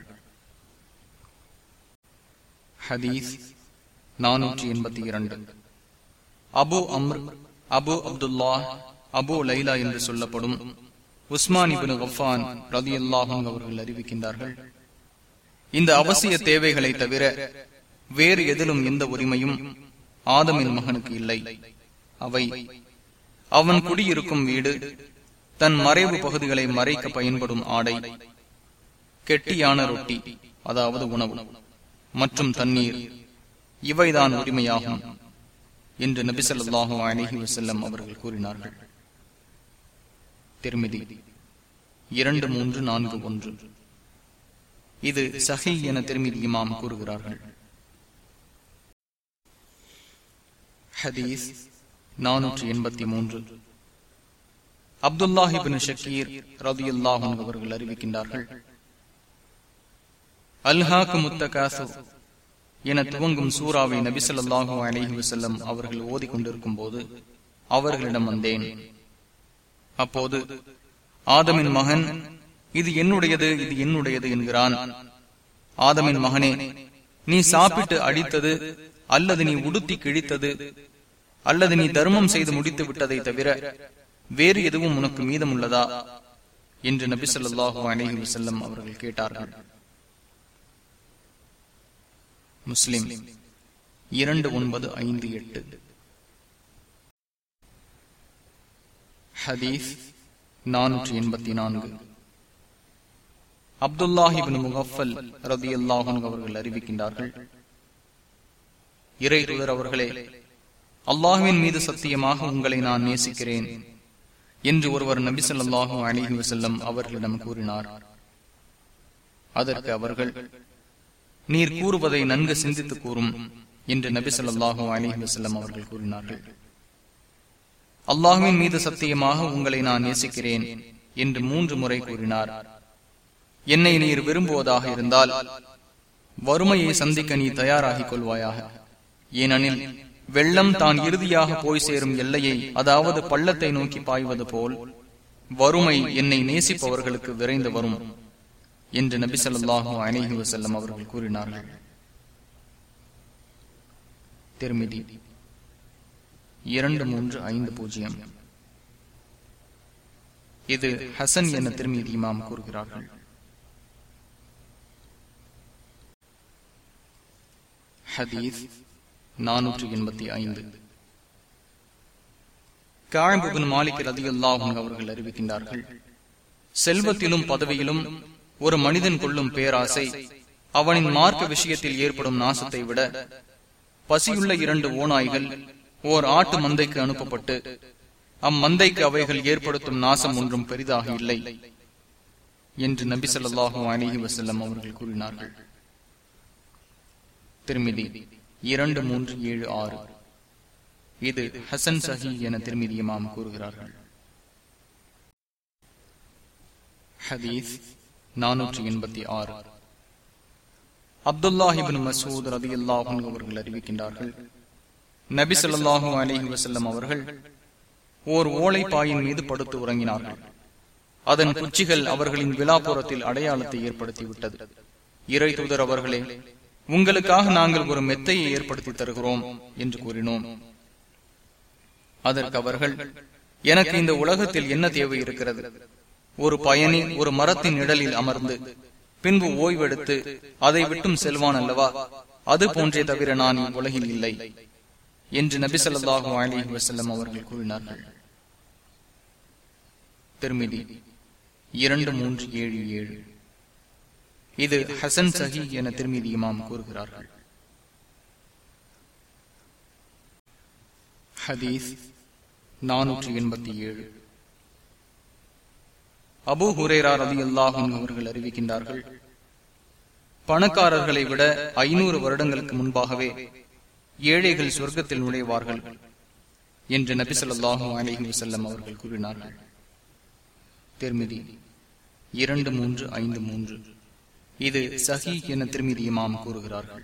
ஹதீஸ் நானூற்றி எண்பத்தி இரண்டு அபு அம்ர் அபு அப்துல்லா அபு லைலா என்று சொல்லப்படும் உஸ்மான் இபின் கஃபான் ரதி அல்லாஹும் அவர்கள் அறிவிக்கின்றார்கள் இந்த அவசிய தேவைகளை தவிர வேறு எதிலும் எந்த உரிமையும் ஆதமின் மகனுக்கு இல்லை அவை அவன் குடியிருக்கும் வீடு தன் மறைவு பகுதிகளை மறைக்க பயன்படும் ஆடை கெட்டியான ரொட்டி அதாவது உணவு மற்றும் தண்ணீர் இவைதான் உரிமையாகும் என்று நபிசல்லாஹு அலிஹி வசல்லம் அவர்கள் கூறினார்கள் திருமிதி இரண்டு மூன்று நான்கு ஒன்று இது சஹி என திருமதி இமாம் கூறுகிறார்கள் ஹதீஸ் நானூற்றி எண்பத்தி மூன்று அப்துல்லாஹிபின் ஷக்கீர் ரதி அல்லாஹும் அவர்கள் அறிவிக்கின்றார்கள் அல்ஹாக்கு முத்தகாசு என துவங்கும் சூறாவை நபிசல்லாஹு அலஹி வசல்லம் அவர்கள் ஓதிக்கொண்டிருக்கும் போது அவர்களிடம் வந்தேன் அப்போது ஆதமின் மகன் இது என்னுடையது இது என்னுடையது என்கிறான் ஆதமின் மகனே நீ சாப்பிட்டு அடித்தது அல்லது நீ உடுத்தி கிழித்தது அல்லது நீ தர்மம் செய்து முடித்து விட்டதை தவிர வேறு எதுவும் உனக்கு மீதம் உள்ளதா என்று நபி சொல்லாஹு அலஹி வசல்லம் அவர்கள் கேட்டார்கள் முஸ்லிம் இரண்டு ஒன்பது ஐந்து எட்டு ஹதீஸ் நானூற்றி எண்பத்தி நான்கு அப்துல்லாஹிபின் முகஃபல் ரதி அல்லாஹன் அவர்கள் அறிவிக்கின்றார்கள் இறை தூதர் அவர்களே அல்லாஹுவின் மீது சத்தியமாக உங்களை நான் நேசிக்கிறேன் என்று ஒருவர் நபி சொல்லாஹு அலிஹி வசல்லம் அவர்களிடம் கூறினார் அதற்கு அவர்கள் நீர் கூறுவதை நன்கு சிந்தித்து கூறும் என்று நபி சொல்லாஹு அலிஹி வசல்லம் அவர்கள் கூறினார்கள் அல்லாஹுவின் மீது சத்தியமாக உங்களை நான் நேசிக்கிறேன் என்று மூன்று முறை கூறினார் என்னை நீர் விரும்புவதாக இருந்தால் வறுமையை சந்திக்க நீ தயாராகிக் கொள்வாயாக ஏனெனில் வெள்ளம் தான் இறுதியாக போய் சேரும் எல்லையை அதாவது பள்ளத்தை நோக்கி பாய்வது போல் வறுமை என்னை நேசிப்பவர்களுக்கு விரைந்து வரும் என்று நபி சொல்லாஹு அலிஹி வசல்லம் அவர்கள் கூறினார்கள் திருமிதி இரண்டு மூன்று ஐந்து பூஜ்ஜியம் இது ஹசன் என திருமதி இமாம் கூறுகிறார்கள் ஹதீஸ் நானூற்றி எண்பத்தி ஐந்து காயம்புபின் மாலிக் ரதி அல்லாஹும் அவர்கள் அறிவிக்கின்றார்கள் செல்வத்திலும் பதவியிலும் ஒரு மனிதன் கொள்ளும் பேராசை அவனின் மார்க்க விஷயத்தில் ஏற்படும் நாசத்தை விட பசியுள்ள இரண்டு ஓநாய்கள் ஓர் ஆட்டு மந்தைக்கு அனுப்பப்பட்டு அம்மந்தைக்கு அவைகள் ஏற்படுத்தும் நாசம் ஒன்றும் பெரிதாக இல்லை என்று நபி சொல்லாஹு அலிஹி வசல்லம் அவர்கள் கூறினார்கள் திருமிதி இரண்டு மூன்று ஏழு ஆறு இது ஹசன் சஹி என திருமிதி இமாம் கூறுகிறார்கள் ஹதீஸ் நானூற்றி எண்பத்தி ஆறு அப்துல்லாஹிபின் மசூத் ரதி அல்லாஹன் அவர்கள் அறிவிக்கின்றார்கள் நபி சொல்லாஹு அலிஹி வசல்லம் அவர்கள் ஓர் ஓலைப்பாயின் மீது படுத்து உறங்கினார்கள் அதன் குச்சிகள் அவர்களின் விழாப்புறத்தில் அடையாளத்தை ஏற்படுத்திவிட்டது இறை தூதர் அவர்களே உங்களுக்காக நாங்கள் ஒரு மெத்தையை ஏற்படுத்தி தருகிறோம் என்று கூறினோம் அதற்கு அவர்கள் எனக்கு இந்த உலகத்தில் என்ன தேவை இருக்கிறது ஒரு பயணி ஒரு மரத்தின் நிழலில் அமர்ந்து பின்பு ஓய்வெடுத்து அதை விட்டும் செல்வான் அல்லவா அது போன்றே தவிர நான் இவ்வுலகில் இல்லை என்று நபி சொல்லாஹு அலி வசல்லம் அவர்கள் கூறினார்கள் திருமிதி இரண்டு மூன்று ஏழு ஏழு இது ஹசன் சஹி என திருமதி இமாம் கூறுகிறார்கள் ஹதீஸ் நானூற்றி எண்பத்தி ஏழு அபு ஹுரேரா ரதி அல்லாஹும் அவர்கள் அறிவிக்கின்றார்கள் பணக்காரர்களை விட ஐநூறு வருடங்களுக்கு முன்பாகவே ஏழைகள் சொர்க்கத்தில் நுழைவார்கள் என்று நபி சொல்லாஹு அலிஹி வசல்லம் அவர்கள் கூறினார்கள் திருமிதி இரண்டு மூன்று ஐந்து மூன்று இது சஹி என திருமிதி இமாம் கூறுகிறார்கள்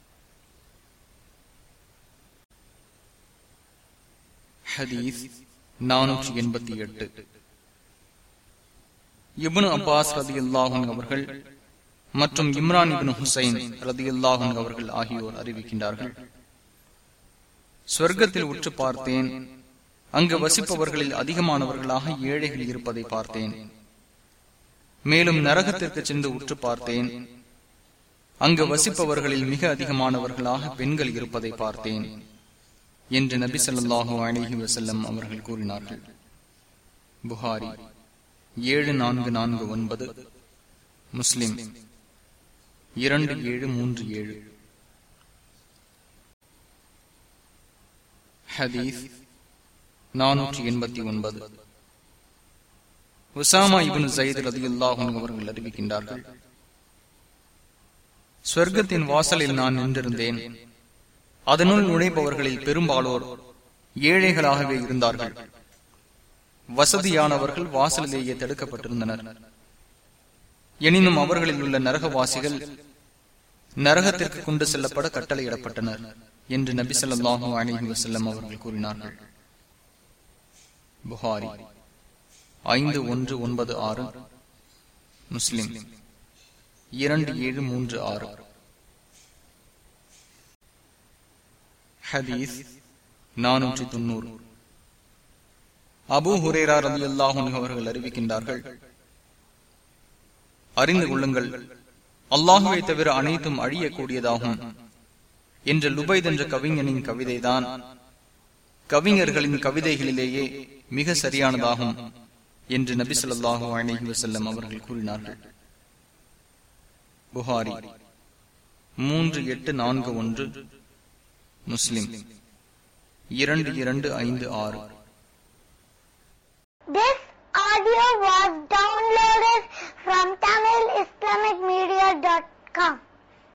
ஹதீஸ் நானூற்றி எண்பத்தி எட்டு இபுன் அப்பாஸ் ரதி அல்லாஹன் அவர்கள் மற்றும் இம்ரான் இபின் ஹுசைன் ரதி அல்லாஹன் அவர்கள் ஆகியோர் அறிவிக்கின்றார்கள் சொர்க்கத்தில் உற்று பார்த்தேன் அங்கு வசிப்பவர்களில் அதிகமானவர்களாக ஏழைகள் இருப்பதை பார்த்தேன் மேலும் நரகத்திற்கு சென்று உற்று பார்த்தேன் அங்கு வசிப்பவர்களில் மிக அதிகமானவர்களாக பெண்கள் இருப்பதை பார்த்தேன் என்று நபி சொல்லாஹு அலிஹி வசல்லம் அவர்கள் கூறினார்கள் புகாரி ஏழு நான்கு நான்கு ஒன்பது முஸ்லிம் இரண்டு ஏழு மூன்று ஏழு ஹதீஸ் நானூற்றி எண்பத்தி ஒன்பது உசாமா இபின் சயித் ரதி அல்லாஹும் அவர்கள் அறிவிக்கின்றார்கள் ஸ்வர்க்கத்தின் வாசலில் நான் நின்றிருந்தேன் அதனுள் நுழைப்பவர்களில் பெரும்பாலோர் ஏழைகளாகவே இருந்தார்கள் வசதியானவர்கள் வாசலிலேயே தடுக்கப்பட்டிருந்தனர் எனினும் அவர்களில் உள்ள நரகவாசிகள் நரகத்திற்கு கொண்டு செல்லப்பட கட்டளையிடப்பட்டனர் என்று நபி சொல்லாஹு அலிஹி வசல்லம் அவர்கள் கூறினார்கள் புகாரி ஐந்து ஒன்று ஒன்பது ஆறு முஸ்லிம் இரண்டு ஏழு மூன்று ஆறு ஹதீஸ் நானூற்றி தொண்ணூறு அபு ஹுரேரா ரவி அல்லாஹும் அவர்கள் அறிவிக்கின்றார்கள் அறிந்து கொள்ளுங்கள் அல்லாஹுவை தவிர அனைத்தும் அழியக்கூடியதாகும் என்ற லுபைத் என்ற கவிஞனின் கவிதைதான் கவிஞர்களின் கவிதைகளிலேயே மிக சரியானதாகும் என்று நபி சொல்லாஹு அலஹி வசல்லம் அவர்கள் கூறினார்கள் புகாரி மூன்று எட்டு நான்கு ஒன்று முஸ்லிம் இரண்டு இரண்டு ஐந்து ஆறு This audio was downloaded